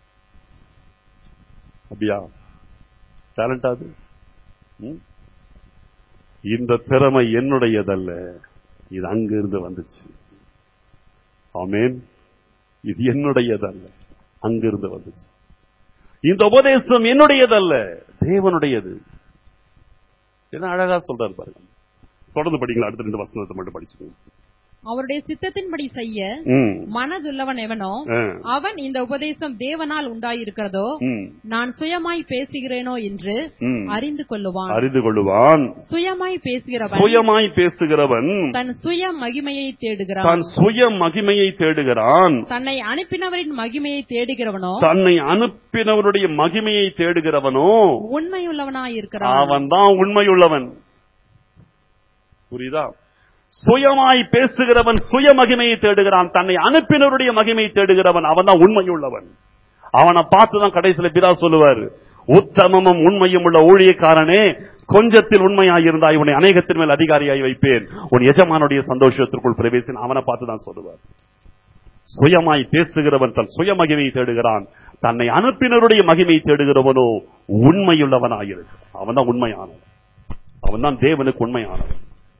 அப்படியா டேலண்ட் அது ம்? இந்த திறமை என்னுடையதல்ல இது அங்கிருந்து வந்துச்சு ஆமேன் இது என்னுடையதல்ல அங்கிருந்து வந்துச்சு இந்த உபதேசம் என்னுடையதல்ல தேவனுடையது என்ன அழகா சொல்றாரு பாருங்க தொடர்ந்து படிங்களா அடுத்த ரெண்டு வசனத்தை மட்டும் படிச்சுக்கோங்க அவருடைய சித்தத்தின்படி செய்ய ம். மனதுள்ளவன் எவனோ ஆ. அவன் இந்த உபதேசம் தேவனால் உண்டாயிருக்கிறதோ ம். நான் சுயமாய் பேசுகிறேனோ என்று ம். அறிந்து கொள்ளுவான் அறிந்து கொள்ளுவான் சுயமாய் பேசுகிறவன் சுயமாய் பேசுகிறவன் தன் சுய மகிமையை தேடுகிறான் தான் சுய மகிமையை தேடுகிறான் தன்னை அனுப்பினவரின் மகிமையை தேடுகிறவனோ தன்னை அனுப்பினவருடைய மகிமையை தேடுகிறவனோ உண்மையுள்ளவனாய் இருக்கிறான் அவன் தான் உண்மையுள்ளவன் புரியுதா சுயமாய் பேசுகிறவன் சுய மகிமையை தேடுகிறான் தன்னை அனுப்பினருடைய மகிமையை தேடுகிறவன் அவன் தான் உண்மையுள்ளவன் அவனை பார்த்து தான் கடைசியில பிதா சொல்லுவார் உத்தமமும் உண்மையும் உள்ள ஊழியக்காரனே கொஞ்சத்தில் உண்மையாயிருந்தாய் உன்னை அநேகத்தின் மேல் அதிகாரியாய் வைப்பேன் உன் எஜமானுடைய சந்தோஷத்திற்குள் பிரவேசின் அவனை பார்த்து தான் சொல்லுவார் சுயமாய் பேசுகிறவன் தன் சுய மகிமையை தேடுகிறான் தன்னை அனுப்பினருடைய மகிமையை தேடுகிறவனோ உண்மையுள்ளவனாயிருக்கு அவன் தான் உண்மையானவன் அவன் தான் தேவனுக்கு உண்மையானவன்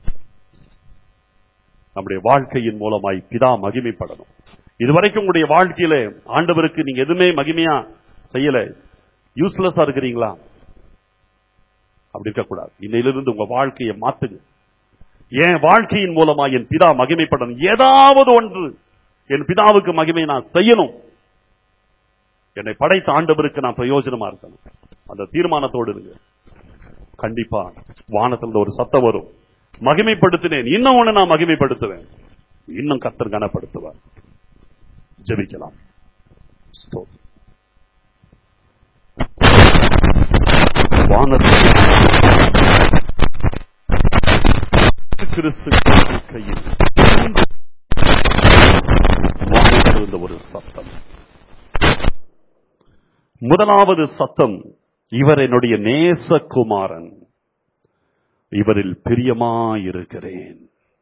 நம்முடைய வாழ்க்கையின் மூலமாய் பிதா மகிமைப்படணும் இதுவரைக்கும் உங்களுடைய வாழ்க்கையில ஆண்டவருக்கு நீங்க எதுவுமே மகிமையா செய்யல யூஸ்லெஸ்ஸா இருக்கிறீங்களா அப்படி இருக்கக்கூடாது இன்னையிலிருந்து உங்க வாழ்க்கையை மாத்துங்க என் வாழ்க்கையின் மூலமா என் பிதா மகிமைப்படணும் ஏதாவது ஒன்று என் பிதாவுக்கு மகிமை நான் செய்யணும் என்னை படைத்த ஆண்டவருக்கு நான் பிரயோஜனமா இருக்கணும் அந்த தீர்மானத்தோடு இருங்க கண்டிப்பா வானத்துல ஒரு சத்தம் வரும் மகிமைப்படுத்தினேன் இன்னும் ஒண்ணு நான் மகிமைப்படுத்துவேன் இன்னும் கத்தர் கனப்படுத்துவார் ஜெபிக்கலாம் ஸ்தோத்திரம். வானத்தில் கிறிஸ்து கையில் வானத்திலிருந்த ஒரு சத்தம் முதலாவது சத்தம் இவர் என்னுடைய நேசகுமாரன் இவரில் பிரியமாயிருக்கிறேன்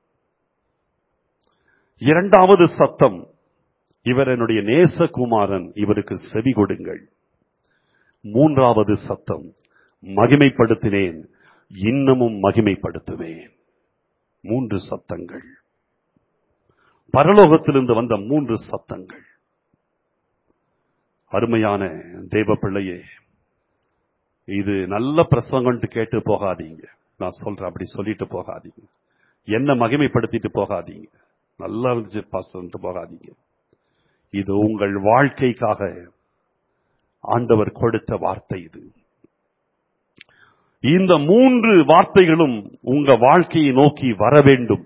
இரண்டாவது சத்தம் இவர் என்னுடைய நேசகுமாரன் இவருக்கு செவி கொடுங்கள் மூன்றாவது சத்தம் மகிமைப்படுத்தினேன் இன்னமும் மகிமைப்படுத்துவேன் மூன்று சத்தங்கள் பரலோகத்திலிருந்து வந்த மூன்று சத்தங்கள் அருமையான தேவ பிள்ளையே இது நல்ல பிரசங்கம்ட்டு கேட்டு போகாதீங்க நான் சொல்றேன் அப்படி சொல்லிட்டு போகாதீங்க என்ன மகிமைப்படுத்திட்டு போகாதீங்க நல்லா இருந்துச்சு பாஸ்டர்ன்ட்டு போகாதீங்க இது உங்கள் வாழ்க்கைக்காக ஆண்டவர் கொடுத்த வார்த்தை இது இந்த மூன்று வார்த்தைகளும் உங்க வாழ்க்கையை நோக்கி வர வேண்டும்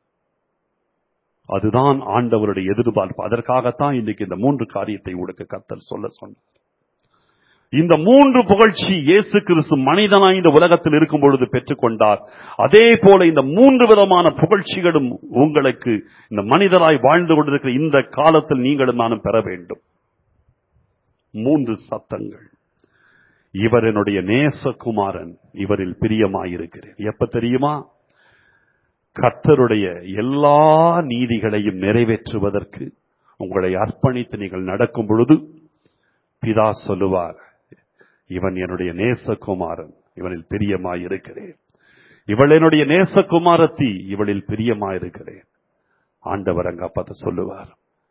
அதுதான் ஆண்டவருடைய எதிர்பார்ப்பு அதற்காகத்தான் இன்னைக்கு இந்த மூன்று காரியத்தை உனக்கு கத்தல் சொல்ல சொன்னார் இந்த மூன்று புகழ்ச்சி இயேசு கிறிஸ்து மனிதனாய் இந்த உலகத்தில் இருக்கும் பொழுது பெற்றுக்கொண்டார் அதே போல இந்த மூன்று விதமான புகழ்ச்சிகளும் உங்களுக்கு இந்த மனிதராய் வாழ்ந்து கொண்டிருக்கிற இந்த காலத்தில் நீங்களும் நானும் பெற வேண்டும் மூன்று சத்தங்கள் இவர் என்னுடைய நேசகுமாரன் இவரில் பிரியமாயிருக்கிறேன் எப்ப தெரியுமா கர்த்தருடைய எல்லா நீதிகளையும் நிறைவேற்றுவதற்கு உங்களை அர்ப்பணித்து நீங்கள் நடக்கும் பொழுது பிதா சொல்லுவார் இவன் என்னுடைய நேசகுமாரன் இவனில் பிரியமாயிருக்கிறேன் இவள் என்னுடைய நேசகுமாரத்தி இவளில் பிரியமாயிருக்கிறேன் ஆண்டவர் அங்க பார்த்து சொல்லுவார்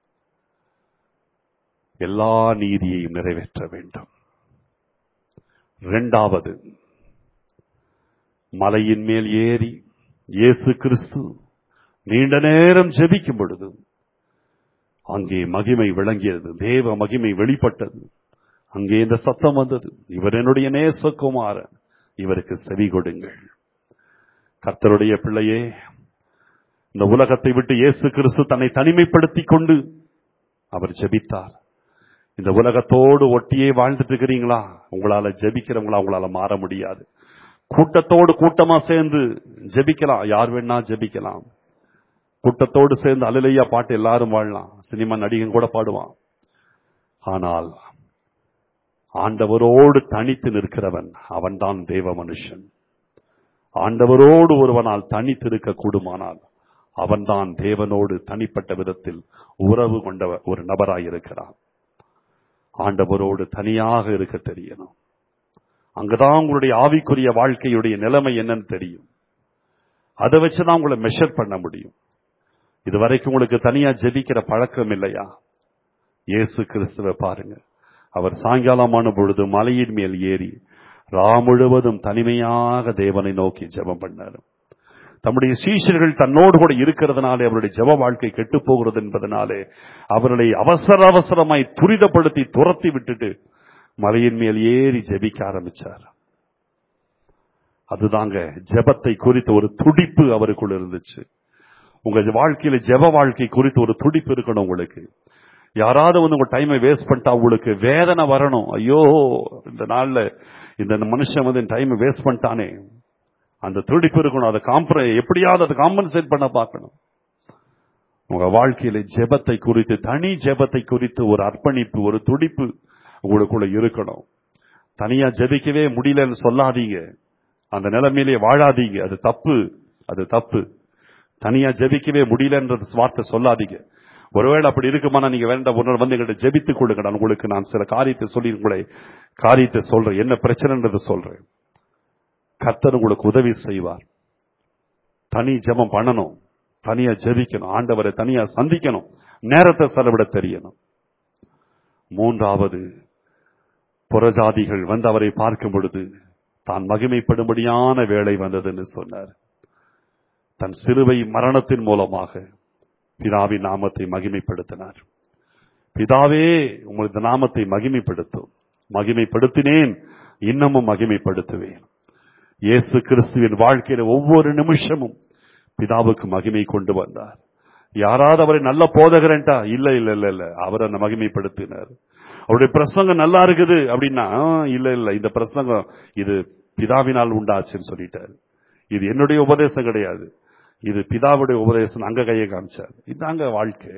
எல்லா நீதியையும் நிறைவேற்ற வேண்டும் இரண்டாவது மலையின் மேல் ஏறி இயேசு கிறிஸ்து நீண்ட நேரம் ஜெபிக்கும் பொழுது அங்கே மகிமை விளங்கியது தேவ மகிமை வெளிப்பட்டது அங்கே இந்த சத்தம் வந்தது இவர் என்னுடைய நேசகுமாரன் இவருக்கு செவி கொடுங்கள் கர்த்தருடைய பிள்ளையே இந்த உலகத்தை விட்டு இயேசு கிறிஸ்து தன்னை தனிமைப்படுத்திக் கொண்டு அவர் ஜெபித்தார் இந்த உலகத்தோடு ஒட்டியே வாழ்ந்துட்டு இருக்கிறீங்களா உங்களால ஜெபிக்கிறவங்களா உங்களால மாற முடியாது கூட்டத்தோடு கூட்டமா சேர்ந்து ஜெபிக்கலாம் யார் வேணா ஜெபிக்கலாம் கூட்டத்தோடு சேர்ந்து அலுலையா பாட்டு எல்லாரும் வாழலாம் சினிமா நடிகன் கூட பாடுவான் ஆனால் ஆண்டவரோடு தனித்து நிற்கிறவன் அவன்தான் தேவ மனுஷன் ஆண்டவரோடு ஒருவனால் தனித்து இருக்க கூடுமானால் அவன்தான் தேவனோடு தனிப்பட்ட விதத்தில் உறவு கொண்ட ஒரு நபராயிருக்கிறான் ஆண்டவரோடு தனியாக இருக்க தெரியணும் அங்கதான் உங்களுடைய ஆவிக்குரிய வாழ்க்கையுடைய நிலைமை என்னன்னு தெரியும் அதை வச்சுதான் உங்களை மெஷர் பண்ண முடியும் இதுவரைக்கும் உங்களுக்கு தனியா ஜெபிக்கிற பழக்கம் இல்லையா இயேசு கிறிஸ்துவை பாருங்க அவர் சாயங்காலமான பொழுது மலையின் மேல் ஏறி ரா முழுவதும் தனிமையாக தேவனை நோக்கி ஜெபம் பண்ணார் தம்முடைய சீஷர்கள் தன்னோடு கூட இருக்கிறதுனாலே அவருடைய ஜெப வாழ்க்கை கெட்டு போகிறது என்பதனாலே அவர்களை அவசர அவசரமாய் துரிதப்படுத்தி துரத்தி விட்டுட்டு மலையின் மேல் ஏறி ஜெபிக்க ஆரம்பிச்சார் அதுதாங்க ஜெபத்தை குறித்த ஒரு துடிப்பு அவருக்குள்ள இருந்துச்சு உங்க வாழ்க்கையில ஜெப வாழ்க்கை குறித்து ஒரு துடிப்பு இருக்கணும் உங்களுக்கு யாராவது வந்து உங்க டைமை வேஸ்ட் பண்ணிட்டா உங்களுக்கு வேதனை வரணும் ஐயோ இந்த நாள்ல இந்த மனுஷன் வந்து டைமை வேஸ்ட் பண்ணிட்டானே அந்த துடிப்பு இருக்கணும் அதை காம்பர எப்படியாவது அதை காம்பன்சேட் பண்ண பார்க்கணும் உங்க வாழ்க்கையில ஜெபத்தை குறித்து தனி ஜெபத்தை குறித்து ஒரு அர்ப்பணிப்பு ஒரு துடிப்பு உங்களுக்குள்ள இருக்கணும் தனியா ஜெபிக்கவே முடியலன்னு சொல்லாதீங்க அந்த நிலைமையிலே வாழாதீங்க அது தப்பு அது தப்பு தனியா ஜெபிக்கவே முடியலன்றது வார்த்தை சொல்லாதீங்க ஒருவேளை அப்படி இருக்குமானா நீங்க வேண்டாம் ஒரு நாள் வந்து எங்கிட்ட ஜெபித்துக் கொள்ளுங்க நான் உங்களுக்கு நான் சில காரியத்தை சொல்லி உங்களை காரியத்தை சொல்றேன் என்ன பிரச்சனைன்றது சொல்றேன் கர்த்தர் உங்களுக்கு உதவி செய்வார் தனி ஜெபம் பண்ணணும் தனியா ஜெபிக்கணும் ஆண்டவரை தனியா சந்திக்கணும் நேரத்தை செலவிட தெரியணும் மூன்றாவது புறஜாதிகள் வந்து அவரை பார்க்கும் பொழுது தான் மகிமைப்படும்படியான வேலை வந்ததுன்னு சொன்னார் தன் சிறுவை மரணத்தின் மூலமாக பிதாவின் நாமத்தை மகிமைப்படுத்தினார் பிதாவே உங்களது நாமத்தை மகிமைப்படுத்தும் மகிமைப்படுத்தினேன் இன்னமும் மகிமைப்படுத்துவேன் இயேசு கிறிஸ்துவின் வாழ்க்கையில ஒவ்வொரு நிமிஷமும் பிதாவுக்கு மகிமை கொண்டு வந்தார் யாராவது அவரை நல்ல போதகரன்ட்டா இல்ல இல்ல இல்ல இல்ல அவர் அந்த மகிமைப்படுத்தினார் அவருடைய பிரசங்கம் நல்லா இருக்குது அப்படின்னா "ஆ, இல்ல இல்ல இந்த பிரசங்கம் இது பிதாவினால் உண்டாச்சுன்னு சொல்லிட்டாரு இது என்னுடைய உபதேசம் கிடையாது இது பிதாவுடைய உபதேசம் அங்க கையை காமிச்சார் இதாங்க வாழ்க்கை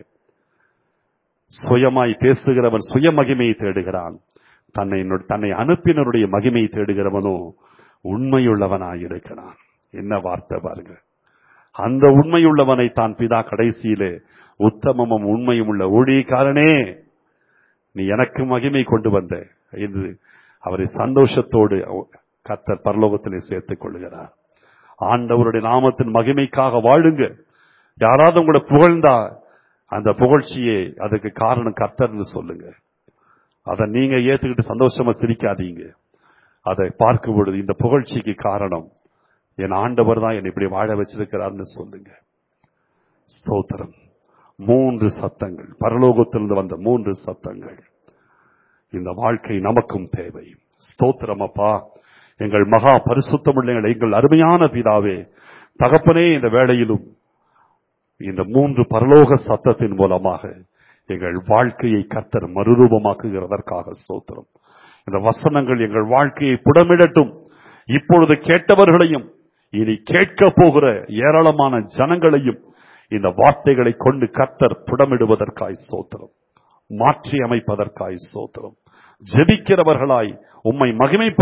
சுயமாய் பேசுகிறவன் சுய மகிமையை தேடுகிறான் தன்னை தன்னை அனுப்பினருடைய மகிமையை தேடுகிறவனோ உண்மையுள்ளவனாய் இருக்கிறான் என்ன வார்த்தை பாருங்க அந்த உண்மையுள்ளவனை தான் பிதா கடைசியிலே உத்தமமும் உண்மையும் உள்ள ஊழியக்காரனே நீ எனக்கு மகிமை கொண்டு வந்த என்று அவரை சந்தோஷத்தோடு கர்த்தர் பரலோகத்திலே சேர்த்துக் கொள்கிறார் ஆண்டவருடைய நாமத்தின் மகிமைக்காக வாழுங்க யாராவது உங்களை புகழ்ந்தா அந்த புகழ்ச்சியே அதுக்கு காரணம் கர்த்தர்னு சொல்லுங்க அதை நீங்க ஏத்துக்கிட்டு சந்தோஷமா சிரிக்காதீங்க அதை பார்க்கும் பொழுது இந்த புகழ்ச்சிக்கு காரணம் என் ஆண்டவர் தான் என்னை இப்படி வாழ வச்சிருக்கிறார்னு சொல்லுங்க ஸ்தோத்திரம் மூன்று சத்தங்கள் பரலோகத்திலிருந்து வந்த மூன்று சத்தங்கள் இந்த வாழ்க்கை நமக்கும் தேவை ஸ்தோத்திரம் அப்பா எங்கள் மகா பரிசுத்தமுள்ள எங்கள் அருமையான பிதாவே தகப்பனே இந்த வேளையிலும் இந்த மூன்று பரலோக சத்தத்தின் மூலமாக எங்கள் வாழ்க்கையை கர்த்தர் மறுரூபமாக்குகிறதற்காக ஸ்தோத்திரம் இந்த வசனங்கள் எங்கள் வாழ்க்கையை புடமிடட்டும் இப்பொழுது கேட்டவர்களையும் இனி கேட்க போகிற ஏராளமான ஜனங்களையும் இந்த வார்த்தைகளை கொண்டு கத்தர் புடமிடுவதற்காய் சோத்திரம் மாற்றி அமைப்பதற்காய் சோத்திரம் ஜெபிக்கிறவர்களாய் உம்மை மகிமைப்படுத்த